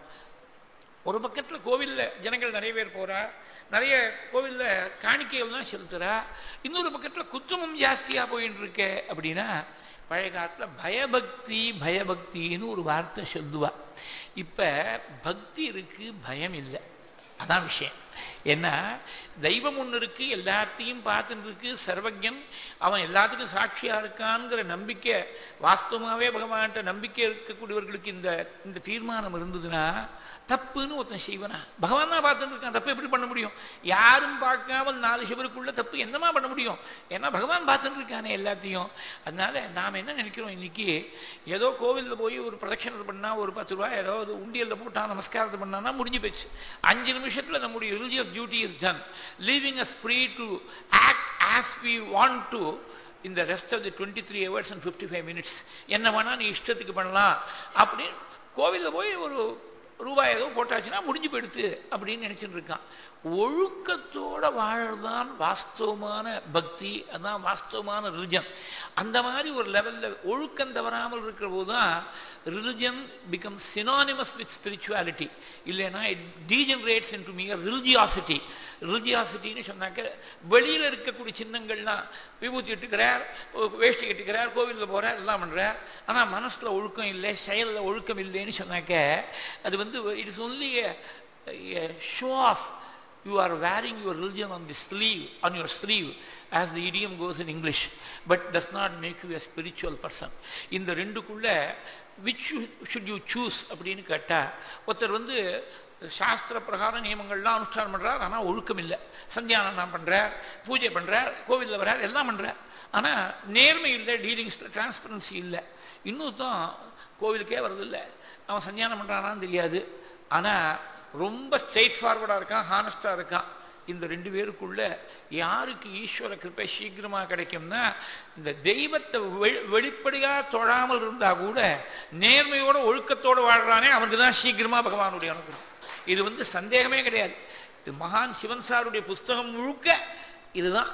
ஒரு பக்கத்துல கோவில்ல ஜனங்கள் நிறைய பேர் போறா நிறைய கோவில்ல காணிக்கைகள் தான் செலுத்துறா இன்னொரு பக்கத்துல குற்றமும் ஜாஸ்தியா போயிட்டு இருக்கே அப்படின்னா பழைய காலத்துல பயபக்தி பயபக்தின்னு ஒரு வார்த்தை சொல்லுவா இப்ப பக்தி இருக்கு பயம் இல்லை அதான் விஷயம் ஏன்னா தெய்வம் ஒன்று இருக்கு எல்லாத்தையும் பார்த்துட்டு இருக்கு சர்வஜன் அவன் எல்லாத்துக்கும் சாட்சியா இருக்கான்ங்கிற நம்பிக்கை வாஸ்தவமாவே பகவான்கிட்ட நம்பிக்கை இருக்கக்கூடியவர்களுக்கு இந்த இந்த தீர்மானம் இருந்ததுன்னா தப்புன்னு ஒருத்தன் செய்வனா பகவான் தான் பார்த்துட்டு இருக்கான் தப்பு எப்படி பண்ண முடியும் யாரும் பார்க்காமல் நாலு சிவருக்குள்ள தப்பு என்னமா பண்ண முடியும் ஏன்னா பகவான் பார்த்துட்டு இருக்கானே எல்லாத்தையும் அதனால நாம் என்ன நினைக்கிறோம் இன்னைக்கு ஏதோ கோவிலில் போய் ஒரு பிரதட்சணத்தை பண்ணா ஒரு பத்து ரூபாய் ஏதாவது உண்டியல்ல போட்டா நமஸ்காரத்தை பண்ணானா முடிஞ்சு போச்சு அஞ்சு நிமிஷத்துல நம்முடைய religious duty is done leaving us free to act as we want to இந்த rest of the twenty three hours and fifty five minutes என்ன வேணா நீ இஷ்டத்துக்கு பண்ணலாம் அப்படின்னு கோவிலில் போய் ஒரு ரூபாய் ஏதோ போட்டாச்சுன்னா முடிஞ்சு போயிடுத்து அப்படின்னு நினைச்சுட்டு இருக்கான் ஒழுக்கத்தோட வாழறதுதான் வாஸ்தவமான பக்தி அதான் வாஸ்தவமான ரிலிஜன் அந்த மாதிரி ஒரு லெவல்ல ஒழுக்கம் தவறாமல் இருக்கிற போதுதான் religion become synonymous with spirituality இல்லைன்னா இட் டீஜெனரேட்ஸ் இன் டு மிக ரிலிஜியாசிட்டி ரிலிஜியாசிட்டின்னு சொன்னாக்க வெளியில இருக்கக்கூடிய சின்னங்கள்லாம் விபூதி கட்டுக்கிறார் வேஷ்டி கட்டுக்கிறார் கோவிலில் போறார் எல்லாம் பண்றார் ஆனா மனசுல ஒழுக்கம் இல்லை செயல்ல ஒழுக்கம் இல்லைன்னு சொன்னாக்க அது வந்து it is only show off you are wearing your religion on the sleeve, on your sleeve, as the idiom goes in English, but does not make you a spiritual person. இந்த ரெண்டுக்குள்ள which you, should you choose அப்படின்னு கேட்டா ஒருத்தர் வந்து சாஸ்திர பிரகார நியமங்கள்லாம் அனுஷ்டானம் பண்றார் ஆனா ஒழுக்கம் இல்லை சந்தியானம் பண்றார் பூஜை பண்றார் கோவிலில் வர்றார் எல்லாம் பண்றார் ஆனா நேர்மை இல்லை டீலிங்ஸ்ல டிரான்ஸ்பரன்சி இல்லை இன்னும் தான் கோவிலுக்கே வர்றதில்லை அவன் சந்தியானம் பண்றானான்னு தெரியாது ஆனா ரொம்ப ஸ்ட்ரெயிட் ஃபார்வர்டா இருக்கான் ஹானஸ்டா இருக்கான் இந்த ரெண்டு பேருக்குள்ள யாருக்கு ஈஸ்வர கிருப்பை சீக்கிரமா கிடைக்கும்னா இந்த தெய்வத்தை வெளிப்படையா தொழாமல் இருந்தா கூட நேர்மையோட ஒழுக்கத்தோட வாழ்றானே அவனுக்கு தான் சீக்கிரமா பகவானுடைய அனுகிரகம் இது வந்து சந்தேகமே கிடையாது இது மகான் சிவன் சாருடைய புஸ்தகம் முழுக்க இதுதான்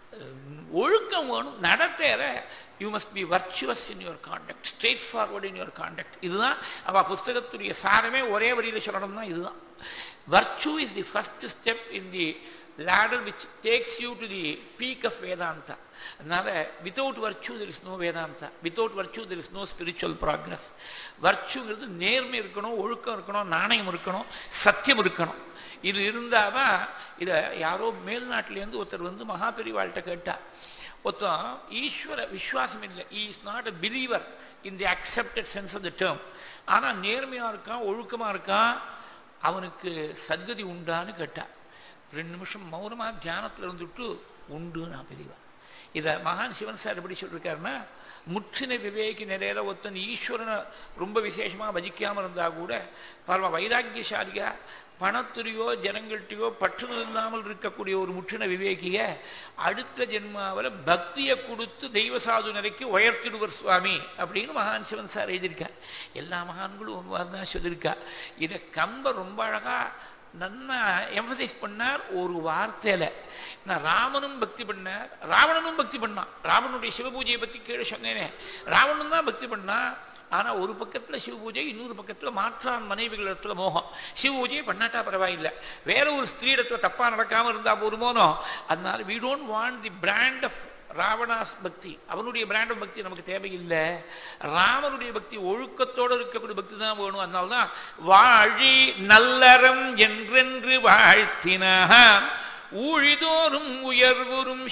ஒழுக்கம் வேணும் நடத்தேற you must be virtuous in your conduct straightforward in your conduct இதுதான் அவ புஸ்தகத்துடைய சாரமே ஒரே வரியில சொல்லணும் தான் இதுதான் virtue is the first step in the ladder which takes you to the peak of Vedanta. அதனால without virtue there is no Vedanta without virtue there is no spiritual progress வர்ச்சுங்கிறது நேர்மை இருக்கணும் ஒழுக்கம் இருக்கணும் நாணயம் இருக்கணும் சத்தியம் இருக்கணும் இது இருந்தாதான் இதை யாரோ மேல்நாட்டிலேருந்து ஒருத்தர் வந்து மகாபெரிவாள்கிட்ட கேட்டா ஒருத்தன் ஈஸ்வர விஸ்வாசம் இல்லை is not a believer in the accepted sense of the term ஆனா நேர்மையா இருக்கான் ஒழுக்கமா இருக்கான் அவனுக்கு சத்கதி உண்டான்னு கேட்டா ரெண்டு நிமிஷம் மௌனமா தியானத்துல இருந்துட்டு உண்டு நான் பெரியவா இத மகான் சிவன் சார் எப்படி சொல்லிருக்காருன்னா முற்றின விவேகி நிலையில ஒருத்தன் ஈஸ்வரனை ரொம்ப விசேஷமா பஜிக்காம இருந்தா கூட பரவ வைராக்கியசாலியா பணத்துறையோ ஜனங்கள்கிட்டயோ பற்று இல்லாமல் இருக்கக்கூடிய ஒரு முற்றின விவேகிய அடுத்த ஜென்மாவில் பக்தியை கொடுத்து தெய்வ சாது நிலைக்கு உயர்த்திடுவர் சுவாமி அப்படின்னு மகான் சிவன் சார் எழுதியிருக்கார் எல்லா மகான்களும் தான் சொல்லியிருக்கா இதை கம்ப ரொம்ப அழகா நன்னா எம்பசைஸ் பண்ணார் ஒரு வார்த்தையில நான் ராமனும் பக்தி பண்ணார் ராவணனும் பக்தி பண்ணான் ராவனுடைய சிவபூஜையை பத்தி கீழே சொன்னேனே ராவணன் தான் பக்தி பண்ணான் ஆனா ஒரு பக்கத்துல சிவபூஜை இன்னொரு பக்கத்துல மாற்றான் மனைவிகள் இடத்துல மோகம் சிவபூஜையை பண்ணாட்டா பரவாயில்லை வேற ஒரு ஸ்திரீ இடத்துல தப்பா நடக்காம இருந்தா போருமோனோ அதனால we don't want the brand of Ravana's bhakti அவனுடைய பிராண்ட் ஆஃப் பக்தி நமக்கு தேவையில்லை ராமனுடைய பக்தி ஒழுக்கத்தோடு இருக்கக்கூடிய பக்தி தான் வேணும் அதனால்தான் வாழி நல்லறம் என்றென்று வாழ்த்தினான் ஊழிதோறும் உயர்வுறும்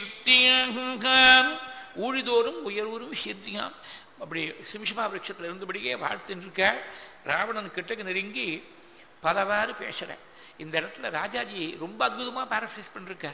சீர்த்தியான் ஊழிதோறும் உயர்வுறும் சீர்த்தியான் அப்படி சிம்ஷமா விரட்சத்தில் இருந்தபடியே வாழ்த்துன்னு இருக்க ராவணன் கிட்டக்கு நெருங்கி பலவாறு பேசுற இந்த இடத்துல ராஜாஜி ரொம்ப அற்புதமா பேரஃபைஸ் பண்ணிருக்கார்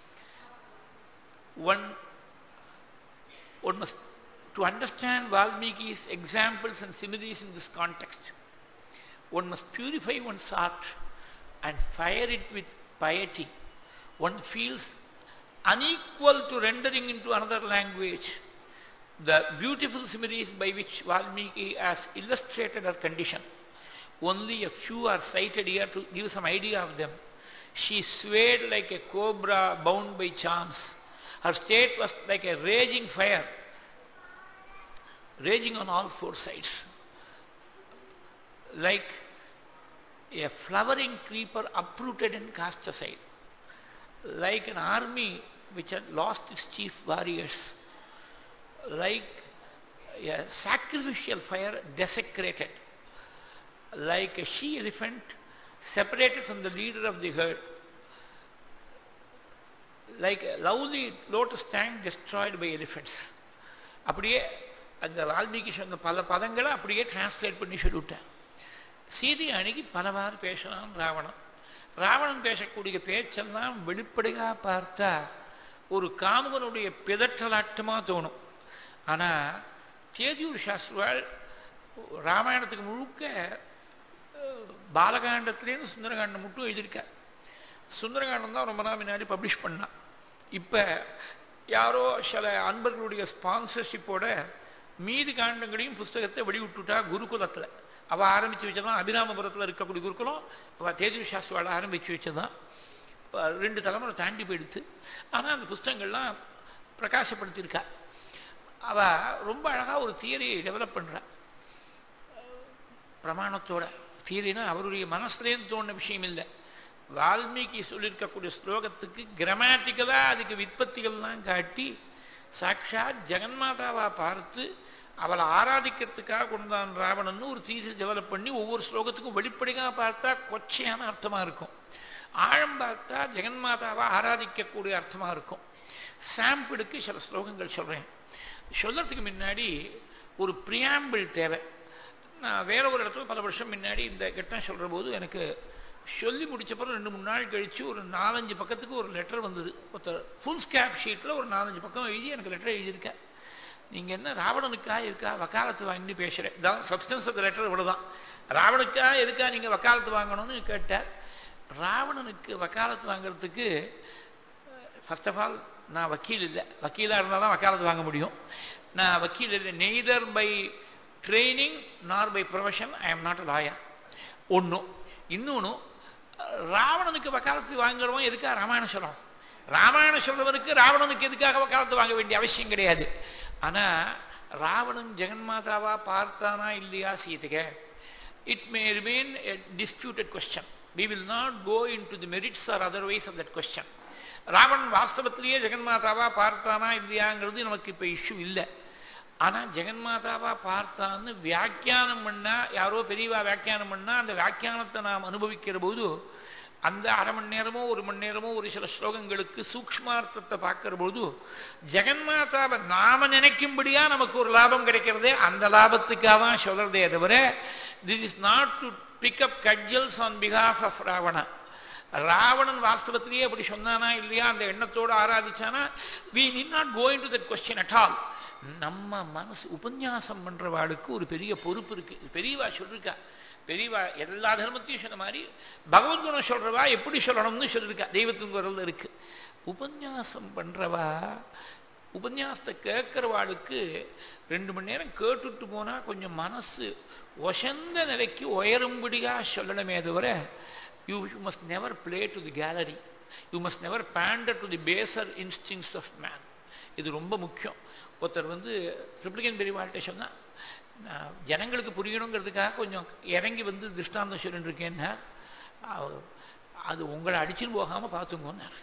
one, one must, to understand Valmiki's examples and similes in this context, one must purify one's heart and fire it with piety. One feels unequal to rendering into another language the beautiful similes by which Valmiki has illustrated her condition. Only a few are cited here to give some idea of them. She swayed like a cobra bound by charms. Her state was like a raging fire, raging on all four sides. Like a flowering creeper uprooted and cast aside. Like an army which had lost its chief warriors. Like a sacrificial fire desecrated. Like a she elephant separated from the leader of the herd. Like lovely lotus tank destroyed by elephants அப்படியே அந்த வால்மீகி சொன்ன பல பதங்களை அப்படியே translate பண்ணி சொல்லிவிட்டேன் சீதை அணுகி பலவாறு பேசலாம் ராவணன் ராவணன் பேசக்கூடிய பேச்செல்லாம் வெளிப்படையா பார்த்தா ஒரு காமுகனுடைய பிதற்றலாட்டமா தோணும் ஆனா தேதியூர் சாஸ்திரிவாள் ராமாயணத்துக்கு முழுக்க பாலகாண்டத்திலேருந்து சுந்தரகாண்டம் மட்டும் எழுதியிருக்கார் சுந்தரகாண்டம் தான் ரொம்ப நாள் முன்னாடி பப்ளிஷ் பண்ணான் இப்ப யாரோ சில அன்பர்களுடைய ஸ்பான்சர்ஷிப்போட மீதி காண்டங்களையும் புஸ்தகத்தை வெளிவிட்டுட்டா குருகுலத்துல அவ ஆரம்பிச்சு வச்சதான் அபிராமபுரத்துல இருக்கக்கூடிய குருகுலம் அவ தேஜு சாஸ்திரிவாள் ஆரம்பிச்சு வச்சதான் ரெண்டு தலைமுறை தாண்டி போயிடுச்சு ஆனா அந்த புஸ்தகங்கள்லாம் பிரகாசப்படுத்தியிருக்கா அவ ரொம்ப அழகா ஒரு தியரியை டெவலப் பண்றா பிரமாணத்தோட தியரினா அவருடைய மனசுலேருந்து தோணுன விஷயம் இல்லை வால்மீகி சொல்லியிருக்கக்கூடிய ஸ்லோகத்துக்கு கிராமட்டிக்கலா அதுக்கு விற்பத்திகள்லாம் காட்டி சாட்சாத் ஜெகன்மாதாவா பார்த்து அவளை ஆராதிக்கிறதுக்காக கொண்டான் ராவணன் ஒரு தீசிஸ் டெவலப் பண்ணி ஒவ்வொரு ஸ்லோகத்துக்கும் வெளிப்படையாக பார்த்தா கொச்சையான அர்த்தமா இருக்கும் ஆழம் பார்த்தா ஜெகன்மாதாவா ஆராதிக்கக்கூடிய அர்த்தமா இருக்கும் சாம்பிளுக்கு சில ஸ்லோகங்கள் சொல்றேன் சொல்றதுக்கு முன்னாடி ஒரு பிரியாம்பிள் தேவை நான் வேற ஒரு இடத்துல பல வருஷம் முன்னாடி இந்த கட்டம் சொல்ற போது எனக்கு சொல்லி முடிச்சப்பறம் ரெண்டு மூணு நாள் கழிச்சு ஒரு நாலஞ்சு பக்கத்துக்கு ஒரு லெட்டர் வந்தது ஒருத்தர் ஃபுல் ஸ்கேப் ஷீட்ல ஒரு நாலஞ்சு பக்கம் எழுதி எனக்கு லெட்டர் எழுதியிருக்கேன் நீங்க என்ன ராவணனுக்கா இருக்கா வக்காலத்து வாங்கி பேசுறேன் இதான் சப்ஸ்டன்ஸ் ஆஃப் லெட்டர் இவ்வளவுதான் ராவணுக்கா எதுக்கா நீங்க வக்காலத்து வாங்கணும்னு கேட்டார் ராவணனுக்கு வக்காலத்து வாங்குறதுக்கு ஃபர்ஸ்ட் ஆஃப் ஆல் நான் வக்கீல் இல்லை வக்கீலாக இருந்தால் தான் வக்காலத்து வாங்க முடியும் நான் வக்கீல் இல்லை neither by training nor by profession I am not a lawyer ஒன்றும் இன்னொன்று ராவணனுக்கு வக்காலத்து வாங்குறவன் எதுக்காக ராமாயணம் சொல்றோம் ராமாயணம் சொல்றவனுக்கு ராவணனுக்கு எதுக்காக வக்காலத்து வாங்க வேண்டிய அவசியம் கிடையாது ஆனா ராவணன் ஜெகன்மாதாவா பார்த்தானா இல்லையா சீதைக it may remain a disputed question we will not go into the merits or otherwise of that question Ravanan வாஸ்தவத்திலேயே ஜெகன்மாதாவா பார்த்தானா இல்லையாங்கிறது நமக்கு இப்ப இஷ்யூ இல்லை ஆனா ஜெகன்மாதாவா பார்த்தான்னு வியாக்கியானம் பண்ணா யாரோ பெரியவா வியாக்கியானம் பண்ணா அந்த வியாக்கியானத்தை நாம் அனுபவிக்கிற போது அந்த அரை மணி நேரமோ ஒரு மணி நேரமோ ஒரு சில ஸ்லோகங்களுக்கு சூக்ஷ்மார்த்தத்தை பார்க்கிற போது ஜெகன்மாதாவை நாம நினைக்கும்படியா நமக்கு ஒரு லாபம் கிடைக்கிறதே அந்த லாபத்துக்காக தான் சொல்றதே தவிர this is not to pick up cudgels on பிகாஃப் ஆஃப் ராவணா ராவணன் வாஸ்தவத்திலேயே அப்படி சொன்னானா இல்லையா அந்த எண்ணத்தோடு ஆராதிச்சானா we need not going to that question at all நம்ம மனசு உபன்யாசம் பண்றவாளுக்கு ஒரு பெரிய பொறுப்பு இருக்கு பெரியவா சொல்லிருக்கா பெரியவா எல்லா தர்மத்தையும் சொன்ன மாதிரி பகவத்குணம் சொல்றவா எப்படி சொல்லணும்னு சொல்லியிருக்கா தெய்வத்தின் குரல் இருக்கு உபன்யாசம் பண்றவா உபன்யாசத்தை கேட்கிறவாளுக்கு ரெண்டு மணி நேரம் கேட்டுட்டு போனா கொஞ்சம் மனசு ஒசந்த நிலைக்கு உயரும்படியா சொல்லணுமே தவிர you you must never play to the gallery you must never pander to the baser instincts of man இது ரொம்ப முக்கியம் ஒருத்தர் வந்து ட்ரிப்ளிகன் பெரியவாழ்கிட்ட சொன்னா ஜனங்களுக்கு புரியணுங்கிறதுக்காக கொஞ்சம் இறங்கி வந்து திருஷ்டாந்தம் சொல்லிட்டு இருக்கேன்னா அது உங்களை அடிச்சுன்னு போகாம பார்த்துங்கன்னாரு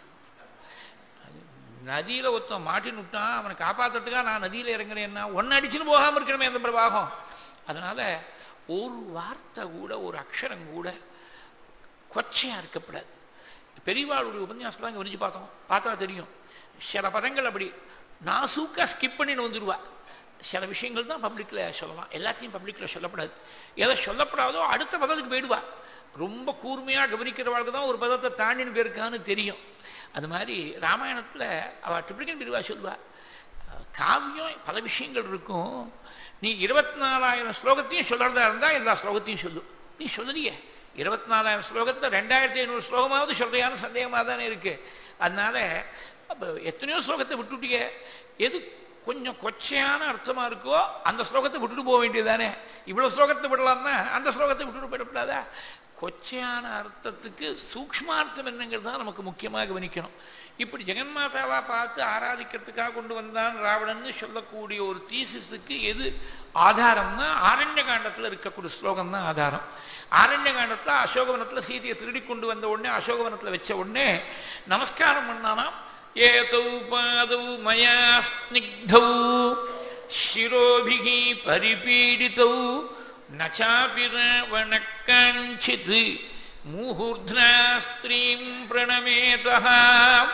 நதியில ஒருத்தன் மாட்டின்னு விட்டான் அவனை காப்பாத்துறதுக்காக நான் நதியில இறங்குறேன்னா ஒன்னு அடிச்சுன்னு போகாம இருக்கணுமே அந்த பிரபாகம் அதனால ஒரு வார்த்தை கூட ஒரு அக்ஷரம் கூட கொச்சையா இருக்கப்படாது பெரியவாளுடைய உபன்யாசத்துல அங்கே விரிஞ்சு பார்த்தோம் பார்த்தா தெரியும் சில பதங்கள் அப்படி நாசூக்கா ஸ்கிப் பண்ணின்னு வந்துடுவா சில விஷயங்கள் தான் பப்ளிக்ல சொல்லலாம் எல்லாத்தையும் பப்ளிக்ல சொல்லப்படாது எதை சொல்லப்படாதோ அடுத்த பதத்துக்கு போயிடுவா ரொம்ப கூர்மையா கவனிக்கிறவாளுக்கு தான் ஒரு பதத்தை தாண்டின்னு போயிருக்கான்னு தெரியும் அது மாதிரி ராமாயணத்துல அவ ட்ரிப்ளிகன் பிரிவா சொல்லுவா காவியம் பல விஷயங்கள் இருக்கும் நீ இருபத்தி நாலாயிரம் ஸ்லோகத்தையும் சொல்றதா இருந்தா எல்லா ஸ்லோகத்தையும் சொல்லு நீ சொல்லலையே இருபத்தி நாலாயிரம் ஸ்லோகத்தை ரெண்டாயிரத்தி ஐநூறு ஸ்லோகமாவது சொல்றியான்னு சந்தேகமா தானே இருக்கு அதனால எத்தனையோ ஸ்லோகத்தை விட்டுட்டிய எது கொஞ்சம் கொச்சையான அர்த்தமா இருக்கோ அந்த ஸ்லோகத்தை விட்டுட்டு போக வேண்டியதானே இவ்வளவு ஸ்லோகத்தை விடலாம்னா அந்த ஸ்லோகத்தை விட்டுட்டு போயிடக்கூடாதா கொச்சையான அர்த்தத்துக்கு சூக்ஷ்மார்த்தம் என்னங்கிறது தான் நமக்கு முக்கியமாக கவனிக்கணும் இப்படி ஜெகன்மாதாவா பார்த்து ஆராதிக்கிறதுக்காக கொண்டு வந்தான் ராவணன்னு சொல்லக்கூடிய ஒரு தீசிஸுக்கு எது ஆதாரம்னா ஆரண்ய காண்டத்துல இருக்கக்கூடிய ஸ்லோகம் தான் ஆதாரம் ஆரண்ய காண்டத்துல அசோகவனத்துல சீதையை திருடி கொண்டு வந்த உடனே அசோகவனத்துல வச்ச உடனே நமஸ்காரம் பண்ணானா ஏதௌ பாதௌ மயா ஸ்னிக்தௌ சிரோபிகி பரிபீடிதௌ நச்சாபி ராவண காஞ்சித் மூஹூர்ध्ना ஸ்திரீம் பிரணமேதः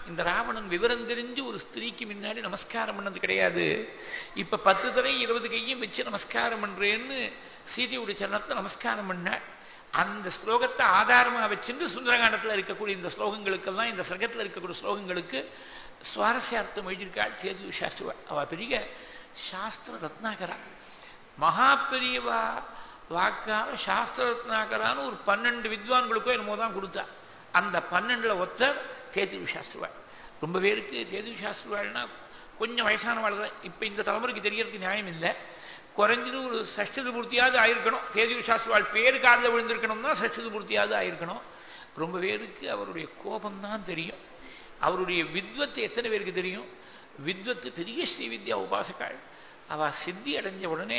இந்த ராவணன் விவரம் தெரிஞ்சு ஒரு ஸ்திரீக்கு முன்னாடி நமஸ்காரம் பண்ணது கிடையாது இப்ப பத்து தடவை இருபது கையும் வச்சு நமஸ்காரம் பண்றேன்னு சீதையுடைய சரணத்தை நமஸ்காரம் பண்ண அந்த ஸ்லோகத்தை ஆதாரமா வச்சுட்டு சுந்தரகாண்டத்துல இருக்கக்கூடிய இந்த ஸ்லோகங்களுக்கெல்லாம் இந்த சர்க்கத்துல இருக்கக்கூடிய ஸ்லோகங்களுக்கு சுவாரஸ்யார்த்தம் எழுதியிருக்காள் தேது சாஸ்திரவா அவ பெரிய சாஸ்திர ரத்னாகரா மகா பெரியவா வாக்காக சாஸ்திர ரத்னாகரான்னு ஒரு பன்னெண்டு வித்வான்களுக்கோ என்னமோ தான் கொடுத்தா அந்த பன்னெண்டுல ஒத்தர் தேதிரு சாஸ்திரவாள் ரொம்ப பேருக்கு தேதிரு சாஸ்திரவாள்னா கொஞ்சம் வயசானவாள் தான் இப்ப இந்த தலைமுறைக்கு தெரியறதுக்கு நியாயம் இல்லை குறைஞ்சது ஒரு சஷ்டது பூர்த்தியாவது ஆயிருக்கணும் தேதிரு சாஸ்திரவாள் பேரு காதில் விழுந்திருக்கணும்னா சஷ்டது பூர்த்தியாவது ஆயிருக்கணும் ரொம்ப பேருக்கு அவருடைய கோபம் தான் தெரியும் அவருடைய வித்வத்து எத்தனை பேருக்கு தெரியும் வித்வத்து பெரிய ஸ்ரீ வித்யா உபாசக்காள் அவ சித்தி அடைஞ்ச உடனே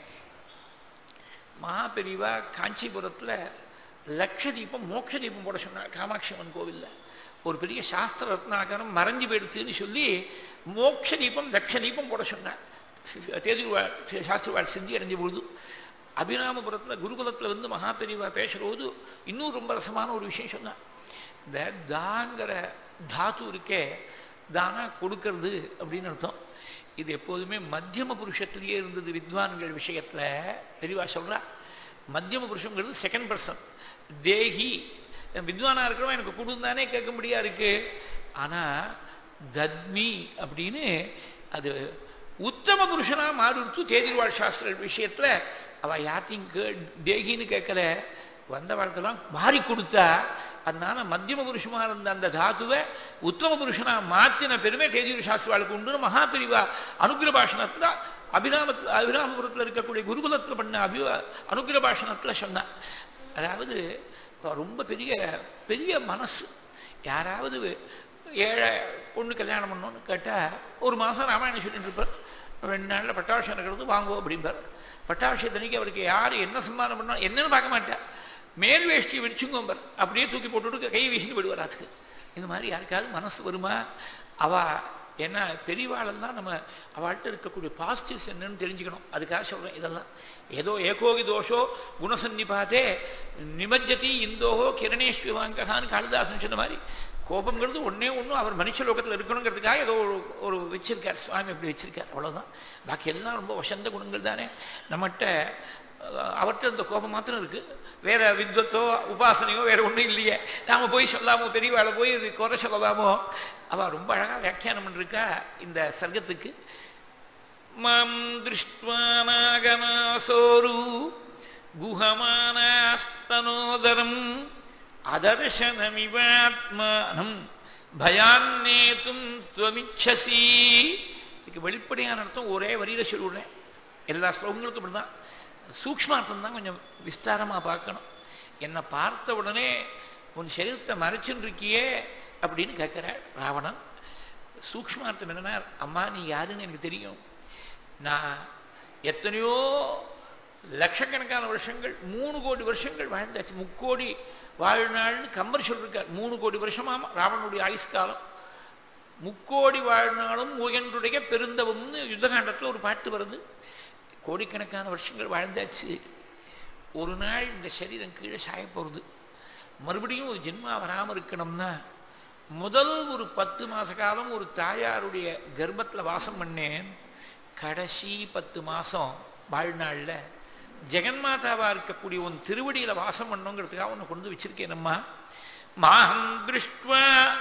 மகாபெரிவா காஞ்சிபுரத்துல லட்ச தீபம் மோட்ச தீபம் போட சொன்னார் காமாட்சி அம்மன் கோவில்ல ஒரு பெரிய சாஸ்திர ரத்னாகரம் மறைஞ்சு போயிடுத்துன்னு சொல்லி மோட்ச தீபம் லட்ச தீபம் போட சொன்னார் தேதிவாள் சாஸ்திரவாள் சிந்தி அடைஞ்ச பொழுது அபிராமபுரத்துல குருகுலத்துல வந்து மகாபெரிவா பேசும்போது இன்னும் ரொம்ப ரசமான ஒரு விஷயம் சொன்னார் இந்த தாங்கிற தாத்து இருக்கே தானா கொடுக்கறது அப்படின்னு அர்த்தம் இது எப்போதுமே மத்தியம புருஷத்திலேயே இருந்தது வித்வான்கள் விஷயத்துல பெரியவா சொல்றா மத்தியம புருஷங்கிறது செகண்ட் பர்சன் தேகி வித்வானா இருக்கிறவன் எனக்கு கொடுந்தானே கேட்க முடியா இருக்கு ஆனா தத்மி அப்படின்னு அது உத்தம புருஷனா மாறிடுத்து தேதிர்வாழ் சாஸ்திர விஷயத்துல அவ யார்த்தையும் கே தேகின்னு கேட்கல வந்த வாழ்க்கைலாம் மாறி கொடுத்தா அதனால மத்தியம புருஷமா இருந்த அந்த தாத்துவை உத்தம புருஷனா மாத்தின பெருமை தேதியூர் சாஸ்திரிவாளுக்கு உண்டு மகாபிரிவா அனுகிர பாஷணத்துல அபிராமத்துல அபிராமபுரத்துல இருக்கக்கூடிய குருகுலத்துல பண்ண அபி அனுகிர பாஷணத்துல சொன்னான் அதாவது ரொம்ப பெரிய பெரிய மனசு யாராவது ஏழை பொண்ணு கல்யாணம் பண்ணணும்னு கேட்டா ஒரு மாசம் ராமாயணம் சொல்லிட்டு இருப்பார் ரெண்டு நாள்ல பட்டாபிஷம் இருக்கிறது வாங்குவோம் அப்படிம்பார் பட்டாபிஷத்தன்னைக்கு அவருக்கு யாரு என்ன சம்மானம் பண்ணா என்னன்னு பார்க்க மாட்டார் மேல் வேஷ்டியை விரிச்சுங்கோம்பர் அப்படியே தூக்கி போட்டுட்டு கை வீசிட்டு விடுவார் அதுக்கு இந்த மாதிரி யாருக்காவது மனசு வருமா அவ ஏன்னா பெரியவாளெல்லாம் நம்ம அவள்கிட்ட இருக்கக்கூடிய பாசிட்டிவ்ஸ் என்னன்னு தெரிஞ்சுக்கணும் அதுக்காக சொல்றேன் இதெல்லாம் ஏதோ ஏகோகி தோஷோ குணசன்னிபாத்தே நிமஜ்ஜதி இந்தோகோ கிரணேஸ்விவாங்ககான்னு காளிதாசன் சொன்ன மாதிரி கோபங்கிறது ஒன்னே ஒன்றும் அவர் மனுஷ லோகத்தில் இருக்கணுங்கிறதுக்காக ஏதோ ஒரு ஒரு வச்சிருக்கார் சுவாமி அப்படி வச்சிருக்கார் அவ்வளவுதான் பாக்கி எல்லாம் ரொம்ப வசந்த குணங்கள் தானே நம்மகிட்ட அவர்கிட்ட இந்த கோபம் மாத்திரம் இருக்கு வேற வித்வத்தோ உபாசனையோ வேற ஒன்றும் இல்லையே நாம போய் சொல்லாமோ பெரியவாளை போய் இது குறை சொல்லலாமோ அவ ரொம்ப அழகா வியாக்கியானம் பண்ணிருக்கா இந்த சர்க்கத்துக்கு மாம் திருஷ்டுவானாகனாசோரு குஹமானாஸ்தனோதரம் அதர்சனமிவாத்மானம் பயான்னேத்தும் துவமிச்சசி இதுக்கு வெளிப்படையான அர்த்தம் ஒரே வரியில சொல்லிவிடுறேன் எல்லா ஸ்லோகங்களுக்கும் இப்படிதான் சூக்மார்த்தம் தான் கொஞ்சம் விஸ்தாரமா பார்க்கணும் என்னை பார்த்த உடனே உன் சரீரத்தை மறைச்சுன்னு இருக்கியே அப்படின்னு கேட்கிறார் ராவணன் சூக்மார்த்தம் என்னன்னா அம்மா நீ யாருன்னு எனக்கு தெரியும் நான் எத்தனையோ லட்சக்கணக்கான வருஷங்கள் மூணு கோடி வருஷங்கள் வாழ்ந்தாச்சு முக்கோடி வாழ்நாள்னு கம்பர் சொல்லிருக்கார் மூணு கோடி வருஷமாமா ராவனுடைய ஆயுஷ்காலம் முக்கோடி வாழ்நாளும் முயன்றுடைய பெருந்தவம்னு யுத்தகாண்டத்தில் ஒரு பாட்டு வருது கோடிக்கணக்கான வருஷங்கள் வாழ்ந்தாச்சு ஒரு நாள் இந்த சரீரம் கீழே சாய போகிறது மறுபடியும் ஒரு ஜென்மா வராமல் இருக்கணும்னா முதல் ஒரு பத்து மாச காலம் ஒரு தாயாருடைய கர்ப்பத்தில் வாசம் பண்ணேன் கடைசி பத்து மாசம் வாழ்நாளில் ஜெகன்மாதாவா இருக்கக்கூடிய உன் திருவடியில வாசம் பண்ணுங்கிறதுக்காக உன்னை கொண்டு வச்சிருக்கேன் அம்மா மாஹம் திருஷ்டுவா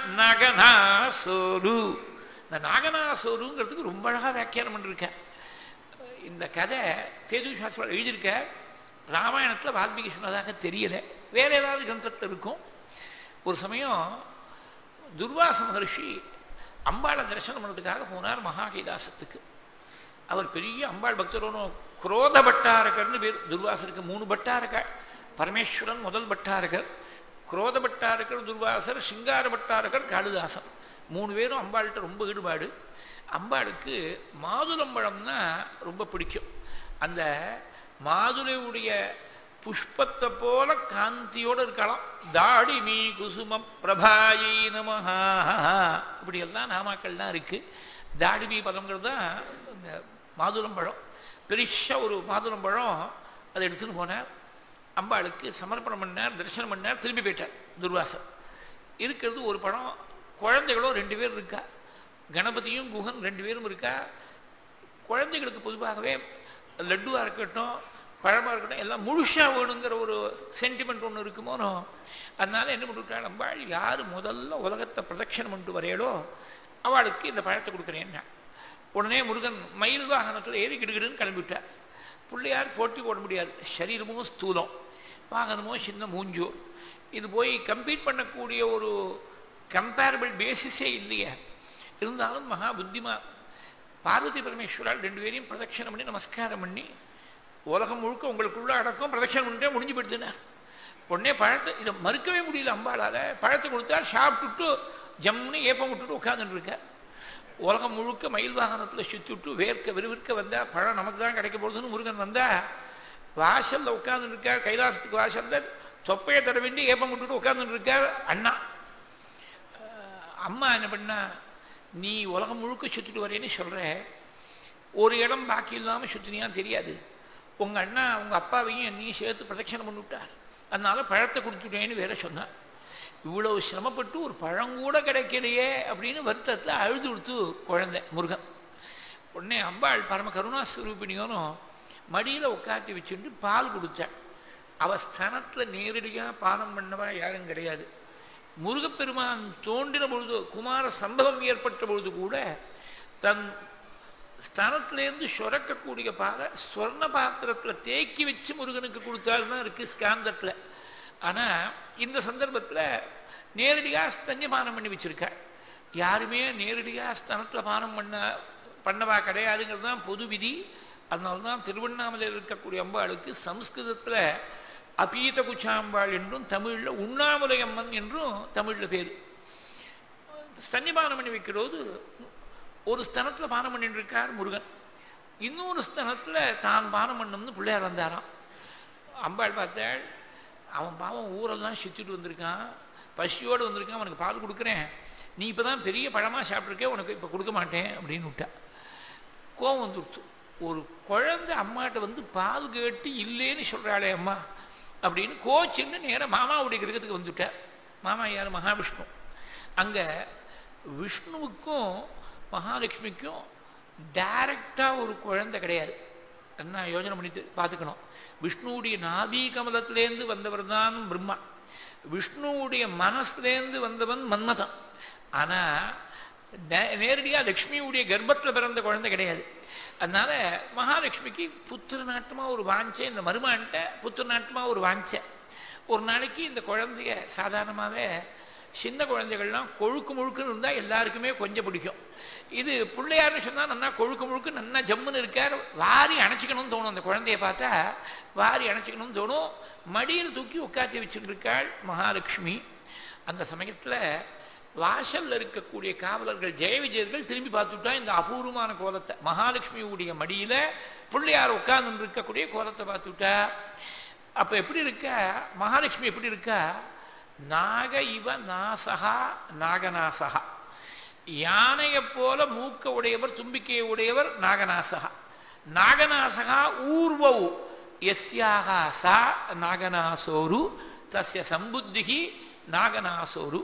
நகனாசோரு இந்த நாகனாசோருங்கிறதுக்கு ரொம்ப அழகா வியாக்கியானம் பண்ணிருக்கேன் இந்த கதை தேது சாஸ்திரம் எழுதியிருக்க ராமாயணத்துல வால்மீகி சொன்னதாக தெரியல வேற ஏதாவது கிரந்தத்தில் இருக்கும் ஒரு சமயம் துர்வாச மகர்ஷி அம்பாளை தரிசனம் பண்ணதுக்காக போனார் மகா கைலாசத்துக்கு அவர் பெரிய அம்பாள் பக்தரோனும் குரோத பட்டாரகர்னு பேர் துர்வாசருக்கு மூணு பட்டாரகர் பரமேஸ்வரன் முதல் பட்டாரகர் குரோத பட்டாரகர் துர்வாசர் சிங்கார பட்டாரகர் காளிதாசன் மூணு பேரும் அம்பாள்கிட்ட ரொம்ப ஈடுபாடு அம்பாளுக்கு மாதுளம்பழம்னா ரொம்ப பிடிக்கும் அந்த மாதுளையுடைய புஷ்பத்தை போல காந்தியோட இருக்கலாம் தாடி மீ குசும பிரபாயை நமஹா இப்படி எல்லாம் நாமாக்கள்லாம் இருக்கு தாடிமி பதங்கிறது தான் இந்த மாதுளம்பழம் பெருசா ஒரு மாதுளம்பழம் அதை எடுத்துன்னு போனார் அம்பாளுக்கு சமர்ப்பணம் பண்ணார் தரிசனம் பண்ணார் திரும்பி போயிட்டார் துர்வாசர் இருக்கிறது ஒரு பழம் குழந்தைகளும் ரெண்டு பேர் இருக்கா கணபதியும் குகன் ரெண்டு பேரும் இருக்கா குழந்தைகளுக்கு பொதுவாகவே லட்டுவா இருக்கட்டும் பழமா இருக்கட்டும் எல்லாம் முழுசா வேணுங்கிற ஒரு சென்டிமெண்ட் ஒன்று இருக்குமோனோ அதனால என்ன பண்ணிவிட்டாள் அம்பாள் யார் முதல்ல உலகத்தை பிரதட்சணம் பண்ணிட்டு வரையலோ அவளுக்கு இந்த பழத்தை கொடுக்குறேன்னா உடனே முருகன் மயில் வாகனத்தில் ஏறி கிடுகிடுன்னு கிளம்பிவிட்டார் பிள்ளையார் போட்டி போட முடியாது சரீரமும் ஸ்தூலம் வாகனமோ சின்ன மூஞ்சோ இது போய் கம்பீட் பண்ணக்கூடிய ஒரு கம்பேரபிள் பேசிஸே இல்லையே இருந்தாலும் மகா புத்திமா பார்வதி பரமேஸ்வரால் ரெண்டு பேரையும் பிரதட்சணம் பண்ணி நமஸ்காரம் பண்ணி உலகம் முழுக்க உங்களுக்குள்ள அடக்கம் பிரதட்சணம் பண்ணிட்டே முடிஞ்சு போயிடுதுனார் உடனே பழத்தை இதை மறுக்கவே முடியல அம்பாளால பழத்தை கொடுத்தா சாப்பிட்டுட்டு ஜம்னு ஏப்பம் விட்டுட்டு உட்காந்துட்டு இருக்க உலகம் முழுக்க மயில் வாகனத்தில் சுத்தி விட்டு வேர்க்க விறுவிற்க வந்தா பழம் நமக்கு தான் கிடைக்க போகுதுன்னு முருகன் வந்தா வாசல்ல உட்கார்ந்துட்டு இருக்கார் கைலாசத்துக்கு வாசல்ல சொப்பையை தர வேண்டி ஏப்பம் விட்டுட்டு உட்கார்ந்துட்டு இருக்கார் அண்ணா அம்மா என்ன பண்ணா நீ உலகம் முழுக்க சுத்திட்டு வரேன்னு சொல்ற ஒரு இடம் பாக்கி இல்லாம சுத்தினியா தெரியாது உங்க அண்ணா உங்க அப்பாவையும் என்னையும் சேர்த்து பிரதட்சணம் பண்ணிவிட்டார் அதனால பழத்தை கொடுத்துட்டேன்னு வேற சொன்னார் இவ்வளவு சிரமப்பட்டு ஒரு பழம் கூட கிடைக்கலையே அப்படின்னு வருத்தத்தில் அழுது கொடுத்து குழந்தை முருகன் உடனே அம்பாள் பரம கருணாஸ்வரூபிணியோனும் மடியில உட்காட்டி வச்சுட்டு பால் கொடுத்தாள் அவ ஸ்தனத்துல நேரடியா பானம் பண்ணவா யாரும் கிடையாது முருகப்பெருமான் தோன்றின பொழுது குமார சம்பவம் ஏற்பட்ட பொழுது கூட தன் ஸ்தானத்திலேருந்து சுரக்கக்கூடிய பாலை ஸ்வர்ண பாத்திரத்துல தேக்கி வச்சு முருகனுக்கு கொடுத்தாருன்னு இருக்கு ஸ்காந்தத்துல ஆனா இந்த சந்தர்ப்பத்துல நேரடியா ஸ்தன்யபானம் பண்ணி வச்சிருக்காள் யாருமே நேரடியா ஸ்தனத்துல பானம் பண்ண பண்ணவா கிடையாதுங்கிறது தான் பொது விதி அதனால்தான் திருவண்ணாமலையில் இருக்கக்கூடிய அம்பாளுக்கு சம்ஸ்கிருதத்துல அபீத குச்சாம்பாள் என்றும் தமிழ்ல உண்ணாமுலை அம்மன் என்றும் தமிழ்ல பேரு ஸ்தன்யபானம் பண்ணி வைக்கிறது ஒரு ஸ்தனத்துல பானம் பண்ணிட்டு இருக்கார் முருகன் இன்னொரு ஸ்தனத்துல தான் பானம் பண்ணணும்னு பிள்ளையார் வந்தாராம் அம்பாள் பார்த்தாள் அவன் பாவம் ஊரெல்லாம் சுத்திட்டு வந்திருக்கான் பசியோடு வந்திருக்கான் அவனுக்கு பால் கொடுக்குறேன் நீ இப்பதான் பெரிய பழமா சாப்பிட்ருக்கே உனக்கு இப்ப கொடுக்க மாட்டேன் அப்படின்னு விட்டா கோவம் வந்துடுச்சு ஒரு குழந்தை அம்மாட்ட வந்து பால் கேட்டு இல்லைன்னு சொல்றாளே அம்மா அப்படின்னு கோச்சின்னு நேரம் மாமாவுடைய கிரகத்துக்கு வந்துட்டார் மாமா யார் மகாவிஷ்ணு அங்க விஷ்ணுவுக்கும் மகாலட்சுமிக்கும் டைரக்டா ஒரு குழந்தை கிடையாது என்ன யோஜனை பண்ணி பார்த்துக்கணும் விஷ்ணுவுடைய நாபி கமலத்திலேருந்து வந்தவர் தான் பிரம்மா விஷ்ணுவுடைய மனசுலேருந்து வந்தவன் மன்மதன் ஆனா நேரடியா லக்ஷ்மியுடைய கர்ப்பத்துல பிறந்த குழந்தை கிடையாது அதனால மகாலட்சுமிக்கு புத்திர நாட்டமா ஒரு வாஞ்சை இந்த மருமான்ட்ட புத்திர நாட்டமா ஒரு வாஞ்சை ஒரு நாளைக்கு இந்த குழந்தைய சாதாரணமாவே சின்ன குழந்தைகள்லாம் கொழுக்கு முழுக்குன்னு இருந்தா எல்லாருக்குமே கொஞ்சம் பிடிக்கும் இது பிள்ளையார்னு சொன்னா நன்னா கொழுக்கு முழுக்கு நன்னா ஜம்முன்னு இருக்கார் வாரி அணைச்சிக்கணும்னு தோணும் அந்த குழந்தைய பார்த்தா வாரி அணைச்சிக்கணும்னு தோணும் மடியில் தூக்கி உட்காத்தி வச்சுட்டு இருக்காள் மகாலட்சுமி அந்த சமயத்துல வாசல்ல இருக்கக்கூடிய காவலர்கள் ஜெய விஜயர்கள் திரும்பி பார்த்துட்டா இந்த அபூர்வமான கோலத்தை மகாலட்சுமியுடைய மடியில பிள்ளையார் உட்கார்ந்து இருக்கக்கூடிய கோலத்தை பார்த்துட்டா அப்ப எப்படி இருக்கா மகாலட்சுமி எப்படி இருக்கா நாக இவ நாசகா நாகநாசகா யானையை போல மூக்க உடையவர் தும்பிக்கையை உடையவர் நாகநாசகா நாகநாசகா ஊர்வவு எஸ்யாக சா நாகநாசோரு தஸ்ய சம்புத்திகி நாகநாசோரு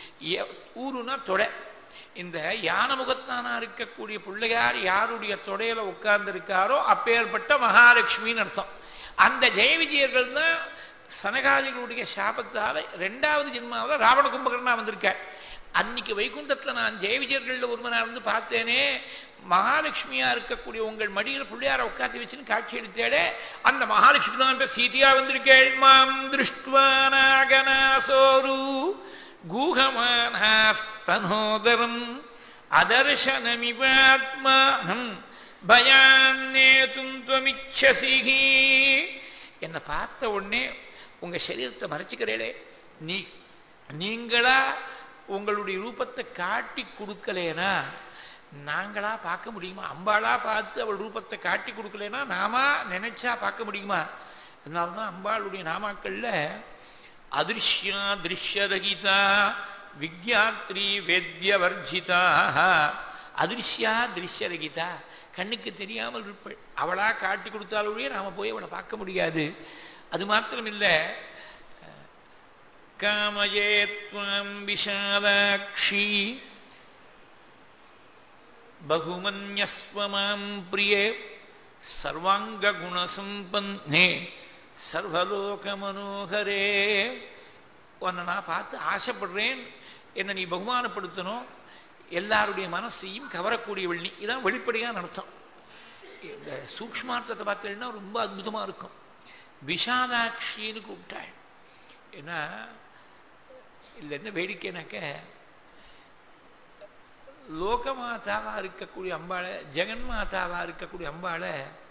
ஊருனா தொடை இந்த யான முகத்தானா இருக்கக்கூடிய பிள்ளையார் யாருடைய தொடையில உட்கார்ந்து இருக்காரோ அப்பேற்பட்ட மகாலட்சுமின்னு அர்த்தம் அந்த ஜெய விஜயர்கள் தான் சனகாதிகளுடைய சாபத்தால ரெண்டாவது ஜென்மாவில் ராவண கும்பகர்ணா வந்திருக்கார் அன்னைக்கு வைகுண்டத்துல நான் ஜெய விஜயர்கள்ல ஒருவனா இருந்து பார்த்தேனே மகாலட்சுமியா இருக்கக்கூடிய உங்கள் மடியில் பிள்ளையார உட்காந்து வச்சுன்னு காட்சி எடுத்தேடே அந்த மகாலட்சுமி தான் சீதையா வந்திருக்கேள் மாம் திருஷ்டுவானாகனாசோரு கூகமானாஸ்தனோதரம் அதர்சனமிவாத்மானம் பயான்னேதும் துவமிச்சசிகி என்னை பார்த்த உடனே உங்க சரீரத்தை மறைச்சுக்கிறேளே நீ நீங்களா உங்களுடைய ரூபத்தை காட்டி கொடுக்கலேனா நாங்களா பார்க்க முடியுமா அம்பாளா பார்த்து அவள் ரூபத்தை காட்டி கொடுக்கலனா நாமா நினைச்சா பார்க்க முடியுமா அதனால்தான் அம்பாளுடைய நாமாக்கள்ல அதிருஷ்யா திருஷ்யரகிதா விக்யாத்ரி வேத்யவர்ஜிதா அதிருஷ்யா திருஷ்யரகிதா கண்ணுக்கு தெரியாமல் இருப்பள் அவளா காட்டி கொடுத்தாலுடைய நாம போய் அவளை பார்க்க முடியாது அது மாத்திரம் இல்லை காமயே त्वां விஷாலாட்சி பகுமன்யஸ்வ மாம் பிரியே சர்வாங்ககுணசம்பன்னே சர்வலோக மனோகரே உன்னை நான் பார்த்து ஆசைப்படுறேன் என்னை நீ பகுமானப்படுத்தணும் எல்லாருடைய மனசையும் கவரக்கூடியவள் நீ இதான் வெளிப்படையான அர்த்தம் இந்த சூக்ஷ்மார்த்தத்தை பார்த்தீங்கன்னா ரொம்ப அற்புதமா இருக்கும் விஷாலாட்சின்னு கூப்பிட்டாள் ஏன்னா இல்லை என்ன வேடிக்கைனாக்க லோகமாதாவா இருக்கக்கூடிய அம்பாளை ஜெகன்மாதாவா இருக்கக்கூடிய அம்பாளை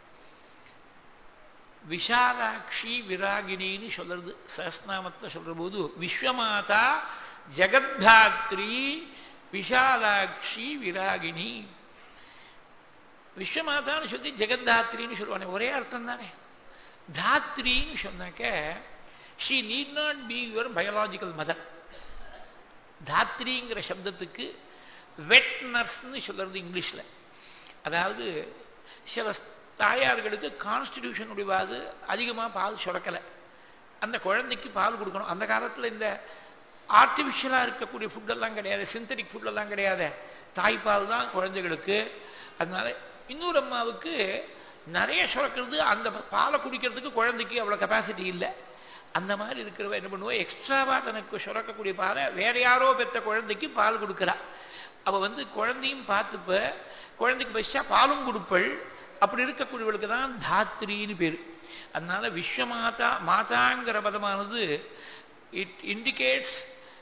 விஷாலாட்சி விராகினின்னு சொல்றது சஹஸ்நாமத்தை சொல்ற போது விஸ்வமாதா ஜெகத்தாத்ரி விஷாலாட்சி விராகினி விஸ்வமாதான்னு சொல்லி ஜெகத்தாத்ரின்னு சொல்லுவானே ஒரே அர்த்தம் தானே தாத்ரின்னு சொன்னாக்க she need not be your biological mother தாத்ரிங்கிற சப்தத்துக்கு வெட் நர்ஸ்ன்னு சொல்றது இங்கிலீஷ்ல அதாவது சில தாயார்களுக்கு கான்ஸ்டிடியூஷன் முடிவாது அதிகமாக பால் சுரக்கலை அந்த குழந்தைக்கு பால் கொடுக்கணும் அந்த காலத்தில் இந்த ஆர்டிஃபிஷியலாக இருக்கக்கூடிய ஃபுட்டெல்லாம் கிடையாது சிந்தட்டிக் ஃபுட்டெல்லாம் கிடையாது தாய்ப்பால் தான் குழந்தைகளுக்கு அதனால இன்னொரு அம்மாவுக்கு நிறைய சுரக்கிறது அந்த பாலை குடிக்கிறதுக்கு குழந்தைக்கு அவ்வளோ கெப்பாசிட்டி இல்லை அந்த மாதிரி இருக்கிறவ என்ன பண்ணுவோம் எக்ஸ்ட்ராவா தனக்கு சுரக்கக்கூடிய பாலை வேற யாரோ பெற்ற குழந்தைக்கு பால் கொடுக்குறா அவ வந்து குழந்தையும் பார்த்துப்ப குழந்தைக்கு பசிச்சா பாலும் கொடுப்பள் அப்படி இருக்கக்கூடியவளுக்கு தான் தாத்ரின்னு பேரு அதனால விஸ்வமாதா மாதாங்கிற பதமானது it indicates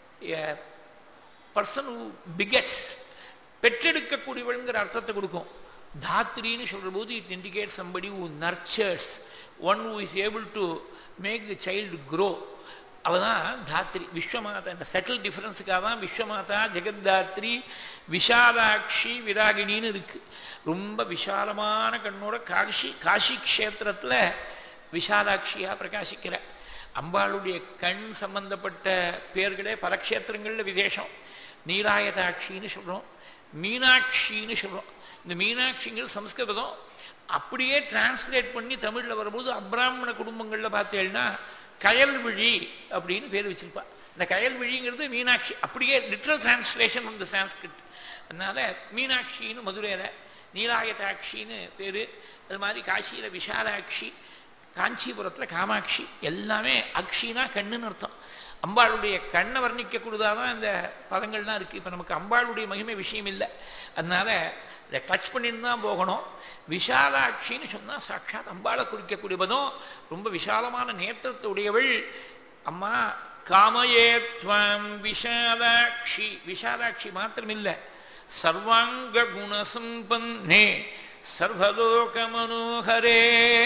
person who begets பெற்றெடுக்கக்கூடியவள்ங்கிற அர்த்தத்தை கொடுக்கும் தாத்ரின்னு சொல்ற போது it indicate somebody who nurtures one who is able to make the child grow அவதான் தாத்ரி விஸ்வமாதா இந்த செட்டில் டிஃபரன்ஸுக்காக தான் விஸ்வமாதா ஜெகத்தாத்ரி விஷாலாட்சி விராகினின்னு இருக்கு ரொம்ப விசாலமான கண்ணோட காஷி காஷி கஷேத்திரத்துல விஷாலாட்சியா பிரகாசிக்கிற அம்பாளுடைய கண் சம்பந்தப்பட்ட பேர்களே பல க்ஷேத்திரங்கள்ல விசேஷம் நீலாயதாட்சின்னு சொல்றோம் மீனாட்சின்னு சொல்றோம் இந்த மீனாட்சிங்கிறது சம்ஸ்கிருதம் அப்படியே டிரான்ஸ்லேட் பண்ணி தமிழ்ல வரும்போது அப்ராமண குடும்பங்கள்ல பார்த்தேன்னா கயல்விழி அப்படின்னு பேர் வச்சிருப்பா இந்த கயல்விழிங்கிறது மீனாட்சி அப்படியே லிட்ரல் டிரான்ஸ்லேஷன் இந்த சான்ஸ்கிரிட் அதனால மீனாட்சின்னு மதுரையில நீலாயதாட்சின்னு பேரு அது மாதிரி காசியில விஷாலாட்சி காஞ்சிபுரத்துல காமாட்சி எல்லாமே அக்ஷினா கண்ணுன்னு அர்த்தம் அம்பாளுடைய கண்ணை வர்ணிக்கக்கூடியதான் இந்த பதங்கள்லாம் இருக்கு இப்ப நமக்கு அம்பாளுடைய மகிமை விஷயம் இல்லை அதனால இதை டச் பண்ணிட்டு தான் போகணும் விஷாலாட்சின்னு சொன்னா சாட்சாத் அம்பாளை குறிக்கக்கூடிய பதம் ரொம்ப விசாலமான நேற்றத்தை உடையவள் அம்மா காமயே துவம் விஷாலாட்சி விஷாலாட்சி மாத்திரமில்லை சர்வாங்க குணசம்பன்னே சர்வலோக மனோகரே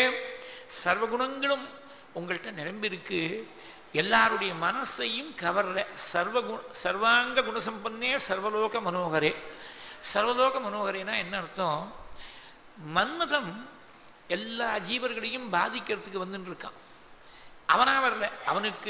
சர்வகுணங்களும் உங்கள்கிட்ட நிரம்பி இருக்கு எல்லாருடைய மனசையும் கவர்ற சர்வகு சர்வாங்க குணசம்பன்னே சர்வலோக மனோகரே சர்வலோக மனோகரேனா என்ன அர்த்தம் மன்மதம் எல்லா ஜீவர்களையும் பாதிக்கிறதுக்கு வந்துட்டு இருக்கான் அவனா வரல அவனுக்கு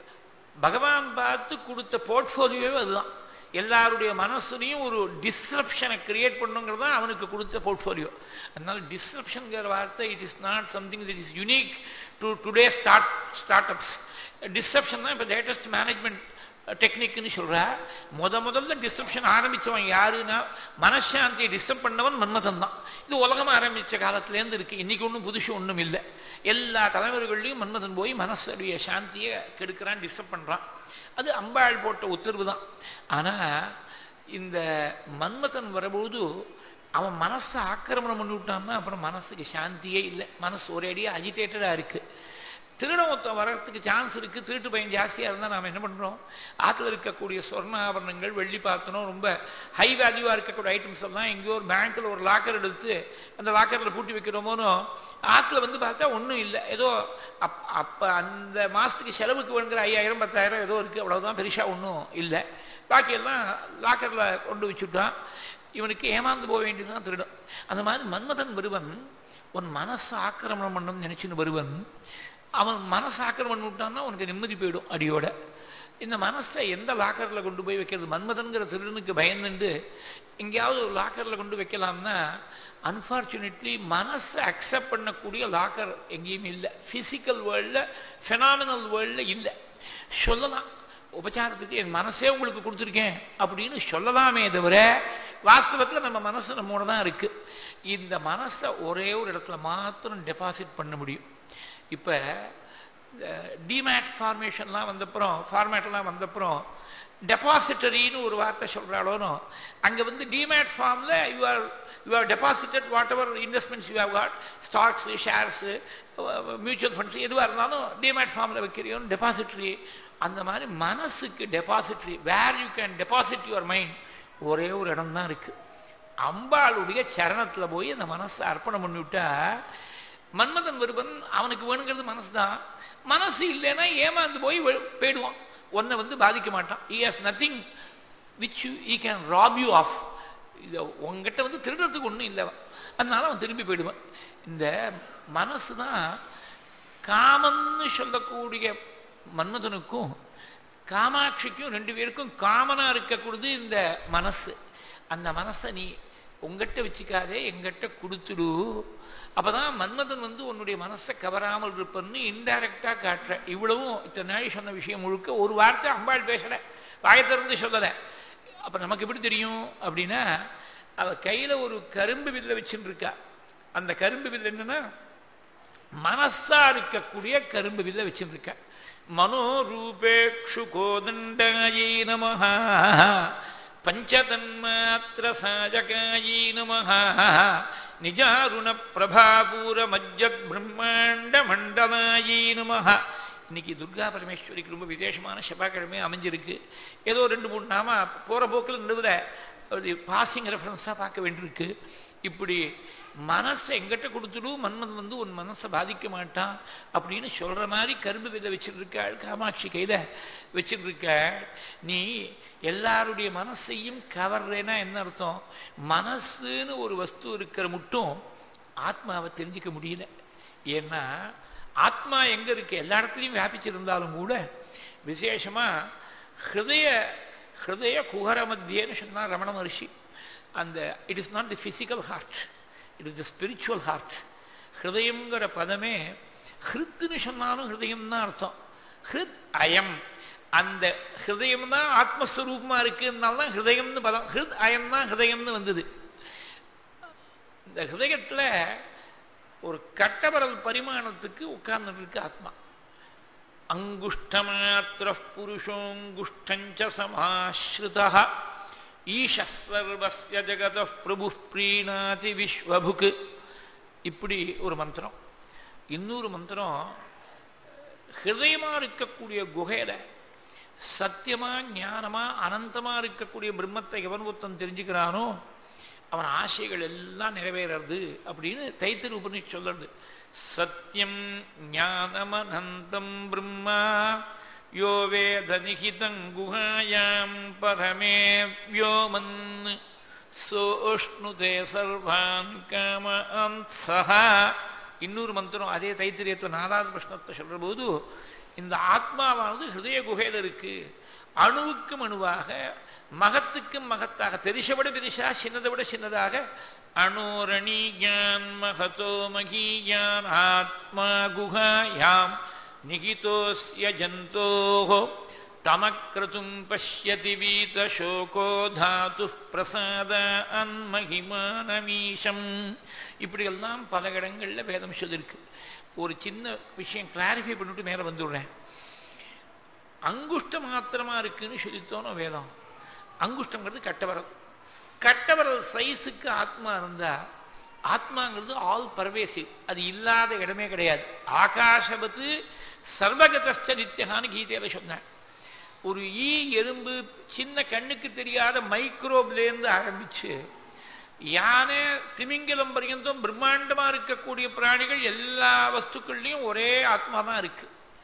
பகவான் பார்த்து கொடுத்த போர்ட்ஃபோலியோவே அதுதான் எல்லாருடைய மனசுலையும் ஒரு டிஸ்ரப்ஷனை கிரியேட் பண்ணுங்கிறது தான் அவனுக்கு கொடுத்த போர்ட்ஃபோலியோ அதனால டிஸ்ரப்ஷன்கிற வார்த்தை it is not something that is unique to today start startups disruption தான் இப்போ லேட்டஸ்ட் மேனேஜ்மெண்ட் டெக்னிக்னு சொல்றா முத முதல்ல டிஸ்டர்ப்ஷன் ஆரம்பிச்சவன் யாருன்னா மனசாந்தியை டிஸ்டர்ப் பண்ணவன் மன்மதன் தான் இது உலகம் ஆரம்பிச்ச காலத்திலேருந்து இருக்கு இன்னைக்கு ஒன்றும் புதுசு ஒன்றும் இல்லை எல்லா தலைவர்களையும் மன்மதன் போய் மனசுடைய சாந்தியை கெடுக்கிறான் டிஸ்டர்ப் பண்றான் அது அம்பாள் போட்ட உத்தரவு தான் ஆனா இந்த மன்மதன் வரபோது அவன் மனசை ஆக்கிரமணம் பண்ணி விட்டான்னா அப்புறம் மனசுக்கு சாந்தியே இல்லை மனசு ஒரேடியா அஜிடேட்டடா இருக்கு திருடமொத்தம் வர்றதுக்கு சான்ஸ் இருக்கு திருட்டு பயம் ஜாஸ்தியா இருந்தா நாம என்ன பண்றோம் ஆத்துல இருக்கக்கூடிய சொர்ண ஆபரணங்கள் வெள்ளி பாத்தனம் ரொம்ப ஹை வேல்யூவா இருக்கக்கூடிய ஐட்டம்ஸ் எல்லாம் எங்கேயோ ஒரு பேங்க்ல ஒரு லாக்கர் எடுத்து அந்த லாக்கர்ல பூட்டி வைக்கிறோமோனோ ஆத்துல வந்து பார்த்தா ஒண்ணும் இல்லை ஏதோ அப் அப்ப அந்த மாசத்துக்கு செலவுக்கு வேணுங்கிற ஐயாயிரம் பத்தாயிரம் ஏதோ இருக்கு அவ்வளவுதான் பெருசா ஒன்றும் இல்லை பாக்கியெல்லாம் லாக்கர்ல கொண்டு வச்சுட்டான் இவனுக்கு ஏமாந்து போக வேண்டியதுதான் திருடம் அந்த மாதிரி மன்மதன் வருவன் உன் மனசு ஆக்கிரமணம் பண்ணும் நினைச்சுன்னு வருவன் அவன் மனசு ஆக்கிரமணம் விட்டான்னா உனக்கு நிம்மதி போயிடும் அடியோட இந்த மனசை எந்த லாக்கர்ல கொண்டு போய் வைக்கிறது மன்மதன்கிற திருடனுக்கு பயந்துண்டு எங்கேயாவது ஒரு லாக்கர்ல கொண்டு வைக்கலாம்னா அன்பார்ச்சுனேட்லி மனசை அக்செப்ட் பண்ணக்கூடிய லாக்கர் எங்கேயுமே இல்லை பிசிக்கல் வேர்ல்ட்ல ஃபெனாமினல் வேர்ல்ட்ல இல்லை சொல்லலாம் உபச்சாரத்துக்கு என் மனசே உங்களுக்கு கொடுத்துருக்கேன் அப்படின்னு சொல்லலாமே தவிர வாஸ்தவத்தில் நம்ம மனசு நம்மோட தான் இருக்கு இந்த மனசை ஒரே ஒரு இடத்துல மாத்திரம் டெபாசிட் பண்ண முடியும் இப்போ டிமேட் ஃபார்மேஷன்லாம் வந்தப்புறம் ஃபார்மேட்லாம் வந்தப்புறம் டெபாசிட்டரின்னு ஒரு வார்த்தை சொல்கிறாளோனோ அங்கே வந்து டிமேட் ஃபார்மில் you are you have deposited whatever investments you have got stocks shares mutual funds எதுவாக இருந்தாலும் டிமேட் ஃபார்மில் வைக்கிறியோன்னு டெபாசிட்ரி அந்த மாதிரி மனசுக்கு depository where you can deposit your mind ஒரே ஒரு இடம் தான் இருக்கு அம்பாளுடைய சரணத்தில் போய் அந்த மனசை அர்ப்பணம் பண்ணிவிட்டா மன்மதன் ஒருவன் அவனுக்கு வேணுங்கிறது மனசு தான் மனசு இல்லைன்னா ஏமாந்து போய் போயிடுவான் ஒன்னை வந்து பாதிக்க மாட்டான் he has nothing which you he can rob you of இது உங்ககிட்ட வந்து திருடுறதுக்கு ஒன்றும் இல்லை அதனால அவன் திரும்பி போயிடுவான் இந்த மனசு தான் காமன்னு சொல்லக்கூடிய மன்மதனுக்கும் காமாட்சிக்கும் ரெண்டு பேருக்கும் காமனா இருக்கக்கூடியது இந்த மனசு அந்த மனசை நீ உங்ககிட்ட வச்சுக்காதே எங்கிட்ட கொடுத்துடு அப்பதான் மன்மதன் வந்து உன்னுடைய மனசை கவராமல் இருப்பன்னு இன்டைரக்டா காட்டுற இவ்வளவும் இத்தனை நாள் சொன்ன விஷயம் முழுக்க ஒரு வார்த்தை அம்பாள் பேசல வாயை திறந்து சொல்லலை அப்ப நமக்கு எப்படி தெரியும் அப்படின்னா அவ கையில ஒரு கரும்பு வில்ல வச்சுட்டு இருக்கா அந்த கரும்பு வில்ல என்னன்னா மனசா இருக்கக்கூடிய கரும்பு வில்ல வச்சுட்டு இருக்கா மனோரூபேக்ஷு கோதண்டாயை நம பஞ்சதன்மாத்திர சாஜகாயை நம நிஜாருண பிரபாபூர மஜ்ஜத் பிரம்மாண்ட மண்டலாயை நம இன்னைக்கு துர்கா பரமேஸ்வரிக்கு ரொம்ப விசேஷமான செவ்வாய்க்கிழமை அமைஞ்சிருக்கு ஏதோ ரெண்டு மூணு நாம போற போக்கில் நடுவில் பாசிங் ரெஃபரன்ஸா பார்க்க வேண்டியிருக்கு இப்படி மனசை எங்கிட்ட கொடுத்துடும் மன்மன் வந்து உன் மனசை பாதிக்க மாட்டான் அப்படின்னு சொல்ற மாதிரி கரும்பு விதை வச்சிருக்காள் காமாட்சி கையில வச்சிருக்க நீ எல்லாருடைய மனசையும் கவர்றேன்னா என்ன அர்த்தம் மனசுன்னு ஒரு வஸ்து இருக்கிற மட்டும் ஆத்மாவை தெரிஞ்சுக்க முடியல ஏன்னா ஆத்மா எங்க இருக்கு எல்லா இடத்துலையும் வியாபிச்சிருந்தாலும் கூட விசேஷமா ஹிருதய ஹிருதய குஹர மத்தியன்னு சொன்னா ரமண மகர்ஷி அந்த it is not the physical heart it is the spiritual heart ஹிருதயங்கிற பதமே ஹிருத்துன்னு சொன்னாலும் ஹிருதயம் தான் அர்த்தம் ஹிருத் அயம் அந்த ஹிருதயம் தான் ஆத்மஸ்வரூபமா இருக்குன்னால தான் ஹிருதயம்னு பதம் ஹிருத் அயம் தான் ஹிருதயம்னு வந்தது இந்த ஹிருதயத்துல ஒரு கட்டவரல் பரிமாணத்துக்கு உட்கார்ந்துட்டு இருக்கு ஆத்மா அங்குஷ்டமாத்திர புருஷோங்குஷ்டஞ்ச சமாஸ்ருதா ஈஷர்வசிய ஜகத பிரபு பிரீணாதி விஸ்வபுக் இப்படி ஒரு மந்திரம் இன்னொரு மந்திரம் ஹிருதயமா இருக்கக்கூடிய குகையில சத்தியமா ஞானமா அனந்தமா இருக்கக்கூடிய பிரம்மத்தை எவன் ஒருத்தன் தெரிஞ்சுக்கிறானோ அவன் ஆசைகள் எல்லாம் நிறைவேறது அப்படின்னு தைத்திரு உபனிஷ் சொல்றது சத்தியம் ஞானமனந்தம் பிரம்மா யோ வேத நிகிதம் குஹாயாம் பரமே வியோமன் சோஷ்ணுதே சர்வான் காம அந்தஹா இன்னொரு மந்திரம் அதே தைத்திரியத்தில் நாலாவது பிரஷ்னத்தை சொல்ற போது இந்த ஆத்மாவானது ஹிருதய குகையில் இருக்கு அணுவுக்கும் அணுவாக மகத்துக்கும் மகத்தாக பெரிசை விட பெரிசா சின்னதை விட சின்னதாக அணோரணீயான் மகதோ மகீயான் ஆத்மா குஹாயாம் நிகிதோஸ்ய ஜந்தோஹோ தமக்ரதும் பசியதி வீதசோகோ தாது பிரசாத அன்மகிமானமீஷம் இப்படியெல்லாம் பல இடங்கள்ல வேதம் சொல்லிருக்கு ஒரு சின்ன விஷயம் கிளாரிஃபை பண்ணிட்டு மேல வந்துடுறேன் அங்குஷ்ட மாத்திரமா இருக்குன்னு சொல்லித்தோனோ வேதம் அங்குஷ்டங்கிறது கட்டவரல் கட்டவரல் சைஸுக்கு ஆத்மா இருந்தா ஆத்மாங்கிறது ஆல் பர்வேசிவ் அது இல்லாத இடமே கிடையாது ஆகாசபத்து சர்வகதஸ்ட நித்தியகான்னு கீதையில சொன்னேன் ஒரு ஈ எறும்பு சின்ன கண்ணுக்கு தெரியாத மைக்ரோப்லேருந்து ஆரம்பிச்சு யானை திமிங்கலம் பர்யந்தம் பிரம்மாண்டமா இருக்கக்கூடிய பிராணிகள் எல்லா வஸ்துக்கள்லையும் ஒரே ஆத்மா தான் இருக்கு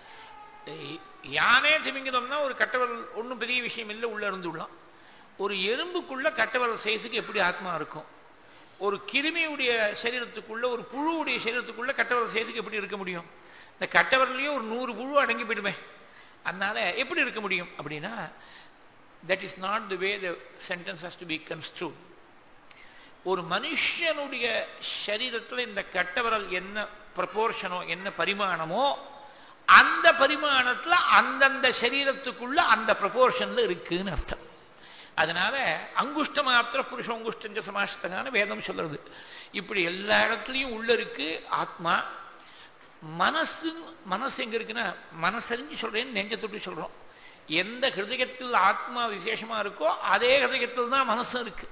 யானை திமிங்கலம்னா ஒரு கட்டவரல் ஒன்றும் பெரிய விஷயம் இல்லை உள்ள இருந்துள்ளலாம் ஒரு எறும்புக்குள்ள கட்டவரல் சைஸுக்கு எப்படி ஆத்மா இருக்கும் ஒரு கிருமியுடைய சரீரத்துக்குள்ள ஒரு புழுவுடைய சரீரத்துக்குள்ள கட்டவரல் சைஸுக்கு எப்படி இருக்க முடியும் இந்த கட்டவரலையே ஒரு நூறு புழு அடங்கி போயிடுமே அதனால எப்படி இருக்க முடியும் அப்படின்னா that is not the way the sentence has to be construed ஒரு மனுஷனுடைய சரீரத்தில் இந்த கட்டவரல் என்ன ப்ரப்போர்ஷனோ என்ன பரிமாணமோ அந்த பரிமாணத்துல அந்தந்த சரீரத்துக்குள்ள அந்த ப்ரப்போர்ஷன்ல இருக்குன்னு அர்த்தம் அதனால அங்குஷ்ட மாத்திர புருஷ அங்குஷ்டஞ்ச சமாஷ்டகான வேதம் சொல்றது இப்படி எல்லா இடத்துலையும் உள்ள இருக்கு ஆத்மா மனசு மனசு எங்க இருக்குன்னா மனசறிஞ்சு சொல்றேன்னு நெஞ்ச தொட்டு சொல்றோம் எந்த ஹிருதயத்தில் ஆத்மா விசேஷமா இருக்கோ அதே ஹிருதயத்தில் தான் மனசும் இருக்கு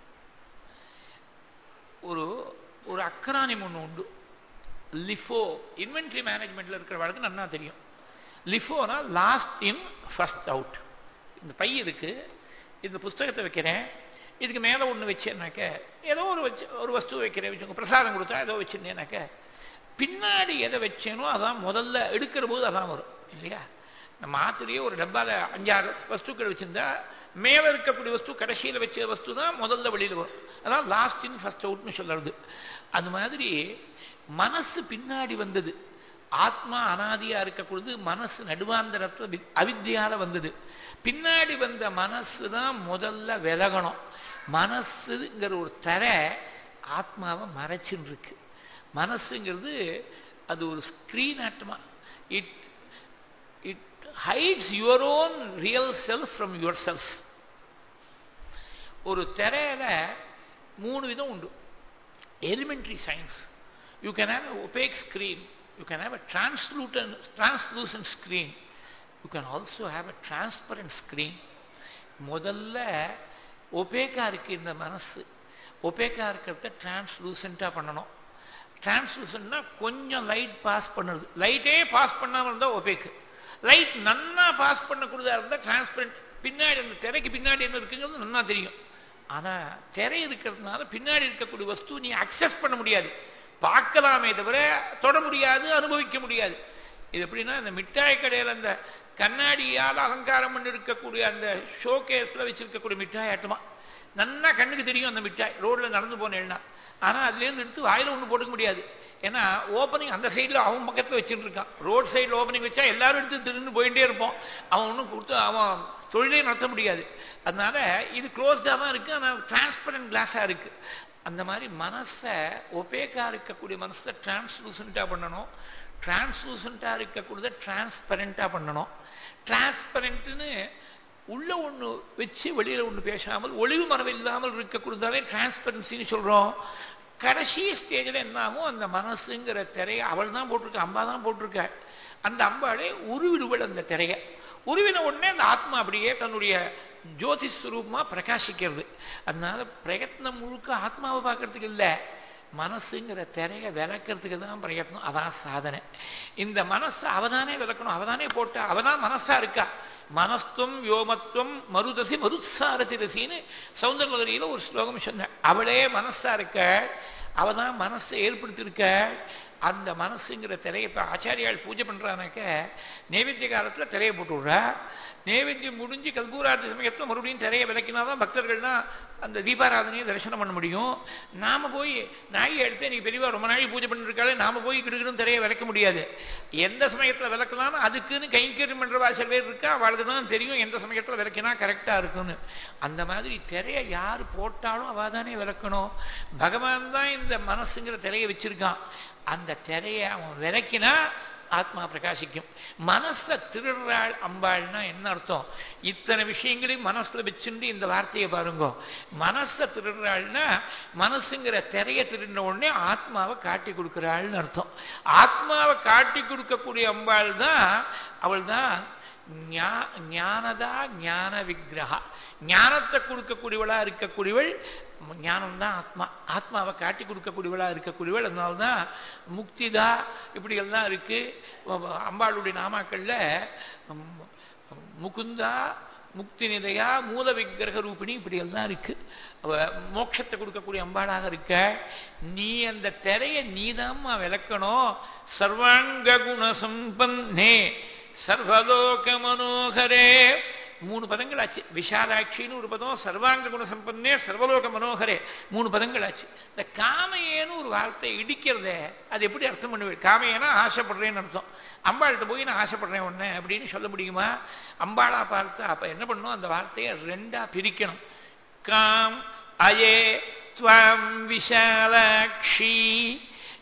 ஒரு ஒரு அக்கரானியம் ஒண்ணு உண்டு லிஃபோ இன்வென்ட்ரி மேனேஜ்மெண்ட்ல இருக்கிற வழக்கு நல்லா தெரியும் லிஃபோனா லாஸ்ட் இன் ஃபர்ஸ்ட் அவுட் இந்த பை இருக்கு இந்த புஸ்தகத்தை வைக்கிறேன் இதுக்கு மேல ஒண்ணு வச்சேன்னாக்க ஏதோ ஒரு வச்சு ஒரு வஸ்து வைக்கிறேன் வச்சுக்கோங்க பிரசாதம் கொடுத்தா ஏதோ வச்சிருந்தேனாக்க பின்னாடி எதை வச்சேனோ அதான் முதல்ல எடுக்கிற போது அதான் வரும் இல்லையா நம்ம ஆத்திலேயே ஒரு டப்பால அஞ்சாறு வஸ்துக்கள் வச்சிருந்தா மேல இருக்கக்கூடிய வஸ்து கடைசியில வச்ச வஸ்து தான் முதல்ல வெளியில வரும் அதான் லாஸ்ட் இன் ஃபர்ஸ்ட் அவுட்னு சொல்றது அது மாதிரி மனசு பின்னாடி வந்தது ஆத்மா அனாதியா இருக்கக்கூடியது மனசு நடுவாந்தரத்துல அவித்தியால வந்தது பின்னாடி வந்த மனசு தான் முதல்ல விலகணும் மனசுங்கிற ஒரு தரை ஆத்மாவை மறைச்சுன்னு இருக்கு மனசுங்கிறது அது ஒரு ஸ்கிரீன் ஆட்டமா it it hides your own real self from your self ஒரு திரையில மூணு விதம் உண்டு elementary science you can have opaque screen you can have a translucent translucent screen you can also have a transparent screen முதல்ல ஒபேக்கா இருக்கு இந்த மனசு ஒபேக்கா இருக்கிறத டிரான்ஸ்லூசண்டா பண்ணணும் டிரான்ஸ்லூசன்ட்னா கொஞ்சம் லைட் பாஸ் பண்ணுறது லைட்டே பாஸ் பண்ணாமல் இருந்தால் ஒபேக்கு லைட் நன்னா பாஸ் பண்ணக்கூடியதா இருந்தால் டிரான்ஸ்பரண்ட் பின்னாடி அந்த திரைக்கு பின்னாடி என்ன இருக்குங்கிறது நன்னா தெரியும் ஆனா திரை இருக்கிறதுனால பின்னாடி இருக்கக்கூடிய வஸ்து நீ அக்சஸ் பண்ண முடியாது பார்க்கலாமே தவிர தொட முடியாது அனுபவிக்க முடியாது இது எப்படின்னா இந்த மிட்டாய் கடையில் அந்த கண்ணாடியால் அலங்காரம் பண்ணி இருக்கக்கூடிய அந்த ஷோ கேஸ்ல வச்சிருக்கக்கூடிய மிட்டாய் ஆட்டமா நன்னா கண்ணுக்கு தெரியும் அந்த மிட்டாய் ரோட்ல நடந்து போனேன்னா ஆனா அதுலேருந்து எடுத்து வாயில ஒண்ணு போட்டுக்க முடியாது ஏன்னா ஓப்பனிங் அந்த சைடில் அவன் பக்கத்தில் வச்சுட்டு இருக்கான் ரோட் சைடில் ஓப்பனிங் வச்சா எல்லாரும் எடுத்து திருன்னு போயிட்டே இருப்போம் அவன் ஒன்றும் கொடுத்து அவன் தொழிலே நடத்த முடியாது அதனால இது க்ளோஸ்டாக தான் இருக்கு ஆனால் டிரான்ஸ்பரண்ட் கிளாஸாக இருக்கு அந்த மாதிரி மனசை ஒபேக்கா இருக்கக்கூடிய மனசை டிரான்ஸ்லூசண்டாக பண்ணணும் டிரான்ஸ்லூசண்டாக இருக்கக்கூடியதை டிரான்ஸ்பரண்டாக பண்ணணும் டிரான்ஸ்பரண்ட்னு உள்ள ஒண்ணு வச்சு வெளியில ஒண்ணு பேசாமல் ஒளிவு மறைவு இல்லாமல் இருக்கக்கூடியதாவே டிரான்ஸ்பரன்சின்னு சொல்றோம் கடைசி ஸ்டேஜில் என்ன ஆகும் அந்த மனசுங்கிற திரையை அவள் தான் போட்டிருக்க அம்பா தான் போட்டிருக்க அந்த அம்பாளே உருவிடுவள் அந்த திரைய உருவின உடனே அந்த ஆத்மா அப்படியே தன்னுடைய ஜோதி ஸ்வரூபமா பிரகாசிக்கிறது அதனால பிரயத்னம் முழுக்க ஆத்மாவை பார்க்கறதுக்கு இல்லை மனசுங்கிற திரைய விளக்கிறதுக்கு தான் பிரயத்னம் அதான் சாதனை இந்த மனசு அவதானே விளக்கணும் அவதானே போட்டா அவதான் மனசா இருக்கா மனஸ்துவம் யோமத்துவம் மருதசி மருத்சாரதி ரசின்னு சௌந்தரநகரியில ஒரு ஸ்லோகம் சொன்ன அவளே மனசா இருக்க அவதான் மனசை ஏற்படுத்தியிருக்க அந்த மனசுங்கிற திரையை இப்ப ஆச்சாரியால் பூஜை பண்றானாக்க நைவேத்திய காலத்துல திரையை போட்டு விடுறா நைவேத்தியம் முடிஞ்சு கல்பூரார்த்தி சமயத்துல மறுபடியும் திரையை விளக்கினாதான் பக்தர்கள்னா அந்த தீபாராதனையை தரிசனம் பண்ண முடியும் நாம போய் நாயை எடுத்து நீ பெரியவா ரொம்ப நாளைக்கு பூஜை பண்ணிருக்காளே நாம போய் கிடுக்கிடும் திரையை விளக்க முடியாது எந்த சமயத்துல விளக்கலாம் அதுக்குன்னு கைங்கரியம் பண்றவா சில பேர் இருக்கா அவளுக்கு தான் தெரியும் எந்த சமயத்துல விளக்கினா கரெக்டா இருக்குன்னு அந்த மாதிரி திரையை யார் போட்டாலும் அவ தானே விளக்கணும் பகவான் தான் இந்த மனசுங்கிற திரையை வச்சிருக்கான் அந்த திரையை அவன் விளக்கினா ஆத்மா பிரகாசிக்கும் மனச திருடுறாள் அம்பாள்னா என்ன அர்த்தம் இத்தனை விஷயங்களையும் மனசுல வச்சுட்டு இந்த வார்த்தையை பாருங்க மனச திருடுறாள்னா மனசுங்கிற திரைய திருடின உடனே ஆத்மாவை காட்டி கொடுக்கிறாள்னு அர்த்தம் ஆத்மாவை காட்டி கொடுக்கக்கூடிய அம்பாள் தான் அவள் தான் ஞானதா ஞான விக்கிரகா ஞானத்தை கொடுக்கக்கூடியவளா இருக்கக்கூடியவள் ஞானம்தான் ஆத்மா ஆத்மாவை காட்டி கொடுக்கக்கூடியவளா இருக்கக்கூடியவள் அதனால்தான் முக்திதா இப்படி எல்லாம் இருக்கு அம்பாளுடைய நாமாக்கள்ல முகுந்தா முக்தி நிலையா மூல விக்கிரக ரூபிணி இப்படி எல்லாம் இருக்கு அவ மோட்சத்தை கொடுக்கக்கூடிய அம்பாளாக இருக்க நீ அந்த திரைய நீதாம்மா விளக்கணும் சர்வாங்க குண சம்பன்னே சர்வலோக மனோகரே மூணு பதங்கள் ஆச்சு விஷாலாட்சின்னு ஒரு பதம் சர்வாங்க குண சம்பன்னே சர்வலோக மனோகரே மூணு பதங்கள் ஆச்சு இந்த காமையேன்னு ஒரு வார்த்தை இடிக்கிறதே அது எப்படி அர்த்தம் பண்ணுவேன் காமையேனா ஆசைப்படுறேன்னு அர்த்தம் அம்பாள்கிட்ட போய் நான் ஆசைப்படுறேன் ஒண்ணு அப்படின்னு சொல்ல முடியுமா அம்பாளா பார்த்தா அப்ப என்ன பண்ணும் அந்த வார்த்தையை ரெண்டா பிரிக்கணும் காம் அயே துவாம் விஷாலாட்சி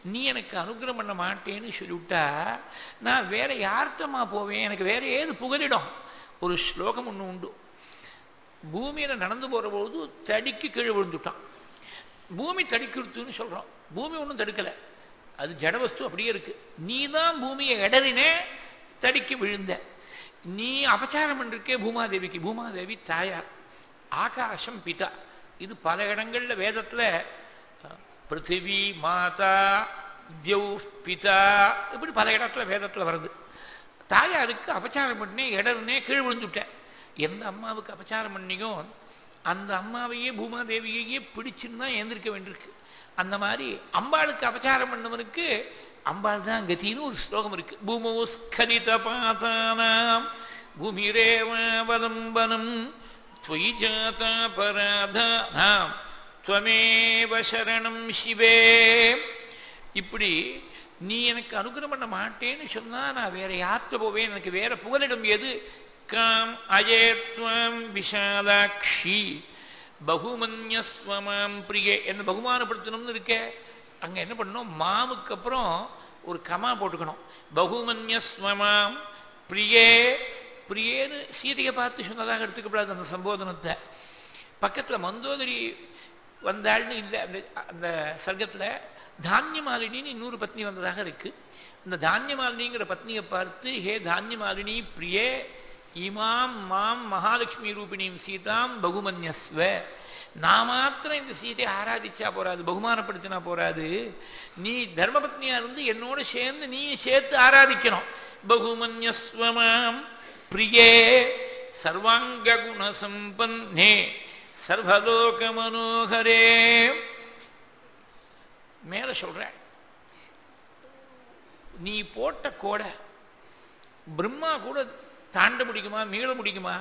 நீ எனக்கு அனுகிரகம் பண்ண மாட்டேன்னு சொல்லிவிட்டா நான் வேற யார்கிட்டமா போவேன் எனக்கு வேற ஏது புகலிடம் ஒரு ஸ்லோகம் ஒன்று உண்டு பூமியில நடந்து போற பொழுது தடிக்கு கீழே விழுந்துட்டான் பூமி தடுக்கிடுத்துன்னு சொல்றோம் பூமி ஒன்றும் தடுக்கல அது ஜடவஸ்து அப்படியே இருக்கு நீ தான் பூமியை இடறினே தடிக்கு விழுந்த நீ அபச்சாரம் பண்ணிருக்கே பூமாதேவிக்கு பூமாதேவி தாயார் ஆகாசம் பிதா இது பல இடங்கள்ல வேதத்துல பிருத்திவி மாதா தியௌ பிதா இப்படி பல இடத்துல வேதத்துல வருது தாயாருக்கு அபச்சாரம் பண்ணி இடர்னே கீழ் விழுந்துட்டேன் எந்த அம்மாவுக்கு அபச்சாரம் பண்ணியோ அந்த அம்மாவையே பூமாதேவியையே பிடிச்சுன்னு தான் எழுந்திருக்க வேண்டியிருக்கு அந்த மாதிரி அம்பாளுக்கு அபச்சாரம் பண்ணவனுக்கு அம்பாள் தான் கதின்னு ஒரு ஸ்லோகம் இருக்கு பூமோ ஸ்கலித பாதானாம் பூமிரேவாவலம்பனம் त्वयि जाता பராதானாம் துவமேவ சரணம் சிவே இப்படி நீ எனக்கு அனுகிரகம் பண்ண மாட்டேன்னு சொன்னா நான் வேற யார்கிட்ட போவேன் எனக்கு வேற புகலிடம் எது காம் அஜேத்வம் விஷாலாட்சி பகுமன்யஸ்வமாம் பிரியே என்ன பகுமானப்படுத்தணும்னு இருக்க அங்க என்ன பண்ணணும் மாமுக்கு அப்புறம் ஒரு கமா போட்டுக்கணும் பகுமன்யஸ்வமாம் பிரியே பிரியேன்னு சீதையை பார்த்து சொன்னதாக எடுத்துக்கப்படாது அந்த சம்போதனத்தை பக்கத்துல மந்தோதரி வந்தாள்னு இல்லை அந்த அந்த சர்க்கத்துல தானியமாலினின்னு இன்னொரு பத்னி வந்ததாக இருக்கு இந்த தானியமாலினிங்கிற பத்னியை பார்த்து ஹே தானியமாலினி பிரியே இமாம் மாம் மகாலட்சுமி ரூபிணியும் சீதாம் பகுமன்யஸ்வ நான் மாத்திரம் இந்த சீதையை ஆராதிச்சா போறாது பகுமானப்படுத்தினா போறாது நீ தர்மபத்னியா இருந்து என்னோட சேர்ந்து நீ சேர்த்து ஆராதிக்கணும் பகுமன்யஸ்வமாம் பிரியே சர்வாங்க குண சம்பன்னே சர்வலோக மனோகரே மேல சொல்ற நீ போட்ட கோடை பிரம்மா கூட தாண்ட முடிக்குமா மீள முடிக்குமா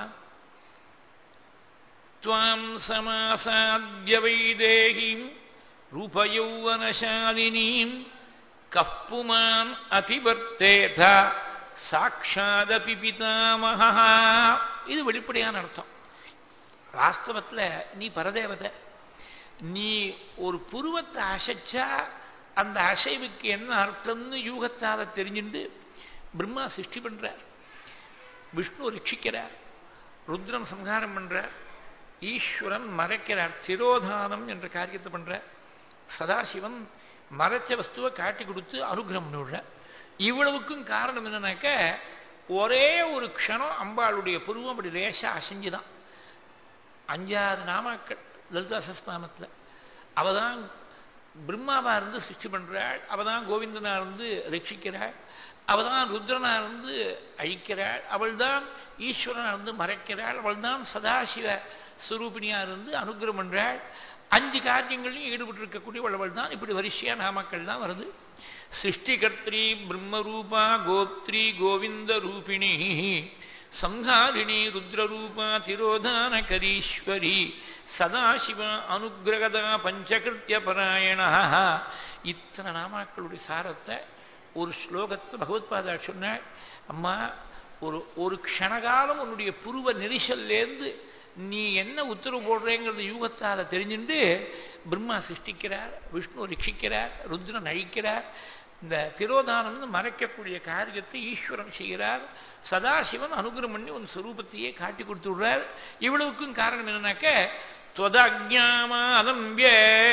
துவாம் சமாசாத்ய வைதேகிம் ரூபயௌவனசாலினீம் கப்புமான் அதிவர்த்தேதா சாட்சாதபி பிதாமகா இது வெளிப்படையான அர்த்தம் வாஸ்தவத்துல நீ பரதேவதை நீ ஒரு புருவத்தை அசைச்சா அந்த அசைவுக்கு என்ன அர்த்தம்னு யூகத்தால தெரிஞ்சுண்டு பிரம்மா சிருஷ்டி பண்றார் விஷ்ணு ரட்சிக்கிறார் ருத்ரன் சம்ஹாரம் பண்றார் ஈஸ்வரன் மறைக்கிறார் திரோதானம் என்ற காரியத்தை பண்றார் சதாசிவன் மறைச்ச வஸ்துவை காட்டி கொடுத்து அனுகிரகம் பண்ணிவிடுறார் இவ்வளவுக்கும் காரணம் என்னன்னாக்க ஒரே ஒரு க்ஷணம் அம்பாளுடைய புருவம் அப்படி லேசா அசைஞ்சுதான் அஞ்சாறு நாமாக்கள் லலிதா சஸ்தானத்துல அவதான் பிரம்மாவா இருந்து சிருஷ்டி பண்றாள் அவதான் கோவிந்தனா இருந்து ரட்சிக்கிறாள் அவதான் ருத்ரனா இருந்து அழிக்கிறாள் அவள்தான் ஈஸ்வரனா இருந்து மறைக்கிறாள் அவள்தான் சதாசிவ சுரூபிணியா இருந்து அனுகிரகம் பண்றாள் அஞ்சு காரியங்களையும் ஈடுபட்டு இருக்கக்கூடிய அவள் தான் இப்படி வரிசையா நாமக்கள் தான் வருது சிருஷ்டிகர்த்திரி பிரம்மரூபா கோப்திரி கோவிந்த ரூபிணி சம்ஹாரிணி ருத்ரரூபா திரோதானகரீஸ்வரி சதாசிவ அனுகிரகதா பஞ்சகிருத்திய பராயண இத்தனை நாமாக்களுடைய சாரத்தை ஒரு ஸ்லோகத்தை பகவத்பாதா சொன்ன அம்மா ஒரு ஒரு க்ஷணகாலம் உன்னுடைய புருவ நெரிசல்லேருந்து நீ என்ன உத்தரவு போடுறேங்கிறது யூகத்தால தெரிஞ்சுட்டு பிரம்மா சிருஷ்டிக்கிறார் விஷ்ணு ரட்சிக்கிறார் ருத்ரன் அழிக்கிறார் இந்த திரோதானம் மறைக்கக்கூடிய காரியத்தை ஈஸ்வரன் செய்கிறார் சதாசிவன் அனுகிரம் பண்ணி உன் ஸ்வரூபத்தையே காட்டி கொடுத்து விடுறார் இவ்வளவுக்கும் காரணம் என்னன்னாக்க त्वदज्ञामालम्ब्य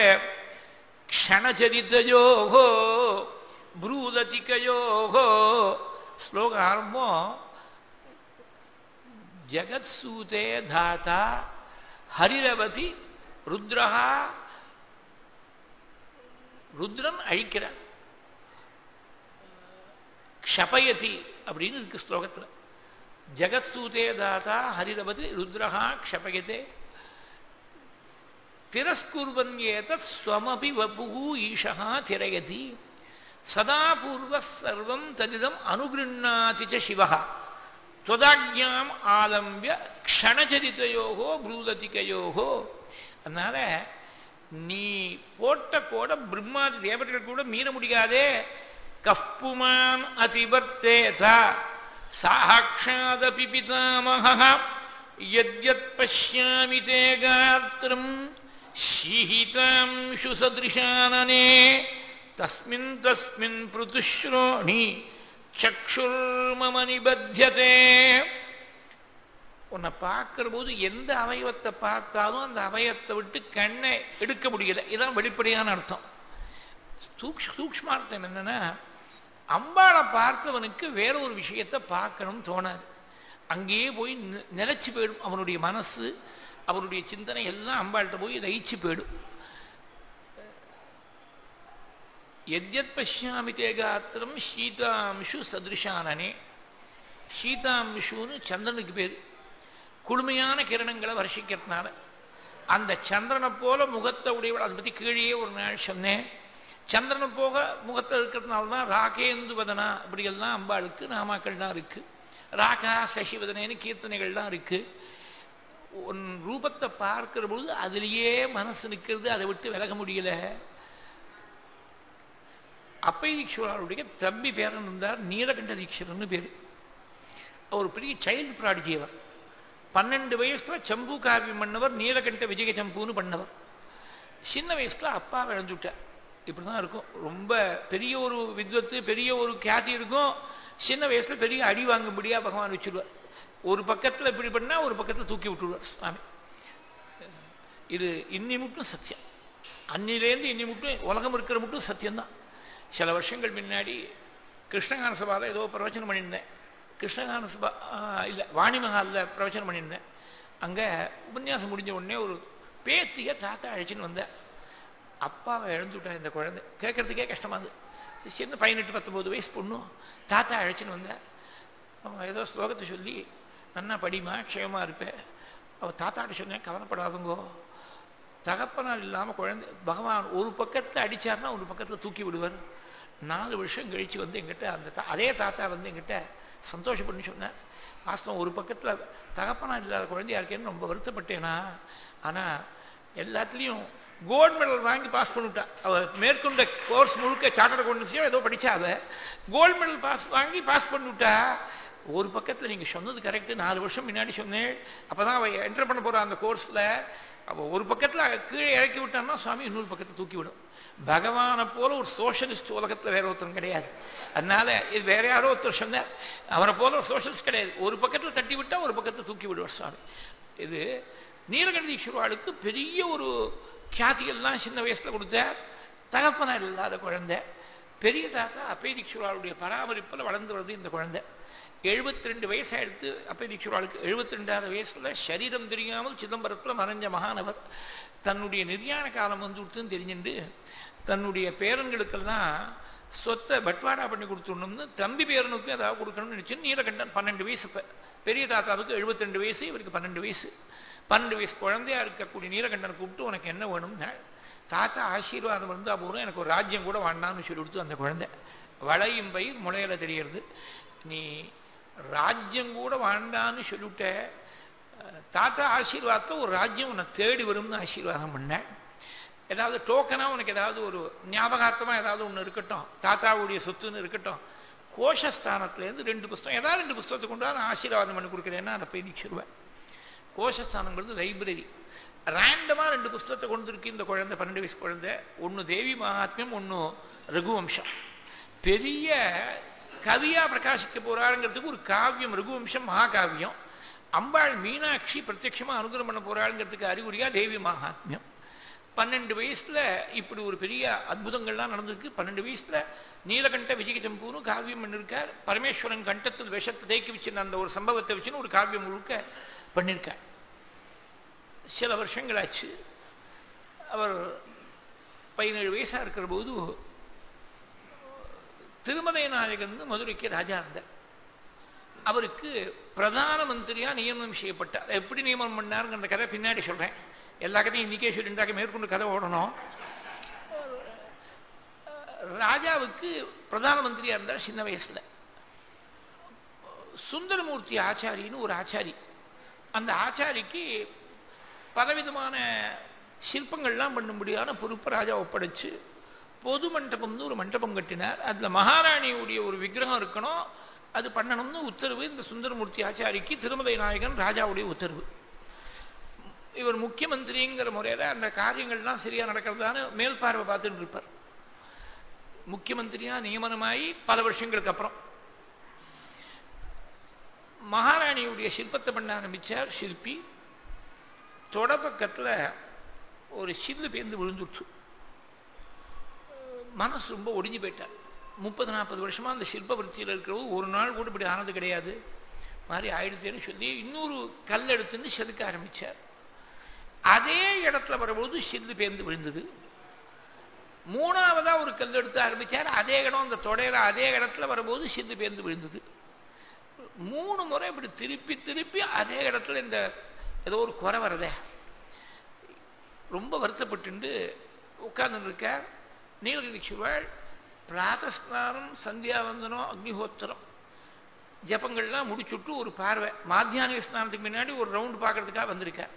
क्षणचरितयोः ब्रूलतिकयोः श्लोक आरम्भம் ஜகத்சூதே தாத்தா ஹரிரவதி ருத்ரஹா ருத்ரன் அழிக்கிறார் க்ஷபயதி அப்படின்னு இருக்கு ஸ்லோகத்துல ஜகத்சூதே தாத்தா ஹரிரவதி ருத்ரஹா க்ஷபயதே திரஸ்குர்வன் ஏதத் ஸ்வமபி வபுகு ஈஷா திரயதி சதா பூர்வ சர்வம் ததிதம் அனுகிருண்ணாதி ச சிவஹா துவதாஜ்யாம் ஆலம்பிய க்ஷணச்சரித்தையோகோ ப்ரூததிகையோகோ அதனால நீ போட்ட கூட பிரம்மாதி தேவர்கள் கூட மீற முடியாதே கப்புமான் அதிவர்த்தேதா சாட்சாதபி பிதாமக யத்யத் பசியாமி தே காத்திரம் ஷீஹிதாம்ஷு சதிருஷானனே தஸ்மின் தஸ்மின் பிருதுஸ்ரோணி சக்ஷுர்மம நிபத்தியதே உன்னை பார்க்கிற போது எந்த அவயவத்தை பார்த்தாலும் அந்த அவயத்தை விட்டு கண்ணை எடுக்க முடியல இதான் வெளிப்படையான அர்த்தம் சூக்ஷ சூக்ஷ்மார்த்தம் என்னன்னா அம்பாளை பார்த்தவனுக்கு வேற ஒரு விஷயத்தை பார்க்கணும் தோணாது அங்கேயே போய் நி- நிலைச்சு போயிடும் அவனுடைய மனசு அவருடைய சிந்தனை எல்லாம் அம்பாள்கிட்ட போய் லயிச்சு போயிடும் எத்யத் பசியாமி தேகாத்திரம் சீதாம்சு சதிருஷானனே சீதாம்சுன்னு சந்திரனுக்கு பேர் குளுமையான கிரணங்களை வருஷிக்கிறதுனால அந்த சந்திரனை போல முகத்தை உடையவள் அதை பத்தி கீழே ஒரு நாள் சொன்னேன் சந்திரனை போக முகத்தை இருக்கிறதுனால தான் ராகேந்து வதனா அப்படியெல்லாம் அம்பாளுக்கு நாமாக்கள்லாம் இருக்கு ராகா சசிவதனேன்னு கீர்த்தனைகள்லாம் இருக்கு உன் ரூபத்தை பார்க்கிற பொழுது அதுலேயே மனசு நிற்கிறது அதை விட்டு விலக முடியல அப்பை தீட்சுவருடைய தம்பி பேரன் இருந்தார் நீலகண்ட தீட்சரன்னு பேரு அவர் பெரிய சைல்டு ப்ராடிஜி அவர் பன்னெண்டு வயசுல சம்பு காவியம் பண்ணவர் நீலகண்ட விஜய சம்புன்னு பண்ணவர் சின்ன வயசுல அப்பா விளைஞ்சுட்டார் இப்படிதான் இருக்கும் ரொம்ப பெரிய ஒரு வித்வத்து பெரிய ஒரு கியாதி இருக்கும் சின்ன வயசுல பெரிய அடி வாங்கும்படியா பகவான் வச்சிருவார் ஒரு பக்கத்துல இப்படி பண்ணா ஒரு பக்கத்துல தூக்கி விட்டுருவார் சுவாமி இது இன்னி மட்டும் சத்தியம் அன்னிலேருந்து இன்னி மட்டும் உலகம் இருக்கிற மட்டும் சத்தியம்தான் சில வருஷங்கள் முன்னாடி கிருஷ்ணகான சபாவில் ஏதோ பிரவச்சனம் பண்ணியிருந்தேன் கிருஷ்ணகான சபா ஆஹ் இல்ல வாணி மகாலில் பிரவச்சனம் பண்ணியிருந்தேன் அங்க உபன்யாசம் முடிஞ்ச உடனே ஒரு பேத்திய தாத்தா அழைச்சின்னு வந்தேன் அப்பாவை இழந்துவிட்டா இந்த குழந்தை கேட்கறதுக்கே கஷ்டமா இருந்தது சின்ன பதினெட்டு பத்தொன்பது வயசு பொண்ணும் தாத்தா அழைச்சின்னு வந்தேன் அவன் ஏதோ ஸ்லோகத்தை சொல்லி நன்னா படிமா க்ஷேமா இருப்பேன் அவ தாத்தாட்ட சொன்னேன் கவலைப்படாதுங்கோ தகப்பனார் இல்லாம குழந்தை பகவான் ஒரு பக்கத்துல அடிச்சார்னா ஒரு பக்கத்துல தூக்கி விடுவார் நாலு வருஷம் கழிச்சு வந்து எங்கிட்ட அந்த தா- அதே தாத்தா வந்து எங்கிட்ட சந்தோஷப்பட்டு சொன்னார் வாஸ்தவம் ஒரு பக்கத்துல தகப்பனார் இல்லாத குழந்தையா இருக்கேன்னு ரொம்ப வருத்தப்பட்டேனா ஆனா எல்லாத்துலயும் கோல்டு மெடல் வாங்கி பாஸ் பண்ணிவிட்டா அவ மேற்கொண்ட கோர்ஸ் முழுக்க சார்ட்டர் அக்கௌண்டன்சியோ ஏதோ படிச்சா அவ கோல்டு மெடல் பாஸ் வாங்கி பாஸ் பண்ணிவிட்டா ஒரு பக்கத்துல நீங்க சொன்னது கரெக்ட் நாலு வருஷம் முன்னாடி சொன்னேன் அப்பதான் அவ என்டர் பண்ண போறா அந்த கோர்ஸ்ல அவ ஒரு பக்கத்துல கீழே இறக்கி விட்டான்னா சுவாமி இன்னொரு பக்கத்துல தூக்கி விடும் பகவானை போல ஒரு சோஷலிஸ்ட் உலகத்துல வேற ஒருத்தரும் கிடையாது அதனால இது வேற யாரோ ஒருத்தர் சொன்னார் அவரை போல ஒரு சோஷலிஸ்ட் கிடையாது ஒரு பக்கத்துல தட்டி விட்டா ஒரு பக்கத்துல தூக்கி விடுவார் சுவாமி இது நீலகண்டீஸ்வரவாளுக்கு பெரிய ஒரு கியாதிகள்லாம் சின்ன வயசுல கொடுத்தார் தகப்பனார் இல்லாத குழந்தை பெரிய தாத்தா அப்பை தீட்சுராளுடைய பராமரிப்பில் வளர்ந்து வருது இந்த குழந்தை எழுபத்தி ரெண்டு வயசாயிடுத்து அப்பை தீட்சுராளுக்கு எழுபத்தி ரெண்டாவது வயசுல சரீரம் தெரியாமல் சிதம்பரத்துல மறைஞ்ச மகானவர் தன்னுடைய நிர்யாண காலம் வந்து விட்டுன்னு தெரிஞ்சுண்டு தன்னுடைய பேரன்களுக்கெல்லாம் சொத்தை பட்வாடா பண்ணி கொடுத்துடணும்னு தம்பி பேரனுக்கு ஏதாவது கொடுக்கணும்னு நினைச்சு நீலகண்டன் பன்னெண்டு வயசு இப்ப பெரிய தாத்தாவுக்கு எழுபத்தி ரெண்டு வயசு இவருக்கு பன்னெண்டு வயசு பன்னெண்டு வயசு குழந்தையா இருக்கக்கூடிய நீலகண்டனை கூப்பிட்டு உனக்கு என்ன வேணும்னா தாத்தா ஆசீர்வாதம் இருந்தா போதும் எனக்கு ஒரு ராஜ்யம் கூட வேண்டாம்னு சொல்லி கொடுத்து அந்த குழந்தை வளையும் பயிர் முளையில தெரியறது நீ ராஜ்யம் கூட வேண்டான்னு சொல்லிவிட்ட அஹ், தாத்தா ஆசீர்வாதத்தை ஒரு ராஜ்யம் உன்னை தேடி வரும்னு ஆசீர்வாதம் பண்ணேன் ஏதாவது டோக்கனா உனக்கு ஏதாவது ஒரு ஞாபகார்த்தமா ஏதாவது ஒண்ணு இருக்கட்டும் தாத்தாவுடைய சொத்துன்னு இருக்கட்டும் கோஷஸ்தானத்திலேருந்து ரெண்டு புஸ்தகம் ஏதாவது ரெண்டு புஸ்தகத்தை கொண்டு வா, நான் ஆசீர்வாதம் பண்ணி கொடுக்குறேன்னா அதை போய் நிச்சிருவேன் கோஷஸ்தானங்கிறது லைப்ரரி ரேண்டமா ரெண்டு புஸ்தகத்தை கொண்டு இருக்கு இந்த குழந்தை பன்னெண்டு வயசு குழந்தை ஒண்ணு தேவி மகாத்மியம் ஒண்ணு ரகுவம்சம் பெரிய கவியா பிரகாசிக்க போறாளுங்கிறதுக்கு ஒரு காவியம் ரகுவம்சம் மகாகாவியம் அம்பாள் மீனாட்சி பிரத்யட்சமா அனுகிரகம் பண்ண போறாளுங்கிறதுக்கு அறிகுறியா தேவி மகாத்மியம் பன்னெண்டு வயசுல இப்படி ஒரு பெரிய அற்புதங்கள்லாம் நடந்திருக்கு பன்னெண்டு வயசுல நீலகண்ட விஜயச்சம்பூன்னு காவியம் பண்ணிருக்கார் பரமேஸ்வரன் கண்டத்தில் விஷத்தை தேக்கி வச்சிருந்த அந்த ஒரு சம்பவத்தை வச்சுன்னு ஒரு காவியம் முழுக்க பண்ணியிருக்கார் சில வருஷங்களாச்சு அவர் பதினேழு வயசா இருக்கிற போது திருமலை நாயகன் மதுரைக்கு ராஜா இருந்தார் அவருக்கு பிரதான மந்திரியா நியமனம் செய்யப்பட்டார் எப்படி நியமனம் பண்ணாருங்கிற கதை பின்னாடி சொல்றேன் எல்லா கதையும் இன்னைக்கே சொல்லிட்டாக்க மேற்கொண்டு கதை ஓடணும் ராஜாவுக்கு பிரதான மந்திரியா இருந்தார் சின்ன வயசுல சுந்தரமூர்த்தி ஆச்சாரின்னு ஒரு ஆச்சாரி அந்த ஆச்சாரிக்கு பலவிதமான சிற்பங்கள்லாம் பண்ணும்படியான பொறுப்பை ராஜா ஒப்படைச்சு பொது மண்டபம்னு ஒரு மண்டபம் கட்டினார் அதுல மகாராணியுடைய ஒரு விக்கிரகம் இருக்கணும் அது பண்ணணும்னு உத்தரவு இந்த சுந்தரமூர்த்தி ஆச்சாரிக்கு திருமலை நாயகன் ராஜாவுடைய உத்தரவு இவர் முக்கியமந்திரிங்கிற முறையில அந்த காரியங்கள்லாம் சரியா நடக்கிறதான்னு மேல் பார்வை பார்த்துட்டு இருப்பார் முக்கியமந்திரியா நியமனமாகி பல வருஷங்களுக்கு அப்புறம் மகாராணியுடைய சிற்பத்தை பண்ண ஆரம்பிச்சார் சிற்பி தொடப்பக்கத்தில் ஒரு சில்லு பேர்ந்து விழுந்துடுச்சு மனசு ரொம்ப ஒடிஞ்சு போயிட்டார் முப்பது நாற்பது வருஷமா அந்த சிற்ப விருத்தியில் இருக்கிறவங்க ஒரு நாள் கூட இப்படி ஆனது கிடையாது மாதிரி ஆயிடுத்தேன்னு சொல்லி இன்னொரு கல் எடுத்துன்னு செதுக்க ஆரம்பிச்சார் அதே இடத்துல வரும்போது சில்லு பேர்ந்து விழுந்தது மூணாவதா ஒரு கல் எடுத்து ஆரம்பிச்சார் அதே இடம் அந்த தொடையில அதே இடத்துல வரும்போது சில்லு பேர்ந்து விழுந்தது மூணு முறை இப்படி திருப்பி திருப்பி அதே இடத்துல இந்த ஏதோ ஒரு குறை வரதே ரொம்ப வருத்தப்பட்டு உட்கார்ந்து இருக்கார் நீலகிரி சுவாள் பிராத்தஸ்நானம் சந்தியாவந்தனம் அக்னிஹோத்திரம் ஜபங்கள்லாம் முடிச்சுட்டு ஒரு பார்வை மாத்தியானிக ஸ்நானத்துக்கு முன்னாடி ஒரு ரவுண்டு பார்க்கறதுக்காக வந்திருக்கார்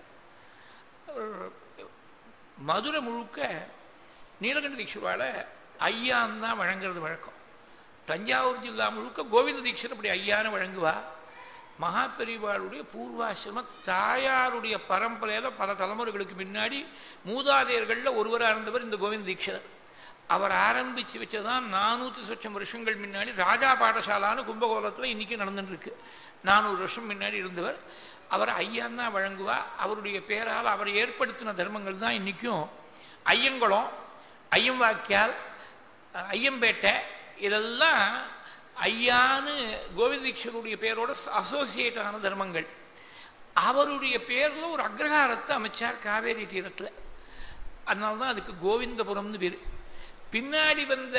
மதுரை முழுக்க நீலகண்ட தீட்சுவால ஐயான் தான் வழங்குறது வழக்கம் தஞ்சாவூர் ஜில்லா முழுக்க கோவிந்த தீட்சர் அப்படி ஐயான்னு வழங்குவா மகாபெரிவாளுடைய பூர்வாசிரம தாயாருடைய பரம்பரையில பல தலைமுறைகளுக்கு முன்னாடி மூதாதையர்கள்ல ஒருவராக இருந்தவர் இந்த கோவிந்த தீட்சர் அவர் ஆரம்பிச்சு வச்சதான் நானூத்தி சொச்சம் வருஷங்கள் முன்னாடி ராஜா பாடசாலான்னு கும்பகோலத்துல இன்னைக்கு நடந்துட்டு இருக்கு நானூறு வருஷம் முன்னாடி இருந்தவர் அவர் ஐயான் தான் வழங்குவா அவருடைய பேரால் அவர் ஏற்படுத்தின தர்மங்கள் தான் இன்னைக்கும் ஐயங்குளம் ஐயம்வாக்கியால் ஐயம்பேட்டை இதெல்லாம் ஐயான்னு கோவிந்தீக்ஷருடைய பேரோட அசோசியேட் ஆன தர்மங்கள் அவருடைய பேர்ல ஒரு அக்ரஹாரத்தை அமைச்சார் காவேரி தீரத்துல அதனால்தான் அதுக்கு கோவிந்தபுரம்னு பேரு பின்னாடி வந்த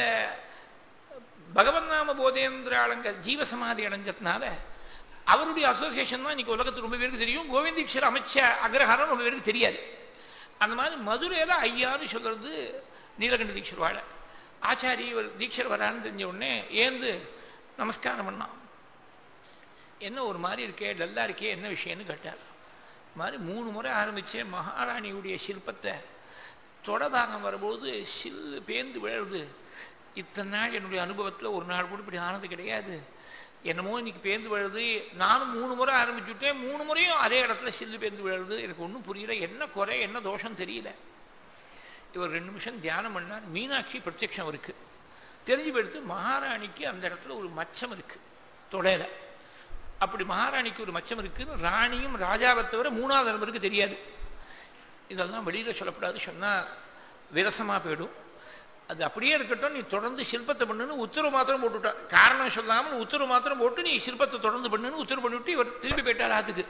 பகவன் நாம போதேந்திராளங்க ஜீவசமாதி அடைஞ்சதுனால அவருடைய அசோசியேஷன் தான் இன்னைக்கு உலகத்துக்கு ரொம்ப பேருக்கு தெரியும் கோவிந்தீக்ஷர் அமைச்ச அக்ரஹாரம் ரொம்ப பேருக்கு தெரியாது அந்த மாதிரி மதுரையில ஐயான்னு சொல்றது நீலகண்ட தீட்சர் வாழ ஆச்சாரி ஒரு தீட்சர் வரான்னு தெரிஞ்ச உடனே ஏந்து நமஸ்காரம் பண்ணான் என்ன ஒரு மாதிரி இருக்கே டல்லா இருக்கே என்ன விஷயம்னு கேட்டார் மாதிரி மூணு முறை ஆரம்பிச்சேன் மகாராணியுடைய சிற்பத்தை தொடபாகம் வரும்போது சில்லு பேந்து விழருது இத்தனை நாள் என்னுடைய அனுபவத்தில் ஒரு நாள் கூட இப்படி ஆனது கிடையாது என்னமோ இன்னைக்கு பேந்து விழுது நானும் மூணு முறை ஆரம்பிச்சுட்டேன் மூணு முறையும் அதே இடத்துல சில்லு பேந்து விழுது எனக்கு ஒன்றும் புரியல என்ன குறை என்ன தோஷம் தெரியல இவர் ரெண்டு நிமிஷம் தியானம் பண்ணார் மீனாட்சி பிரத்யட்சம் இருக்கு தெரிஞ்சு போயிடுத்து மகாராணிக்கு அந்த இடத்துல ஒரு மச்சம் இருக்கு தொடையில அப்படி மகாராணிக்கு ஒரு மச்சம் இருக்குன்னு ராணியும் ராஜாவை தவிர மூணாவது நபருக்கு தெரியாது இதெல்லாம் வெளியில சொல்லக்கூடாது சொன்னா விரசமா போயிடும் அது அப்படியே இருக்கட்டும் நீ தொடர்ந்து சிற்பத்தை பண்ணுன்னு உத்தரவு மாத்திரம் போட்டுட்டா காரணம் சொல்லாமல் உத்தரவு மாத்திரம் போட்டு நீ சிற்பத்தை தொடர்ந்து பண்ணுன்னு உத்தரவு பண்ணிவிட்டு இவர் திரும்பி போயிட்டார் ஆத்துக்கு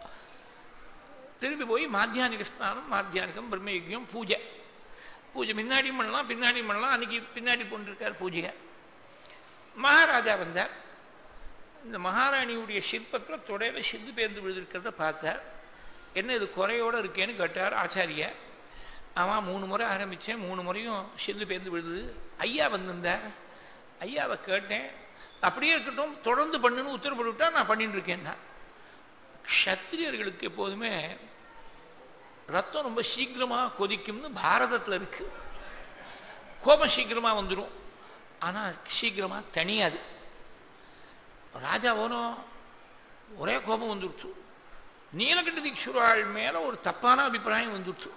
திரும்பி போய் மாத்தியானிக ஸ்நானம் மாத்தியானிகம் பிரம்மயஜம் பூஜை பூஜை முன்னாடியும் பண்ணலாம் பின்னாடியும் பண்ணலாம் அன்னைக்கு பின்னாடி கொண்டிருக்கார் பூஜையை மகாராஜா வந்தார் இந்த மகாராணியுடைய சிற்பத்துல தொடையில சிந்து பேர்ந்து விழுந்திருக்கிறத பார்த்தார் என்ன இது குறையோட இருக்கேன்னு கேட்டார் ஆச்சாரிய அவன் மூணு முறை ஆரம்பிச்சேன் மூணு முறையும் சிந்து பேர்ந்து விழுது ஐயா வந்திருந்தார் ஐயாவை கேட்டேன் அப்படியே இருக்கட்டும் தொடர்ந்து பண்ணுன்னு உத்தரவு விட்டா நான் பண்ணிட்டு இருக்கேன்னா க்ஷத்திரியர்களுக்கு எப்போதுமே ரத்தம் ரொம்ப சீக்கிரமா கொதிக்கும்னு பாரதத்துல இருக்கு கோபம் சீக்கிரமா வந்துடும் ஆனா சீக்கிரமா தனியாது ராஜாவோனும் ஒரே கோபம் வந்துடுச்சு நீலகண்ட தீக்ஷுராள் மேல ஒரு தப்பான அபிப்பிராயம் வந்துடுச்சு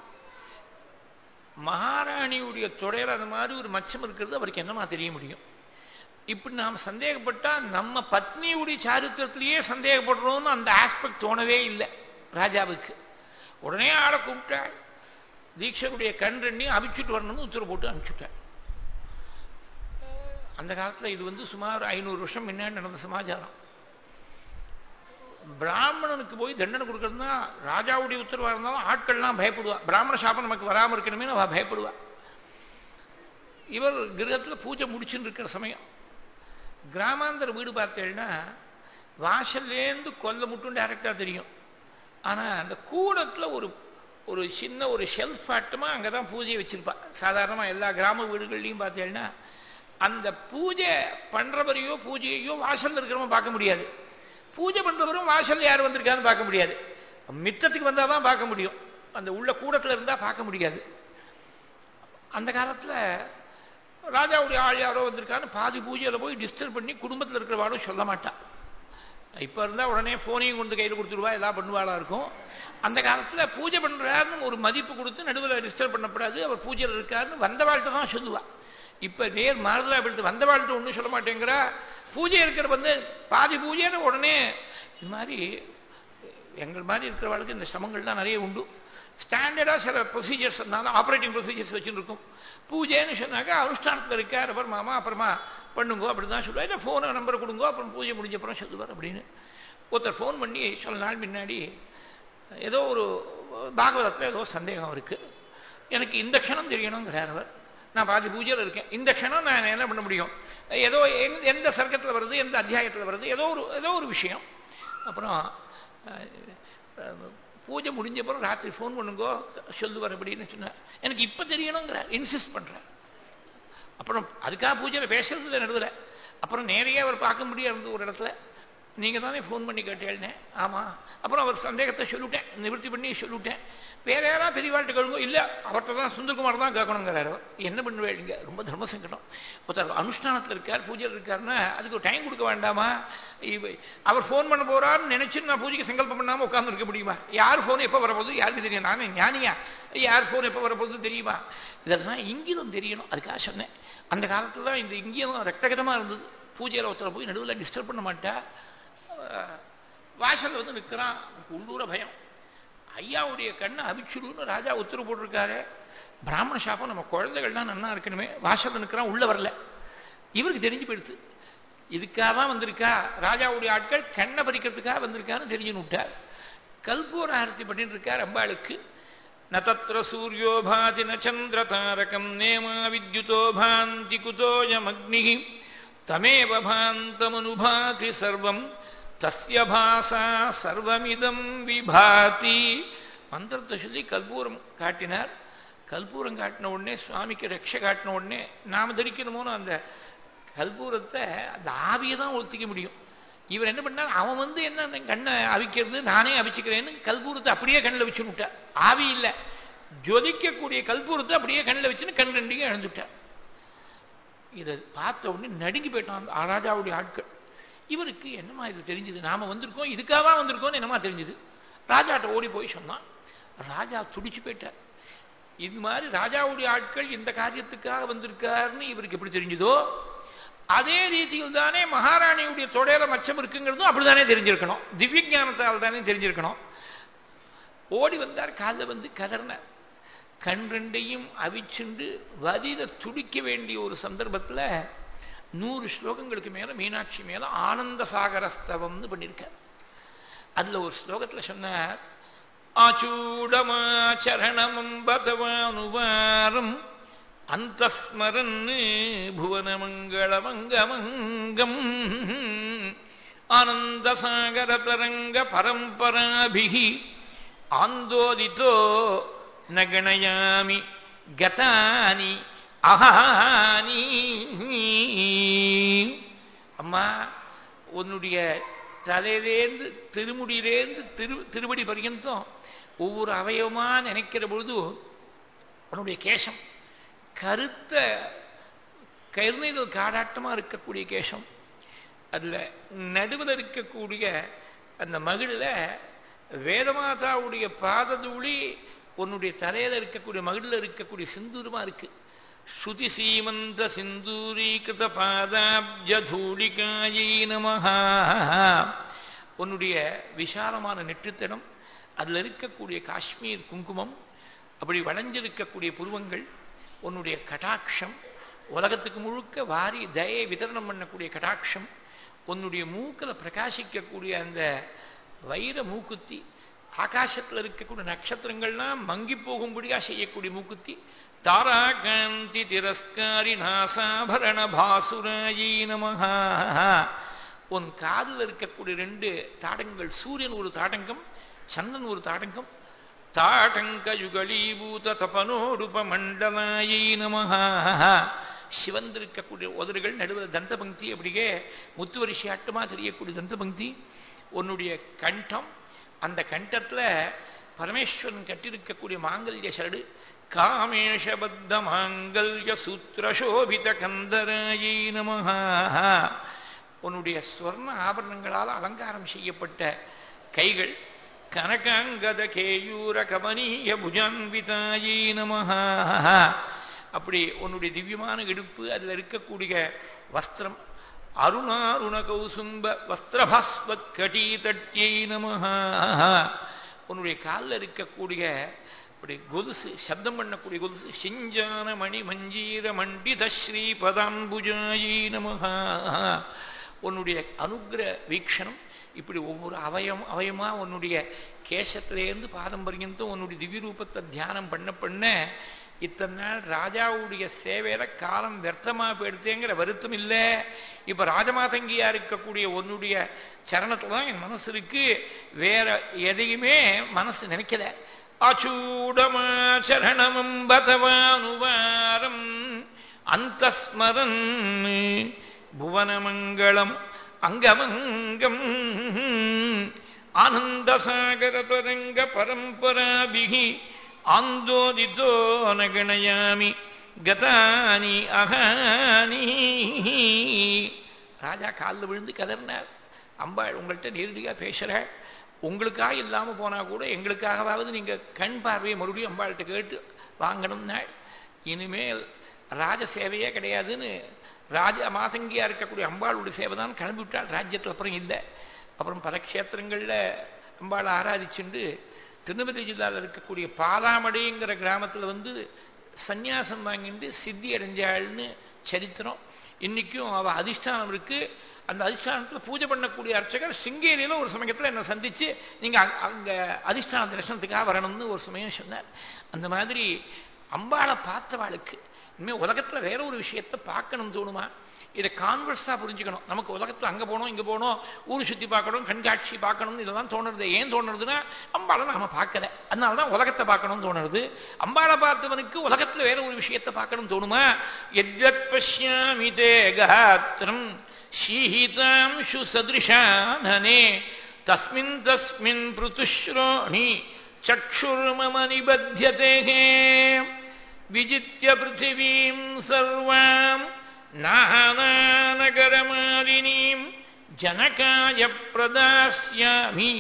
மகாராணியுடைய தொடையில அந்த மாதிரி ஒரு மச்சம் இருக்கிறது அவருக்கு என்னமா தெரிய முடியும் இப்படி நாம் சந்தேகப்பட்டா நம்ம பத்னியுடைய சாரித்திரத்திலேயே சந்தேகப்படுறோம்னு அந்த ஆஸ்பெக்ட் தோணவே இல்லை ராஜாவுக்கு உடனே ஆளை கூப்பிட்டாள் தீட்சருடைய கண் ரெண்டையும் அமிச்சுட்டு வரணும்னு உத்தரவு போட்டு அனுப்பிச்சுட்டாள் அந்த காலத்துல இது வந்து சுமார் ஐநூறு வருஷம் முன்னாடி நடந்த சமாச்சாரம் பிராமணனுக்கு போய் தண்டனை கொடுக்கறதுனா ராஜாவுடைய உத்தரவா இருந்தாலும் ஆட்கள்லாம் பயப்படுவா பிராமண சாபம் நமக்கு வராம இருக்கணுமே அவ பயப்படுவா இவர் கிரகத்துல பூஜை முடிச்சுட்டு இருக்கிற சமயம் கிராமாந்தர வீடு பார்த்தேன்னா வாசல்லேருந்து கொல்ல மட்டும் டைரக்டா தெரியும் ஆனா அந்த கூடத்துல ஒரு ஒரு சின்ன ஒரு ஷெல்ஃப் ஆட்டமா அங்கதான் பூஜையை வச்சிருப்பா சாதாரணமா எல்லா கிராம வீடுகள்லையும் பார்த்தேன்னா அந்த பூஜை பண்றவரையோ பூஜையையோ வாசல்ல இருக்கிறவங்க பார்க்க முடியாது பூஜை பண்றவரும் வாசல்ல யார் வந்திருக்கான்னு பார்க்க முடியாது மித்தத்துக்கு வந்தா தான் பார்க்க முடியும் அந்த உள்ள கூடத்துல இருந்தா பார்க்க முடியாது அந்த காலத்துல ராஜாவுடைய ஆள் யாரோ வந்திருக்கான்னு பாதி பூஜையில போய் டிஸ்டர்ப் பண்ணி குடும்பத்தில் இருக்கிறவாளும் சொல்ல மாட்டான் இப்ப இருந்தா உடனே போனையும் கொண்டு கையில் கொடுத்துருவா எல்லாம் பண்ணுவாளா இருக்கும் அந்த காலத்துல பூஜை பண்றாருன்னு ஒரு மதிப்பு கொடுத்து நடுவில் டிஸ்டர்ப் பண்ணப்படாது அவர் பூஜையில் இருக்காருன்னு வந்தவாழ்கிட்ட தான் சொல்லுவா இப்ப நேர் மாறுதலா எடுத்து வந்த வாழ்த்து ஒண்ணும் சொல்ல மாட்டேங்கிறா பூஜை இருக்கிற வந்து பாதி பூஜைன்னு உடனே இது மாதிரி எங்கள் மாதிரி இருக்கிறவர்களுக்கு இந்த சிரமங்கள்லாம் நிறைய உண்டு ஸ்டாண்டர்டா சில ப்ரொசீஜர்ஸ் இருந்தாலும் ஆப்ரேட்டிங் ப்ரொசீஜர்ஸ் வச்சுருக்கும் பூஜைன்னு சொன்னாக்கா அனுஷ்டானத்தில் இருக்கார் அப்புறம் மாமா அப்புறமா பண்ணுங்க அப்படின்னு தான் சொல்லுவார் இல்லை ஃபோனை நம்பரை கொடுங்க அப்புறம் பூஜை முடிஞ்ச அப்புறம் சொல்லுவார் அப்படின்னு ஒருத்தர் ஃபோன் பண்ணி சில நாள் முன்னாடி ஏதோ ஒரு பாகவதத்தில் ஏதோ சந்தேகம் இருக்கு எனக்கு இந்த க்ஷணம் தெரியணுங்கிறார் அவர் நான் பாதி பூஜையில் இருக்கேன் இந்த க்ஷணம் நான் என்ன பண்ண முடியும் ஏதோ எந்த- எந்த சர்க்கத்தில் வருது எந்த அத்தியாயத்தில் வருது ஏதோ ஒரு ஏதோ ஒரு விஷயம் அப்புறம் அஹ், பூஜை முடிஞ்ச அப்புறம் ராத்திரி ஃபோன் பண்ணுங்கோ சொல்லுவார் அப்படின்னு சொன்னார் எனக்கு இப்போ தெரியணுங்கிற இன்சிஸ்ட் பண்றேன் அப்புறம் அதுக்காக பூஜையில் பேசுறது இல்லை நடுவில் அப்புறம் நேரையே அவர் பார்க்க முடியாது ஒரு இடத்துல நீங்க தானே ஃபோன் பண்ணி கேட்டேன்னு ஆமா அப்புறம் அவர் சந்தேகத்தை சொல்லிட்டேன் நிவர்த்தி பண்ணி சொல்லிட்டேன் வேற யாராவது பெரியவாழ்கிட்ட கேளுங்க இல்ல அவர்கிட்ட தான் சுந்தரகுமார் தான் கேட்கணுங்கிறாரு அவர். என்ன பண்ணுவேங்க ரொம்ப தர்ம சங்கடம் ஒருத்தர் அனுஷ்டானத்தில் இருக்கார் பூஜையில் இருக்காருன்னா அதுக்கு ஒரு டைம் கொடுக்க வேண்டாமா இவ- அவர் ஃபோன் பண்ண போறாருன்னு நினைச்சு நான் பூஜைக்கு சங்கல்பம் பண்ணாம உட்கார்ந்து இருக்க முடியுமா யார் ஃபோன் எப்போ வரப்போகுது யாருக்கு தெரியும் நானே ஞானியா யார் ஃபோன் எப்போ வரப்போகுது தெரியுமா இதெல்லாம் இங்கிதம் தெரியணும் அதுக்காக சொன்னேன் அந்த காலத்துல தான் இந்த இங்கியம் ரத்தகதமா இருந்தது பூஜையில ஒருத்தரை போய் நடுவில் டிஸ்டர்ப் பண்ண மாட்டா அஹ், வாசல்ல வந்து நிற்கிறான் உள்ளூர பயம் ஐயாவுடைய கண்ணை அபிச்சுடுன்னு ராஜா உத்தரவு போட்டிருக்காரு பிராமண சாபம் நம்ம குழந்தைகள்லாம் நன்னா இருக்கணுமே வாசல்ல நிற்கிறான் உள்ள வரல இவருக்கு தெரிஞ்சு போயிடுத்து இதுக்காக தான் வந்திருக்கா ராஜாவுடைய ஆட்கள் கண்ணை பறிக்கிறதுக்காக வந்திருக்கான்னு தெரிஞ்சுன்னு விட்டார் கல்பூர ஆரத்தி பண்ணிட்டு இருக்கார் அம்பாளுக்கு ந தத்ர சூரியோ பாதி ந சந்திர தாரகம் நேமா வித்யுதோ பாந்தி குதோயமக்னி தமேவ பாந்தமனுபாதி சர்வம் தஸ்ய பாசா சர்வமிதம் விபாதி மந்திரத்தை சொல்லி கல்பூரம் காட்டினார் கல்பூரம் காட்டின உடனே சுவாமிக்கு ரட்ச காட்டின உடனே நாம தரிக்கணுமோன்னு அந்த கல்பூரத்தை அந்த ஆவியை தான் ஒத்திக்க முடியும் இவர் என்ன பண்ணார் அவன் வந்து என்ன அந்த கண்ணை அவிக்கிறது நானே அவிச்சுக்கிறேன்னு கல்பூரத்தை அப்படியே கண்ணில் வச்சு விட்டார் ஆவி இல்லை ஜொலிக்கக்கூடிய கல்பூரத்தை அப்படியே கண்ணில் வச்சுன்னு கண் ரெண்டையும் இழந்துட்டார் இதை பார்த்த உடனே நடுங்கி போயிட்டான் அந்த ராஜாவுடைய ஆட்கள் இவருக்கு என்னமா இது தெரிஞ்சது நாம வந்திருக்கோம் இதுக்காக வந்திருக்கோம்னு என்னமா தெரிஞ்சது ராஜாட்ட ஓடி போய் சொன்னான் ராஜா துடிச்சு போயிட்டார் இது மாதிரி ராஜாவுடைய ஆட்கள் இந்த காரியத்துக்காக வந்திருக்காருன்னு இவருக்கு எப்படி தெரிஞ்சதோ அதே ரீதியில் தானே மகாராணியுடைய தொடையில மச்சம் இருக்குங்கிறதும் அப்படித்தானே தெரிஞ்சிருக்கணும் திவ்ய ஞானத்தால் தானே தெரிஞ்சிருக்கணும் ஓடி வந்தார் காலில் வந்து கதர்னார் கண் ரெண்டையும் அவிச்சுண்டு வதிர துடிக்க வேண்டிய ஒரு சந்தர்ப்பத்துல நூறு ஸ்லோகங்களுக்கு மேல மீனாட்சி மேல ஆனந்த சாகரஸ்தவம்னு பண்ணியிருக்கார் அதுல ஒரு ஸ்லோகத்துல சொன்னார் ஆச்சூடமாச்சரணமம்பதவானுவாரம் அந்தஸ்மரன் புவனமங்களமங்கமங்கம் ஆனந்தசாகரதரங்க பரம்பராபிः ஆந்தோதிதோ ந கணயாமி கதானி அஹானி அம்மா உன்னுடைய தலையிலேந்து திருமுடியிலேந்து திரு திருவடி பர்யந்தம் ஒவ்வொரு அவயவமா நினைக்கிற பொழுது உன்னுடைய கேசம் கருத்த கருணையில் காடாட்டமா இருக்கக்கூடிய கேசம் அதுல நடுவில் இருக்கக்கூடிய அந்த மகிழில வேதமாதாவுடைய பாததூளி உன்னுடைய தலையில இருக்கக்கூடிய மகிழில் இருக்கக்கூடிய சிந்தூரமா இருக்கு ஸ்ருதி சீமந்த சிந்தூரீகிருத பாதாப்ஜூலிகாயை நமஹா உன்னுடைய விசாலமான நெற்றுத்தனம் அதுல இருக்கக்கூடிய காஷ்மீர் குங்குமம் அப்படி வளைஞ்சிருக்கக்கூடிய புருவங்கள் உன்னுடைய கடாட்சம் உலகத்துக்கு முழுக்க வாரி தயை விதரணம் பண்ணக்கூடிய கடாட்சம் உன்னுடைய மூக்கில் பிரகாசிக்கக்கூடிய அந்த வைர மூக்குத்தி ஆகாசத்தில் இருக்கக்கூடிய நட்சத்திரங்கள்லாம் மங்கி போகும்படியா செய்யக்கூடிய மூக்குத்தி தாராகாந்தி திரஸ்காரி நாசாபரண பாசுராயி நமஹா உன் காதில் இருக்கக்கூடிய ரெண்டு தாடங்கள் சூரியன் ஒரு தாடங்கம் சந்திரன் ஒரு தாடங்கம் தாடங்க யுகலீபூத தபனோடுப மண்டலாயை நமஹா சிவந்திருக்கக்கூடிய உதடுகள் நடுவில் தந்த பங்கி அப்படியே முத்துவரிசை ஆட்டமா தெரியக்கூடிய தந்த பங்கி உன்னுடைய கண்டம் அந்த கண்டத்துல பரமேஸ்வரன் கட்டிருக்கக்கூடிய மாங்கல்ய சரடு காமேஷபத்த மாங்கல்ய சூத்திரசோபித கந்தராயை நமஹா உன்னுடைய ஸ்வர்ண ஆபரணங்களால் அலங்காரம் செய்யப்பட்ட கைகள் கனகாங்கத கேயூர கமனீய புஜான்விதாயை நமஹா அப்படி உன்னுடைய திவ்யமான இடுப்பு அதில் இருக்கக்கூடிய வஸ்திரம் அருணாருண கௌசும்ப வஸ்திரபாஸ்வத் கட்டி தட்டியை நமஹா உன்னுடைய காலில் இருக்கக்கூடிய அப்படி கொலுசு சப்தம் பண்ணக்கூடிய கொலுசு சிஞ்சான மணி மஞ்சீர மண்டித ஸ்ரீ பதாம்புஜாயி நமஹா உன்னுடைய அனுகிர வீக்ஷணம் இப்படி ஒவ்வொரு அவயம் அவயமா உன்னுடைய கேசத்திலேருந்து பாதம் பர்யந்தம் உன்னுடைய திவ்ய ரூபத்தை தியானம் பண்ண பண்ண இத்தனை நாள் ராஜாவுடைய சேவையில காலம் வியர்த்தமா போயிடுத்தேங்கிற வருத்தம் இல்லை இப்ப ராஜமாதங்கியா இருக்கக்கூடிய உன்னுடைய சரணத்துல தான் என் மனசு இருக்கு வேற எதையுமே மனசு நினைக்கல அச்சூடமாச்சரணமும் பதவானுவாரம் அந்தஸ்மரன் புவனமங்களம் அங்கமங்கம் ஆனந்தசாகரதரங்க பரம்பராபிகி ஆந்தோதிதோ நகணயாமி கதானி அகானி ராஜா காலில் விழுந்து கதறினார் அம்பாள் உங்கள்கிட்ட நேரடியாக பேசுகிறாள் உங்களுக்காக இல்லாமல் போனால் கூட எங்களுக்காகவாவது நீங்கள் கண் பார்வையை மறுபடியும் அம்பாள்கிட்ட கேட்டு வாங்கணும்னாள் இனிமேல் ராஜ சேவையே கிடையாதுன்னு ராஜ மாதங்கியா இருக்கக்கூடிய அம்பாளுடைய சேவை தான் கிளம்பி விட்டாள் ராஜ்யத்தில் அப்புறம் இல்லை அப்புறம் பல க்ஷேத்திரங்களில் அம்பாளை ஆராதிச்சுண்டு திருநெல்வேலி ஜில்லாவில் இருக்கக்கூடிய பாலாமடிங்கிற கிராமத்தில் வந்து சந்நியாசம் வாங்கிட்டு சித்தி அடைஞ்சாள்னு சரித்திரம் இன்னைக்கும் அவ அதிஷ்டானம் இருக்கு அந்த அதிஷ்டானத்தில் பூஜை பண்ணக்கூடிய அர்ச்சகர் சிங்கேரியில் ஒரு சமயத்தில் என்னை சந்திச்சு நீங்க அங்க அதிஷ்டான தரிசனத்துக்காக வரணும்னு ஒரு சமயம் சொன்னார் அந்த மாதிரி அம்பாளை பார்த்தவாளுக்கு இனிமேல் உலகத்துல வேற ஒரு விஷயத்தை பார்க்கணும் தோணுமா இதை கான்வர்ஸா புரிஞ்சுக்கணும் நமக்கு உலகத்துல அங்க போனோம் இங்க போனோம் ஊர் சுத்தி பார்க்கணும் கண்காட்சி பார்க்கணும் இதெல்லாம் தோணுறது ஏன் தோணுறதுன்னா அம்பாளை நாம பார்க்கல அதனாலதான் உலகத்தை பார்க்கணும்னு தோணுறது அம்பாளை பார்த்தவனுக்கு உலகத்துல வேற ஒரு விஷயத்தை பார்க்கணும் தோணுமா எத்யத் பசியாமி தே காத்திரம் ஷீஹிதாம்சு சதிருஷானனே தஸ்மின் தஸ்மின் பிருத்துஸ்ரோணி சக்ஷுர்மம நிபத்தியதே விஜித்ய பிருத்திவீம் சர்வாம் நானாநகரமாலினீம் ஜனகாய பிரதாஸ்யாமி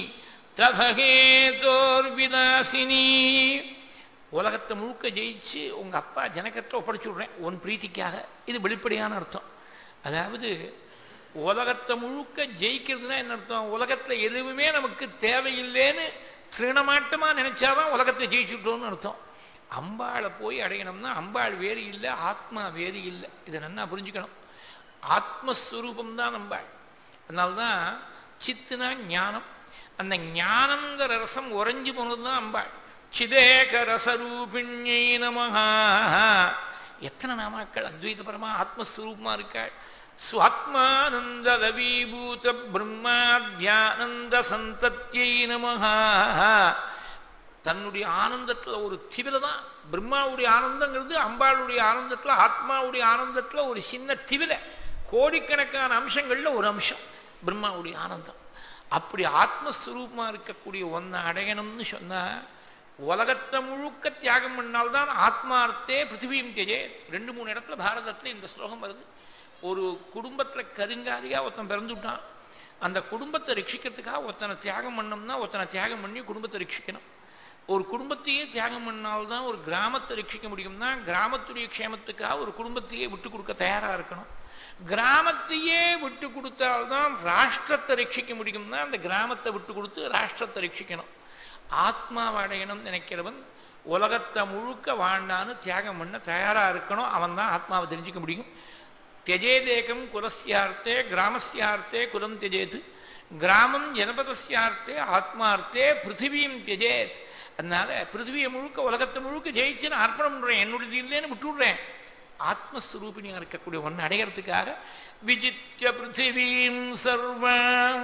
தபகேதோர்விலாசினி உலகத்தை முழுக்க ஜெயிச்சு உங்க அப்பா ஜனகத்தை ஒப்படைச்சு விடுறேன் உன் பிரீத்திக்காக இது வெளிப்படையான அர்த்தம் அதாவது உலகத்தை முழுக்க ஜெயிக்கிறதுனா என்ன அர்த்தம் உலகத்துல எதுவுமே நமக்கு தேவையில்லைன்னு திருணமாட்டமா நினைச்சாதான் உலகத்தை ஜெயிச்சுட்டோம்னு அர்த்தம் அம்பாளை போய் அடையணும்னா அம்பாள் வேறு இல்லை ஆத்மா வேறு இல்லை இதை நல்லா புரிஞ்சுக்கணும் ஆத்மஸ்வரூபம் தான் அம்பாள் அதனால்தான் சித்துனா ஞானம் அந்த ஞானங்கிற ரசம் உறைஞ்சு போனதுதான் அம்பாள் சிதேக ரசரூபிணியை நமஹா எத்தனை நாமாக்கள் அத்வைதபரமா ஆத்மஸ்வரூபமா இருக்காள் சுவாத்மானந்த லவீபூத பிரம்மாத்யானந்த சந்தத்தியை நமஹா தன்னுடைய ஆனந்தத்துல ஒரு திவில தான் பிரம்மாவுடைய ஆனந்தங்கிறது அம்பாளுடைய ஆனந்தத்துல ஆத்மாவுடைய ஆனந்தத்துல ஒரு சின்ன திவில கோடிக்கணக்கான அம்சங்கள்ல ஒரு அம்சம் பிரம்மாவுடைய ஆனந்தம் அப்படி ஆத்மஸ்வரூபமா இருக்கக்கூடிய ஒன்னை அடையணும்னு சொன்னா உலகத்தை முழுக்க தியாகம் பண்ணால்தான் ஆத்மார்த்தே பிருத்திவியும் தியஜே ரெண்டு மூணு இடத்துல பாரதத்துல இந்த ஸ்லோகம் வருது ஒரு குடும்பத்துல கருங்காலியா ஒருத்தன் பிறந்துட்டான் அந்த குடும்பத்தை ரட்சிக்கிறதுக்காக ஒருத்தனை தியாகம் பண்ணோம்னா ஒருத்தனை தியாகம் பண்ணி குடும்பத்தை ரட்சிக்கணும் ஒரு குடும்பத்தையே தியாகம் பண்ணால்தான் ஒரு கிராமத்தை ரட்சிக்க முடியும்னா கிராமத்துடைய க்ஷேமத்துக்காக ஒரு குடும்பத்தையே விட்டு கொடுக்க தயாரா இருக்கணும் கிராமத்தையே விட்டு கொடுத்தால்தான் ராஷ்டிரத்தை ரட்சிக்க முடியும்னா அந்த கிராமத்தை விட்டு கொடுத்து ராஷ்டிரத்தை ரட்சிக்கணும் ஆத்மாவை அடையணும் நினைக்கிறவன் உலகத்தை முழுக்க வாழ்ந்தான்னு தியாகம் பண்ண தயாரா இருக்கணும் அவன் தான் ஆத்மாவை தெரிஞ்சுக்க முடியும் தியஜேதேகம் குலசியார்த்தே கிராமஸ்யார்த்தே குலம் தியஜேது கிராமம் ஜனபதஸ்யார்த்தே ஆத்மார்த்தே பிருத்திவியும் தியஜேத் அதனால பிருத்திவியை முழுக்க உலகத்தை முழுக்க ஜெயிச்சுன்னு அர்ப்பணம் பண்றேன் என்னுடைய இல்லைன்னு விட்டுடுறேன் ஆத்மஸ்வரூபினியா இருக்கக்கூடிய ஒன்னு அடைகிறதுக்காக விஜித்ய பிருத்திவீம் சர்வாம்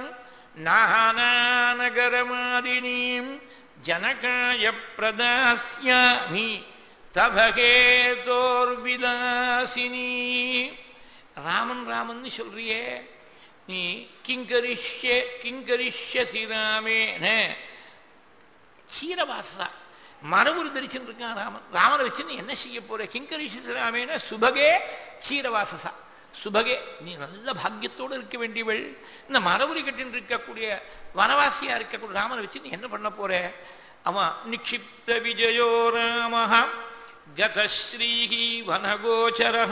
நானாநகரமாதினீம் ஜனகாய பிரதாஸ்யாமி தபகேதோர்விலாசினி ராமன் ராமன் சொல்றியே நீ கிங்கரிஷ்ய கிங்கரிஷ்யசி ராமேன சீரவாசா மரபுரு தரிச்சுட்டு இருக்கான் ராமன் ராமனை வச்சு நீ என்ன செய்ய போற கிங்கரிஷ்யசி ராமேன சுபகே சீரவாசசா சுபகே நீ நல்ல பாக்கியத்தோடு இருக்க வேண்டியவள் இந்த மரபுரி கட்டின்னு இருக்கக்கூடிய வனவாசியா இருக்கக்கூடிய ராமனை வச்சு நீ என்ன பண்ண போற அவன் நிக்ஷிப்த விஜயோ ராம गतश्रीः वनगोचरः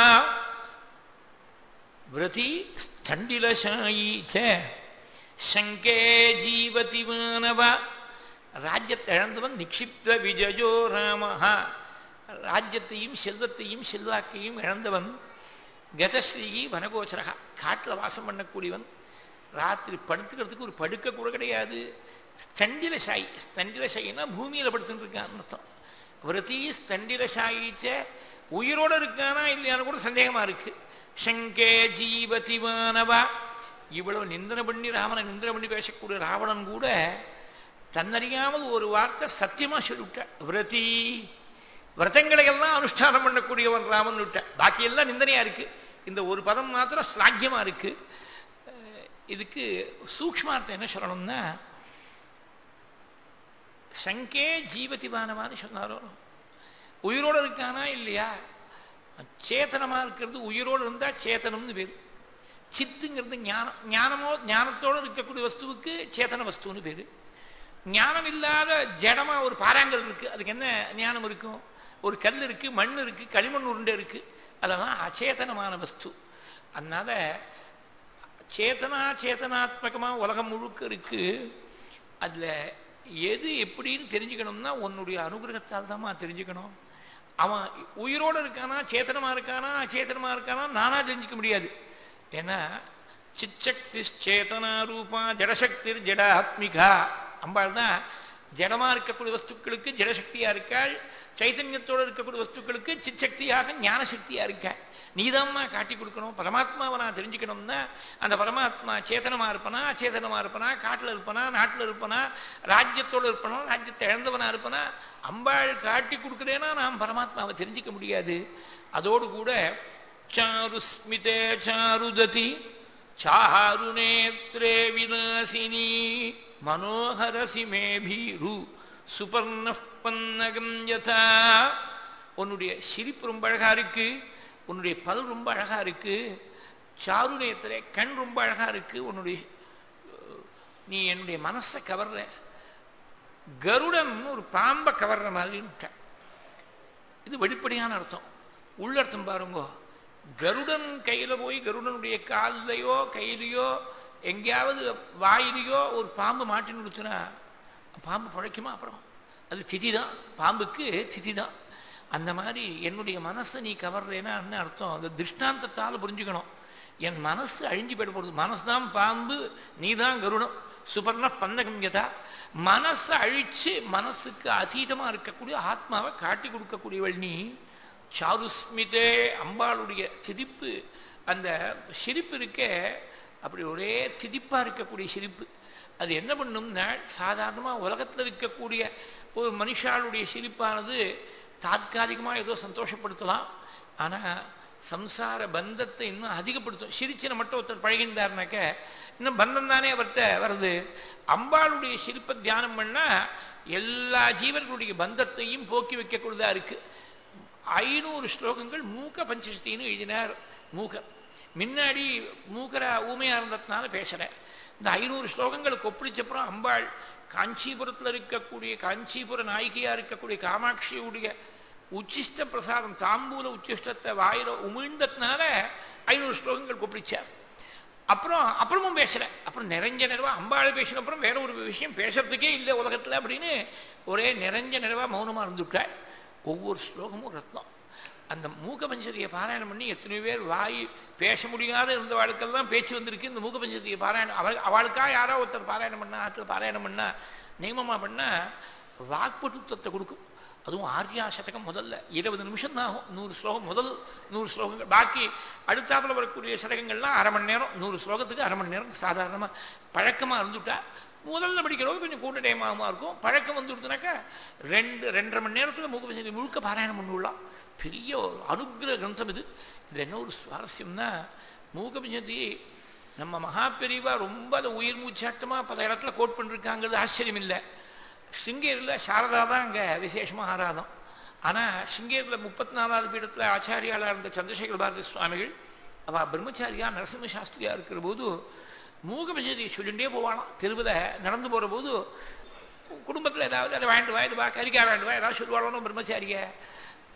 व्रती स्थण्डिलशायी च शङ्के जीवति मानव ராஜ்யத்தை இழந்தவன் நிக்ஷிப்த விஜயோ ராமஹா ராஜ்யத்தையும் செல்வத்தையும் செல்வாக்கையும் இழந்தவன் கதஸ்ரீ வனகோச்சரகா காட்டில் வாசம் பண்ணக்கூடியவன் ராத்திரி படுத்துக்கிறதுக்கு ஒரு படுக்க கூட கிடையாது ஸ்தண்டிலசாயி ஸ்தண்டிலசாயின்னா பூமியில படுத்துட்டு இருக்கான்னு அர்த்தம் விரதி ஸ்தண்டிலசாயிச்ச உயிரோட இருக்கானா இல்லையான்னு கூட சந்தேகமா இருக்கு சங்கே ஜீவதி மானவா இவ்வளவு நிந்தனை பண்ணி ராமனை நிந்தனை பண்ணி பேசக்கூடிய ராவணன் கூட தன்னறியாமல் ஒரு வார்த்தை சத்தியமா சொல்லிவிட்ட விரதி விரதங்களை எல்லாம் அனுஷ்டானம் பண்ணக்கூடியவன் ராமன் விட்ட பாக்கி எல்லாம் நிந்தனையா இருக்கு இந்த ஒரு பதம் மாத்திரம் ஸ்லாக்கியமா இருக்கு இதுக்கு சூக்மார்த்தம் என்ன சொல்லணும்னா சங்கே ஜீவதிவானவான்னு சொன்னாரோ உயிரோடு இருக்கானா இல்லையா சேத்தனமா இருக்கிறது உயிரோடு இருந்தா சேத்தனம்னு பேரு சித்துங்கிறது ஞானம் ஞானமோ ஞானத்தோடு இருக்கக்கூடிய வஸ்துவுக்கு சேத்தன வஸ்துன்னு பேரு ஞானம் இல்லாத ஜடமா ஒரு பாறாங்கல் இருக்கு அதுக்கு என்ன ஞானம் இருக்கும் ஒரு கல் இருக்கு மண் இருக்கு களிமண் உருண்டை இருக்கு அதெல்லாம் அச்சேதனமான வஸ்து அதனால சேத்தனா சேத்தனாத்மகமா உலகம் முழுக்க இருக்கு அதுல எது எப்படின்னு தெரிஞ்சுக்கணும்னா உன்னுடைய அனுகிரகத்தால் தான் தெரிஞ்சுக்கணும் அவன் உயிரோடு இருக்கானா சேத்தனமா இருக்கானா அச்சேதனமா இருக்கானா நானா தெரிஞ்சுக்க முடியாது ஏன்னா சிச்சக்தி சேதனா ரூபா ஜடசக்தி ஜட ஆத்மிகா அம்பாள் தான் ஜடமா இருக்கக்கூடிய வஸ்துக்களுக்கு ஜடசக்தியா இருக்காள் சைத்தன்யத்தோடு இருக்கக்கூடிய வஸ்துக்களுக்கு சிச்சக்தியாக ஞான சக்தியா இருக்காள் நீதாம்மா காட்டி கொடுக்கணும் பரமாத்மாவை நான் தெரிஞ்சுக்கணும்னா அந்த பரமாத்மா சேத்தனமா இருப்பனா அச்சேதனமா இருப்பனா காட்டுல இருப்பனா நாட்டுல இருப்பனா ராஜ்யத்தோடு இருப்பனா ராஜ்யத்தை இழந்தவனா இருப்பனா அம்பாள் காட்டி கொடுக்குறேன்னா நாம் பரமாத்மாவை தெரிஞ்சுக்க முடியாது அதோடு கூட சாருஸ்மிதே சாருததி சாருநேத்ரே விநாசினி மனோகரசி மேபீரு சுபர்ண பன்னகம் யதா உன்னுடைய சிரிப்பு ரொம்ப அழகா இருக்கு உன்னுடைய பல் ரொம்ப அழகா இருக்கு சாருநேத்திரே கண் ரொம்ப அழகா இருக்கு உன்னுடைய நீ என்னுடைய மனசை கவர்ற கருடன் ஒரு பாம்பை கவர்ற மாதிரின்னு இது வெளிப்படையான அர்த்தம் உள்ளர்த்தம் பாருங்க கருடன் கையில போய் கருடனுடைய காலிலையோ கையிலையோ எங்கேயாவது வாயிலையோ ஒரு பாம்பு மாட்டின்னு கொடுத்துனா பாம்பு பழைக்குமா அப்புறம் அது திதி தான் பாம்புக்கு திதி தான் அந்த மாதிரி என்னுடைய மனசை நீ கவர்றேன்னா என்ன அர்த்தம் அந்த திருஷ்டாந்தத்தால் புரிஞ்சுக்கணும் என் மனசு அழிஞ்சு போயிட போடுது மனசு தான் பாம்பு நீ தான் கருடம் சுபர்ண பந்தகம்யதா மனசை அழிச்சு மனசுக்கு அதீதமா இருக்கக்கூடிய ஆத்மாவை காட்டி கொடுக்கக்கூடியவள் நீ சாருஸ்மிதே அம்பாளுடைய திதிப்பு அந்த சிரிப்பு இருக்கே அப்படி ஒரே திதிப்பா இருக்கக்கூடிய சிரிப்பு அது என்ன பண்ணும்னா சாதாரணமா உலகத்துல இருக்கக்கூடிய ஒரு மனுஷாளுடைய சிரிப்பானது தாத்காலிகமா ஏதோ சந்தோஷப்படுத்தலாம் ஆனா சம்சார பந்தத்தை இன்னும் அதிகப்படுத்தும் சிரிச்சின மட்டும் ஒருத்தர் பழகின்றார்னாக்க இன்னும் பந்தம் தானே அவர்கிட்ட வருது அம்பாளுடைய சிரிப்பை தியானம் பண்ணா எல்லா ஜீவர்களுடைய பந்தத்தையும் போக்கி வைக்கக்கூடியதா இருக்கு ஐநூறு ஸ்லோகங்கள் மூக்க பஞ்சசக்தின்னு எழுதினார் மூக்கர் முன்னாடி மூக்கரா ஊமையா இருந்ததுனால பேசுறேன் இந்த ஐநூறு ஸ்லோகங்களுக்கு ஒப்பிடிச்சப்புறம் அம்பாள் காஞ்சிபுரத்தில் இருக்கக்கூடிய காஞ்சிபுர நாயகியா இருக்கக்கூடிய காமாட்சியுடைய உச்சிஷ்ட பிரசாதம் தாம்பூல உச்சிஷ்டத்தை வாயில உமிழ்ந்ததுனால ஐநூறு ஸ்லோகங்கள் ஒப்பிடிச்சார் அப்புறம் அப்புறமும் பேசல அப்புறம் நிறைஞ்ச நிறைவா அம்பாள் பேசின அப்புறம் வேற ஒரு விஷயம் பேசுறதுக்கே இல்லை உலகத்துல அப்படின்னு ஒரே நிறைஞ்ச நிறைவா மௌனமா இருந்துட்டாள் ஒவ்வொரு ஸ்லோகமும் ரத்னம் அந்த மூக்க பஞ்சதியை பாராயணம் பண்ணி எத்தனை பேர் வாய் பேச முடியாத இருந்த வாழ்க்கெல்லாம் பேச்சு வந்திருக்கு இந்த மூக்க பஞ்சதியை பாராயணம் அவள் அவளுக்கா யாரோ ஒருத்தர் பாராயணம் பண்ணா ஆற்றில் பாராயணம் பண்ணா நியமமா பண்ணா வாக்பட்டுத்தத்தை கொடுக்கும் அதுவும் ஆர்யா சதகம் முதல்ல இருபது நிமிஷம் தான் ஆகும் நூறு ஸ்லோகம் முதல் நூறு ஸ்லோகங்கள் பாக்கி அடுத்தாப்புல வரக்கூடிய சதகங்கள்லாம் அரை மணி நேரம் நூறு ஸ்லோகத்துக்கு அரை மணி நேரம் சாதாரணமா பழக்கமா இருந்துட்டா முதல்ல படிக்கிறவங்க கொஞ்சம் கூட்ட டைமாகமா இருக்கும் பழக்கம் வந்து கொடுத்தனாக்கா ரெண்டு ரெண்டரை மணி நேரத்துல மூக்க பஞ்சதி முழுக்க பாராயணம் பண்ணிவிடலாம் பெரிய ஒரு அனுகிரக கிரந்தம் இது இது என்ன ஒரு சுவாரஸ்யம்னா மூக்க பஞ்சதி நம்ம மகாபெரிவா ரொம்ப அதை உயிர் மூச்சாட்டமா பல இடத்துல கோட் பண்ணிருக்காங்கிறது ஆச்சரியம் இல்லை சிங்கேரியில் சாரதா தான் அங்கே விசேஷமாக ஆராதம் ஆனால் சிங்கேரியில் முப்பத்தி நாலாவது பீடத்தில் ஆச்சாரியாளாக இருந்த சந்திரசேகர பாரதி சுவாமிகள் அவள் பிரம்மச்சாரியா நரசிம்ம சாஸ்திரியா இருக்கிற போது மூக பஞ்சதியை சொல்லிகிட்டே போவானாம் தெருவில் நடந்து போகிற போது குடும்பத்தில் ஏதாவது அதை வாங்கிட்டு வா இது வா கறிக்காய் வாங்கிட்டு வா ஏதாவது சொல்லுவாளோ பிரம்மச்சாரிய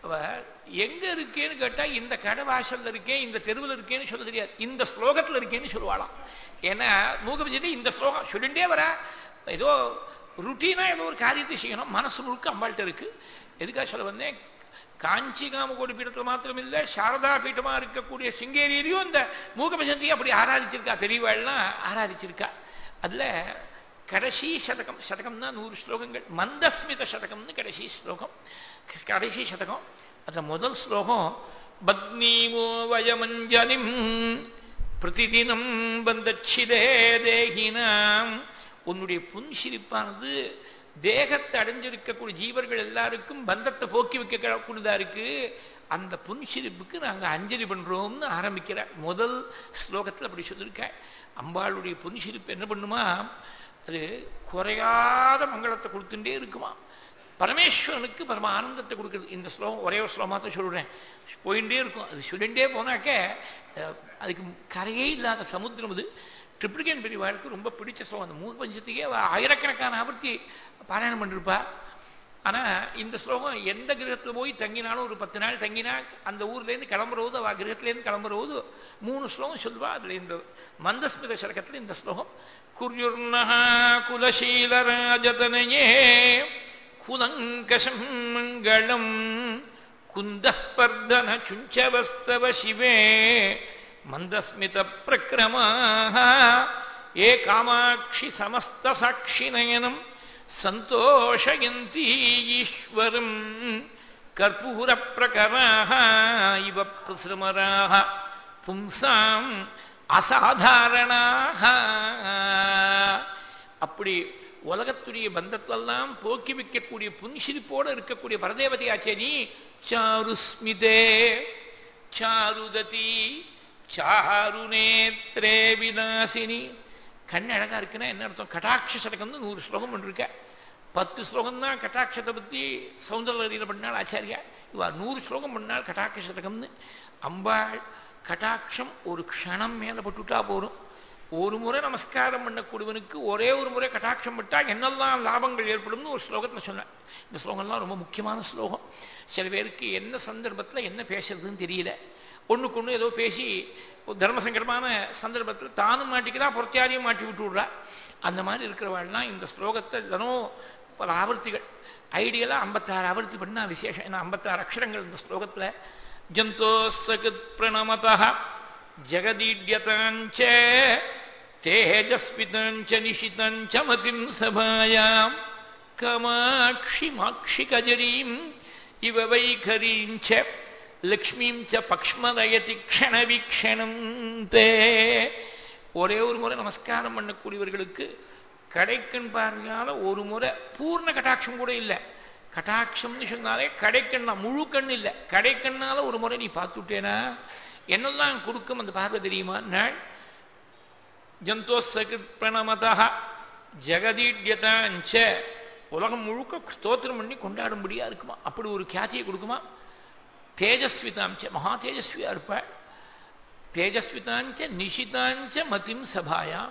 அவ எங்க இருக்கேன்னு கேட்டா இந்த கடை வாசல்ல இருக்கேன் இந்த தெருவில் இருக்கேன்னு சொல்ல தெரியாது இந்த ஸ்லோகத்துல இருக்கேன்னு சொல்லுவாளாம் ஏன்னா மூகபஜனை இந்த ஸ்லோகம் சொல்லிட்டே வர ஏதோ ருட்டீனா ஏதோ ஒரு காரியத்தை செய்யணும் மனசு முழுக்க அம்பாள்கிட்ட இருக்கு எதுக்காக சொல்ல வந்தேன் காஞ்சி காமகோடி பீடத்தில் மாத்திரம் இல்ல சாரதா பீட்டமா இருக்கக்கூடிய சிங்கேரியிலையும் இந்த மூகபஜந்தியை அப்படி ஆராதிச்சிருக்கா பெரியவாள்லாம் ஆராதிச்சிருக்கா அதுல கடைசி சதகம் சதகம்னா நூறு ஸ்லோகங்கள் மந்தஸ்மித சதகம்னு கடைசி ஸ்லோகம் கடைசி சதகம் அதுல முதல் ஸ்லோகம் பத்னீமோ வயமஞ்சலிம் பிரதிதினம் பந்தச்சிதே தேகினாம் உன்னுடைய புன்சிரிப்பானது தேகத்தை அடைஞ்சிருக்கக்கூடிய ஜீவர்கள் எல்லாருக்கும் பந்தத்தை போக்கி வைக்கக்கூடியதா இருக்கு அந்த புன்சிரிப்புக்கு நாங்க அஞ்சலி பண்றோம்னு ஆரம்பிக்கிறார் முதல் ஸ்லோகத்துல அப்படி சொல்லியிருக்க அம்பாளுடைய புன்சிரிப்பு என்ன பண்ணுமா அது குறையாத மங்களத்தை கொடுத்துட்டே இருக்குமா பரமேஸ்வரனுக்கு பரம ஆனந்தத்தை கொடுக்குறது இந்த ஸ்லோகம் ஒரே ஒரு ஸ்லோகமாக தான் சொல்றேன் போயிட்டே இருக்கும் அது சொல்லிட்டே போனாக்க அதுக்கு கரையே இல்லாத சமுத்திரம் அது ட்ரிப்ளிகேன் பெரியவாளுக்கு ரொம்ப பிடிச்ச ஸ்லோகம் அந்த மூணு பஞ்சத்துக்கே ஆயிரக்கணக்கான ஆவர்த்தி பாராயணம் பண்ணிருப்பா ஆனா இந்த ஸ்லோகம் எந்த கிரகத்துல போய் தங்கினாலும் ஒரு பத்து நாள் தங்கினா அந்த ஊர்ல இருந்து கிளம்புறவது அவ கிரகத்துல இருந்து கிளம்புறவது மூணு ஸ்லோகம் சொல்லுவா அதுல இந்த மந்தஸ்மித சரகத்துல இந்த ஸ்லோகம் குர்யுர்ணஹ குலசீலராஜதனயே குலங்கஷம் மங்களம் குந்தஸ்பர்தன சுஞ்சவஸ்தவ சிவே மந்தஸ்மித பிரக்ரமாக ஏ காமாட்சி சமஸ்த சாட்சி நயனம் சந்தோஷயந்தி ஈஸ்வரம் கற்பூர பிரகராக இவ பிரசுமராக பும்சாம் அசாதாரணாக அப்படி உலகத்துடைய பந்தத்தெல்லாம் போக்கி வைக்கக்கூடிய புன்சிரிப்போடு இருக்கக்கூடிய பரதேவதையாச்சே நீ சாருஸ்மிதே சாருததி சாருநேத்ரே விநாசினி கண் அழகா இருக்குன்னா என்ன அர்த்தம் கட்டாட்ச சதகம்னு நூறு ஸ்லோகம் பண்ணிருக்க பத்து ஸ்லோகம் தான் கட்டாட்சத்தை பத்தி சௌந்தரலீல பண்ணாள் ஆச்சாரியா இவா நூறு ஸ்லோகம் பண்ணாள் கட்டாட்ச சதகம்னு அம்பாள் கட்டாட்சம் ஒரு க்ஷணம் மேல பட்டுட்டா போரும் ஒரு முறை நமஸ்காரம் பண்ணக்கூடியவனுக்கு ஒரே ஒரு முறை கட்டாட்சம் விட்டா என்னெல்லாம் லாபங்கள் ஏற்படும்னு ஒரு ஸ்லோகத்தில் சொன்னேன் இந்த ஸ்லோகம்லாம் ரொம்ப முக்கியமான ஸ்லோகம் சில பேருக்கு என்ன சந்தர்ப்பத்தில் என்ன பேசுறதுன்னு தெரியல ஒண்ணுக்கு ஒண்ணு ஏதோ பேசி தர்ம சங்கடமான சந்தர்ப்பத்தில் தானும் மாட்டிக்கிறா பொறுத்தியாரையும் மாட்டி விட்டு விடுறா அந்த மாதிரி இருக்கிறவாள்லாம் இந்த ஸ்லோகத்தை தினம் பல ஆவர்த்திகள் ஐடியலா ஐம்பத்தாறு ஆவர்த்தி பண்ணா விசேஷம் ஏன்னா ஐம்பத்தாறு அக்ஷரங்கள் இந்த ஸ்லோகத்துல ஜந்தோ சகத் பிரணமதா ஜெகதீட்யதாஞ்ச தேஜஸ்விதாஞ்ச நிஷிதாஞ்ச மதிம் சபாயாம் கமாட்சி மாட்சி கஜரீம் இவ வைகரீஞ்ச லக்ஷ்மீம் ச பக்ஷ்மதயதி க்ஷண வீக்ஷணம் தே ஒரே ஒரு முறை நமஸ்காரம் பண்ணக்கூடியவர்களுக்கு கடைக்கண் பார்வையால ஒரு முறை பூர்ண கட்டாட்சம் கூட இல்லை கட்டாட்சம்னு சொன்னாலே கடைக்கண்ணா முழு கண் இல்லை கடைக்கண்ணால ஒரு முறை நீ பார்த்துட்டேனா என்னெல்லாம் கொடுக்கும் அந்த பார்வை தெரியுமா நாள் ஜந்தோ சகிருத் பிரணமதா ஜெகதீட்யதாஞ்ச உலகம் முழுக்க ஸ்தோத்திரம் பண்ணி கொண்டாடும்படியா இருக்குமா அப்படி ஒரு கியாத்தியை கொடுக்குமா தேஜஸ்விதாஞ்ச மகா தேஜஸ்வியா இருப்பாள் தேஜஸ்விதாஞ்ச நிஷிதாஞ்ச மதிம் சபாயா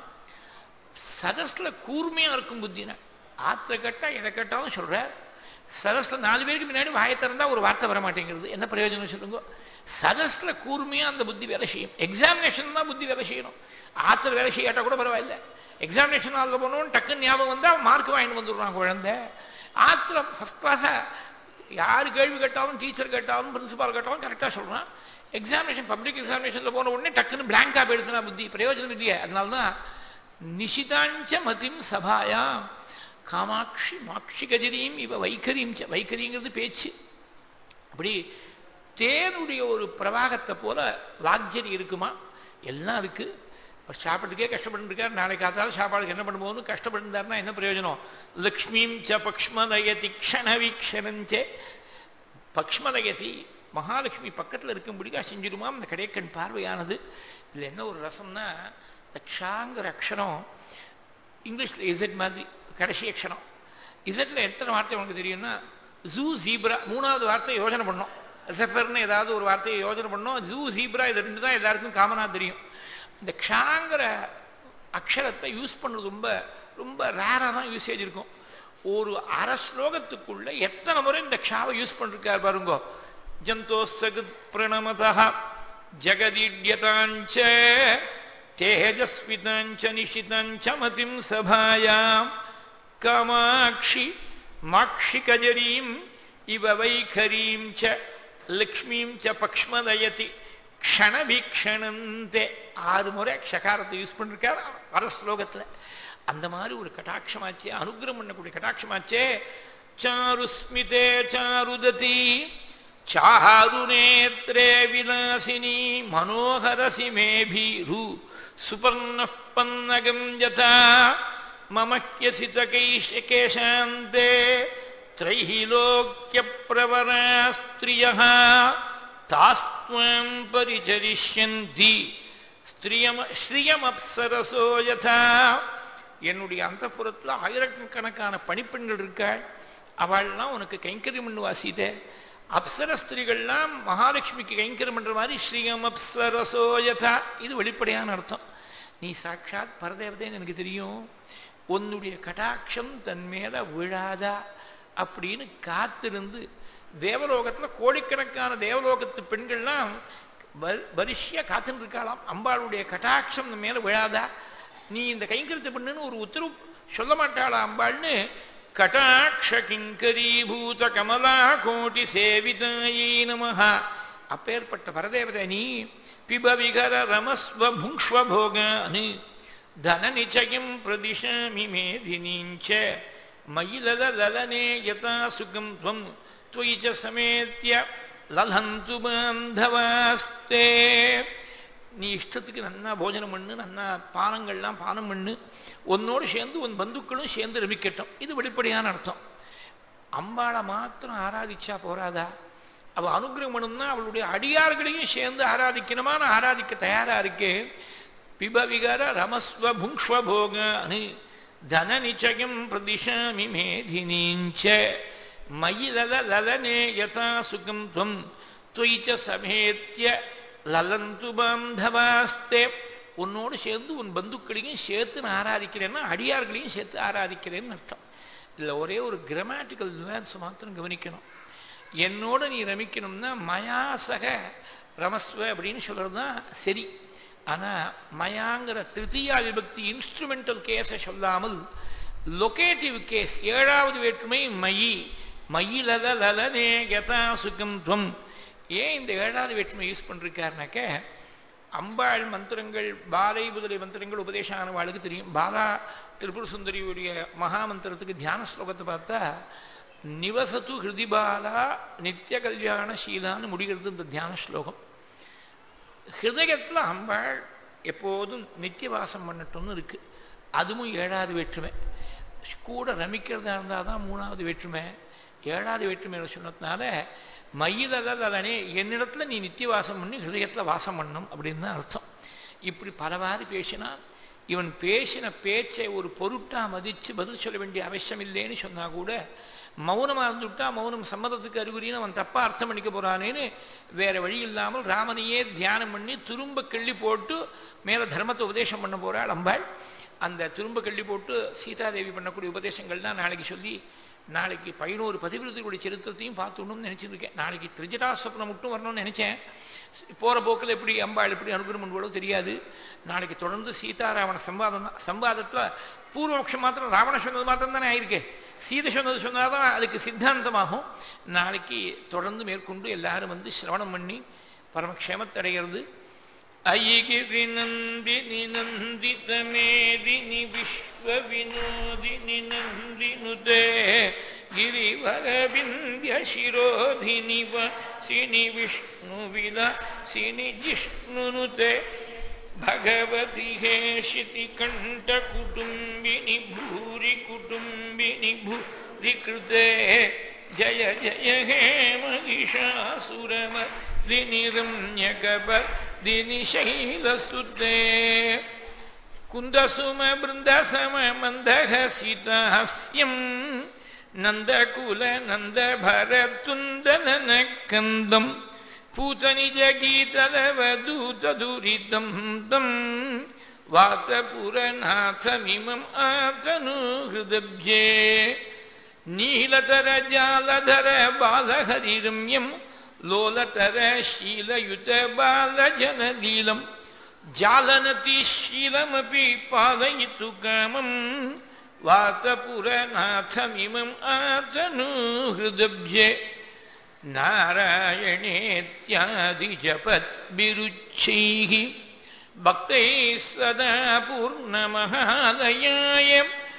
சதஸ்ல கூர்மையா இருக்கும் புத்தின ஆத்த கட்டா எதை கேட்டாலும் சொல்ற சதஸ்ல நாலு பேருக்கு முன்னாடி வாயை திறந்தா ஒரு வார்த்தை வர மாட்டேங்கிறது என்ன பிரயோஜனம் சொல்லுங்க சதஸ்ல கூர்மையா அந்த புத்தி வேலை செய்யும் எக்ஸாமினேஷன் தான் புத்தி வேலை செய்யணும் ஆத்துல வேலை செய்யாட்டா கூட பரவாயில்ல எக்ஸாமினேஷன் ஆள் போனோம் டக்குன்னு ஞாபகம் வந்தா மார்க் வாங்கிட்டு வந்துடுறான் குழந்தை ஆத்துல ஃபர்ஸ்ட் கிளாஸா யார் கேள்வி கேட்டாலும் டீச்சர் கேட்டாலும் பிரின்சிபால் கேட்டாலும் கரெக்டாக சொல்றான் எக்ஸாமினேஷன் பப்ளிக் எக்ஸாமினேஷன்ல போன உடனே டக்குன்னு பிளாங்கா போயிடுச்சுனா புத்தி பிரயோஜனம் இல்லையே அதனால்தான் நிஷிதாஞ்ச மதிம் சபாயா காமாட்சி மாட்சி கஜரியும் இவ வைக்கரியும் வைக்கரிங்கிறது பேச்சு அப்படி தேனுடைய ஒரு பிரவாகத்தை போல வாக்ஜரி இருக்குமா எல்லாம் இருக்கு சாப்பிட்றதுக்கே கஷ்டப்பட்டு இருக்கார் நாளைக்கு காத்தாலும் சாப்பாடுக்கு என்ன பண்ணுவோம்னு கஷ்டப்பட்டு என்ன பிரயோஜனம் லக்ஷ்மீம் ச பக்ஷ்மதயதி க்ஷண வீக்ஷணஞ்சே பக்ஷ்மதயதி மகாலட்சுமி பக்கத்தில் இருக்கும்படியா செஞ்சிருமாம் இந்த கடைக்கண் பார்வையானது இதுல என்ன ஒரு ரசம்னா க்ஷாங்கிற அக்ஷரம் இங்கிலீஷ்ல இசட் மாதிரி கடைசி அக்ஷரம் இசட்ல எத்தனை வார்த்தை உனக்கு தெரியும்னா ஜூ ஜீப்ரா மூணாவது வார்த்தை யோஜனை பண்ணோம் எஸ்எஃப்ஆர்னு ஏதாவது ஒரு வார்த்தையை யோஜனை பண்ணோம் ஜூ ஜீப்ரா இது ரெண்டு தான் எல்லாருக்கும் காமனா தெரியும் இந்த க்ஷாங்கிற அக்ஷரத்தை யூஸ் பண்ணுறது ரொம்ப ரொம்ப ரேராக தான் யூசேஜ் இருக்கும் ஒரு அரை ஸ்லோகத்துக்குள்ள எத்தனை முறை இந்த க்ஷாவை யூஸ் பண்ணிருக்காரு பாருங்க ஜந்தோசகுத் பிரணமதः ஜகதீட்யதாஞ்ச தேஜஸ்விதாஞ்ச நிஷிதாஞ்ச மதிம் சபாயாம் காமாட்சி மாக்ஷிகஜரீம் இவ வைகரீம் ச லக்ஷ்மீம் ச பக்ஷ்மதயதி க்ஷணபீக்ஷணந்தே ஆறு முறை ஷகாரத்தை யூஸ் பண்ணிருக்கார் வர ஸ்லோகத்துல அந்த மாதிரி ஒரு கட்டாட்சமாச்சே அனுகிரம் பண்ணக்கூடிய கட்டாட்சமாச்சே சாருஸ்மிதே சாருததி சாருநேத்ரே விலாசினி மனோகரசி மேபீரு சுபர்ண பன்னகம் யதா மமக்கியசிதகைஷகேஷாந்தே त्रैलोक्यप्रवरा स्त्रियः तास्त्वाम् परिचरिष्यन्ति ஸ்திரியம ஸ்ரீயமப்சரசோ யதா என்னுடைய அந்த ஆயிரக்கணக்கான பணிப்பெண்கள் இருக்காள் அவள்லாம் உனக்கு கைங்கரியம் பண்ணுவா சீதை அப்சர ஸ்திரீகள்லாம் மகாலட்சுமிக்கு கைங்கரியம் பண்ற மாதிரி ஸ்ரீயம் அப்சரசோ யதா இது வெளிப்படையான அர்த்தம் நீ சாட்சாத் பரதேவதைன்னு எனக்கு தெரியும் உன்னுடைய கடாட்சம் தன் மேல விழாதா அப்படின்னு காத்திருந்து தேவலோகத்துல கோடிக்கணக்கான தேவலோகத்து பெண்கள்லாம் வரிசையா காத்துன்னு இருக்காளாம் அம்பாளுடைய கட்டாட்சம் மேல விழாதா நீ இந்த கைங்கரித்தை பண்ணுன்னு ஒரு உத்தரவு சொல்ல மாட்டாளா அம்பாள்னு கட்டாட்ச கிங்கரீபூத கமலா கோட்டி சேவிதாயி நமஹா அப்பேற்பட்ட பரதேவதை நீ பிப விகர ரமஸ்வ புங்ஷ்வ போகானு தன நிச்சயம் பிரதிஷாமி மேதினீஞ்ச மயிலல லலனே யதா சுகம் துவம் त्वयि च समेत्य லலந்து பாந்தவாஸ்தே நீ இஷ்டத்துக்கு நன்னா போஜனம் பண்ணு நன்னா பானங்கள்லாம் பானம் பண்ணு உன்னோடு சேர்ந்து உன் பந்துக்களும் சேர்ந்து ரமிக்கட்டும் இது வெளிப்படையான அர்த்தம் அம்பாளை மாத்திரம் ஆராதிச்சா போறாதா அவ அனுகிரகம் பண்ணும்னா அவளுடைய அடியார்களையும் சேர்ந்து ஆராதிக்கணுமா நான் ஆராதிக்க தயாரா இருக்கேன் பிபவிகர ரமஸ்வ புங்ஷ்வ போகானு தன நிச்சயம் பிரதிஷாமி மேதினீஞ்ச மயிலல லலனே யதா சுகம் துவம் துவைச்ச சமேத்திய லலந்து பாந்தவாஸ்தே உன்னோடு சேர்ந்து உன் பந்துக்களையும் சேர்த்து நான் ஆராதிக்கிறேன்னா அடியார்களையும் சேர்த்து ஆராதிக்கிறேன்னு அர்த்தம் இல்லை ஒரே ஒரு கிராமட்டிக்கல் நியூஆன்ஸ் மாத்திரம் கவனிக்கணும் என்னோட நீ ரமிக்கணும்னா மயாசக ரமஸ்வ அப்படின்னு சொல்றது தான் சரி ஆனா மயாங்கிற திருத்தியா விபக்தி இன்ஸ்ட்ருமெண்டல் கேஸை சொல்லாமல் லொகேட்டிவ் கேஸ் ஏழாவது வேற்றுமை மயி மயிலத லலனே கதா சுகம் துவம் ஏன் இந்த ஏழாவது வேற்றுமை யூஸ் பண்ணிருக்காருனாக்க அம்பாள் மந்திரங்கள் பாலை முதலை மந்திரங்கள் உபதேசம் ஆனவாளுக்கு தெரியும் பாலா திரிபுர சுந்தரியுடைய மகா மந்திரத்துக்கு தியான ஸ்லோகத்தை பார்த்தா நிவசத்து ஹிருதிபாலா நித்திய கல்யாண சீலான்னு முடிகிறது இந்த தியான ஸ்லோகம் ஹிருதயத்துல அம்பாள் எப்போதும் நித்தியவாசம் பண்ணட்டும்னு இருக்கு அதுவும் ஏழாவது வேற்றுமை கூட ரமிக்கிறதா இருந்தால் தான் மூணாவது வேற்றுமை ஏழாவது வேற்றுமையில சொன்னதுனால மயிலதலனே என்னிடத்துல நீ நித்தியவாசம் பண்ணி ஹிருதயத்துல வாசம் பண்ணணும் அப்படின்னு தான் அர்த்தம் இப்படி பலவாறு பேசினான் இவன் பேசின பேச்சை ஒரு பொருட்டா மதிச்சு பதில் சொல்ல வேண்டிய அவசியம் இல்லைன்னு சொன்னா கூட மௌனமா இருந்துட்டா மௌனம் சம்மதத்துக்கு அறிகுறின்னு அவன் தப்பா அர்த்தம் பண்ணிக்க போறானேன்னு வேற வழி இல்லாமல் ராமனையே தியானம் பண்ணி திரும்ப கிள்ளி போட்டு மேல தர்மத்தை உபதேசம் பண்ண போறாள் அம்பாள் அந்த திரும்ப கள்ளி போட்டு சீதாதேவி பண்ணக்கூடிய உபதேசங்கள் தான் நாளைக்கு சொல்லி நாளைக்கு பதினோரு பதிவிரத்துடைய சரித்திரத்தையும் பார்த்துடணும்னு நினைச்சிருக்கேன் நாளைக்கு திரிஜடா சொப்னம் மட்டும் வரணும்னு நினைச்சேன் போற போக்கில் எப்படி அம்பாள் எப்படி அனுகிரகம் பண்ணுவோம் தெரியாது நாளைக்கு தொடர்ந்து சீதாராவண சம்பாதம் தான் சம்பாதத்துல பூர்வபக்ஷம் மாத்திரம் ராவண சொன்னது மாத்திரம் தானே ஆயிருக்கு சீதை சொன்னது சொன்னாதான் அதுக்கு சித்தாந்தமாகும் நாளைக்கு தொடர்ந்து மேற்கொண்டு எல்லாரும் வந்து சிரவணம் பண்ணி பரமக்ஷேமத்தடைகிறது ஐகிரி நந்தினி நந்திதமேதினி விஸ்வ வினோதினி நந்தினுதே गिरिवरविन्द्य शिरोधिनि वसिनि विष्णुविलासिनि जिष्णुनुते भगवति हे शितिकण्ठकुटुम्बिनि भूरि कुटुम्बिनि भूरि कृते जय जय हे महिषासुरमर्दिनि रम्यकपर्दिनि शैलसुते कुन्दसुमबृन्दसममन्दहसितहास्यम् नन्दकुल नन्दभरतुन्दनकन्दम् पूतनिजगीतलवदूतदुरितं तम् वातपुरनाथमिमम् आतनुहृदब्जे नीलधर जालधर बालहरिरम्यम् लोलतर शीलयुत बालजनलीलम् जालनति शीलमपि पालयितु कामम् वातपुरनाथमिमम् आतनु हृदब्जे नारायणेत्यादिजपद्भिरुच्चैः भक्तैः सदा पूर्णमहालयाय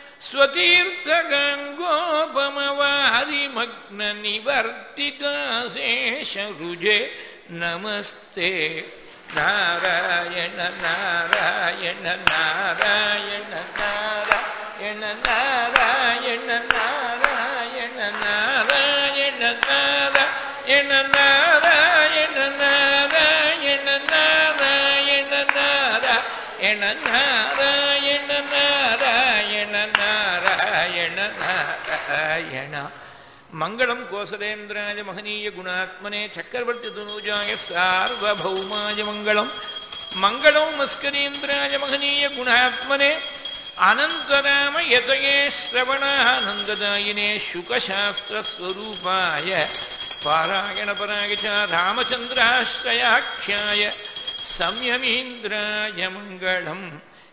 स्वतीर्थगङ्गोपमवारिमग्ननिवर्तिकाशेषरुजे नमस्ते नारायण नारायण नारायण नारायण नारायण नारायण नारायण नारायण नारायण नारायण नारायण नारायण नारायण नारायण नारायण नारायण मङ्गलं कोसलेन्द्राय महनीय गुणात्मने चक्रवर्तितनूजाय सार्वभौमाय मङ्गलं मङ्गलं मस्करीन्द्राय महनीय गुणात्मने अनन्तराम यतये श्रवणानन्ददायिने शुकशास्त्रस्वरूपाय पारायणपराय च रामचन्द्राश्रयाख्याय संयमीन्द्राय मङ्गलं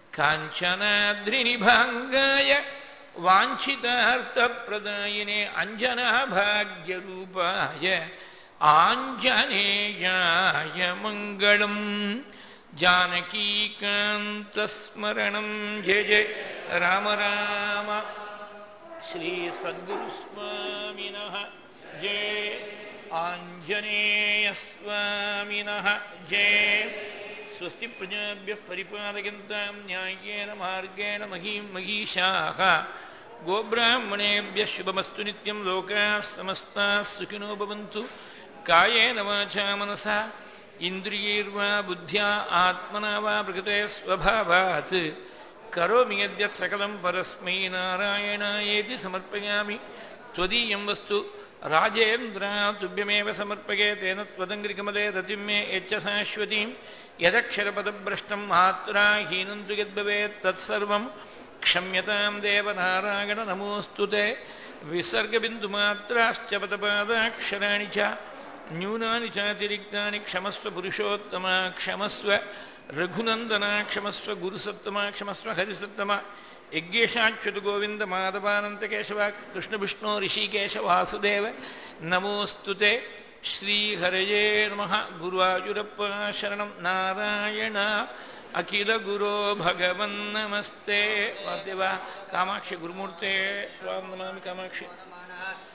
काञ्चनाद्रिनिभाङ्गाय वाञ्छितार्थप्रदायिने अञ्जनाभाग्यरूपाय आञ्जनेयाय मङ्गलम् जानकीकान्तस्मरणं जय जय राम राम श्रीसद्गुरुस्वामिनः जय आञ्जनेयस्वामिनः जय स्वस्ति प्रजाभ्यः परिपालयन्तां न्याय्येन मार्गेण महीं महीषाः गोब्राह्मणेभ्यः शुभमस्तु नित्यं लोकाः समस्ताः सुखिनो भवन्तु कायेन वाचा मनसा इन्द्रियैर्वा बुद्ध्या आत्मना वा प्रकृते स्वभावात् करोमि यद्यत् सकलं परस्मै नारायणायेति समर्पयामि त्वदीयं वस्तु राजेन्द्रा तुभ्यमेव समर्पये तेन त्वदङ्घ्रिकमले रतिं मे यच्च शाश्वतीं यदक्षरपदभ्रष्टं मात्रा हीनं तु यद्भवेत् तत्सर्वं क्षम्यतां देवनारायण नमोऽस्तु ते विसर्गबिन्दुमात्राश्च पदपादाक्षराणि च न्यूनानि चातिरिक्तानि क्षमस्व पुरुषोत्तमा क्षमस्व रघुनन्दना क्षमस्व गुरुसत्तमा क्षमस्व हरिसत्तमा यज्ञेशाच्युत गोविन्द माधवानन्तकेशव कृष्णविष्णो ऋषिकेश वासुदेव नमोऽस्तु ते श्रीहरये नमः गुरुवायुरप्प शरणं नारायण अखिलगुरो भगवन्नमस्ते वासुदेव कामाक्षि गुरुमूर्ते त्वां नमामि कामाक्षि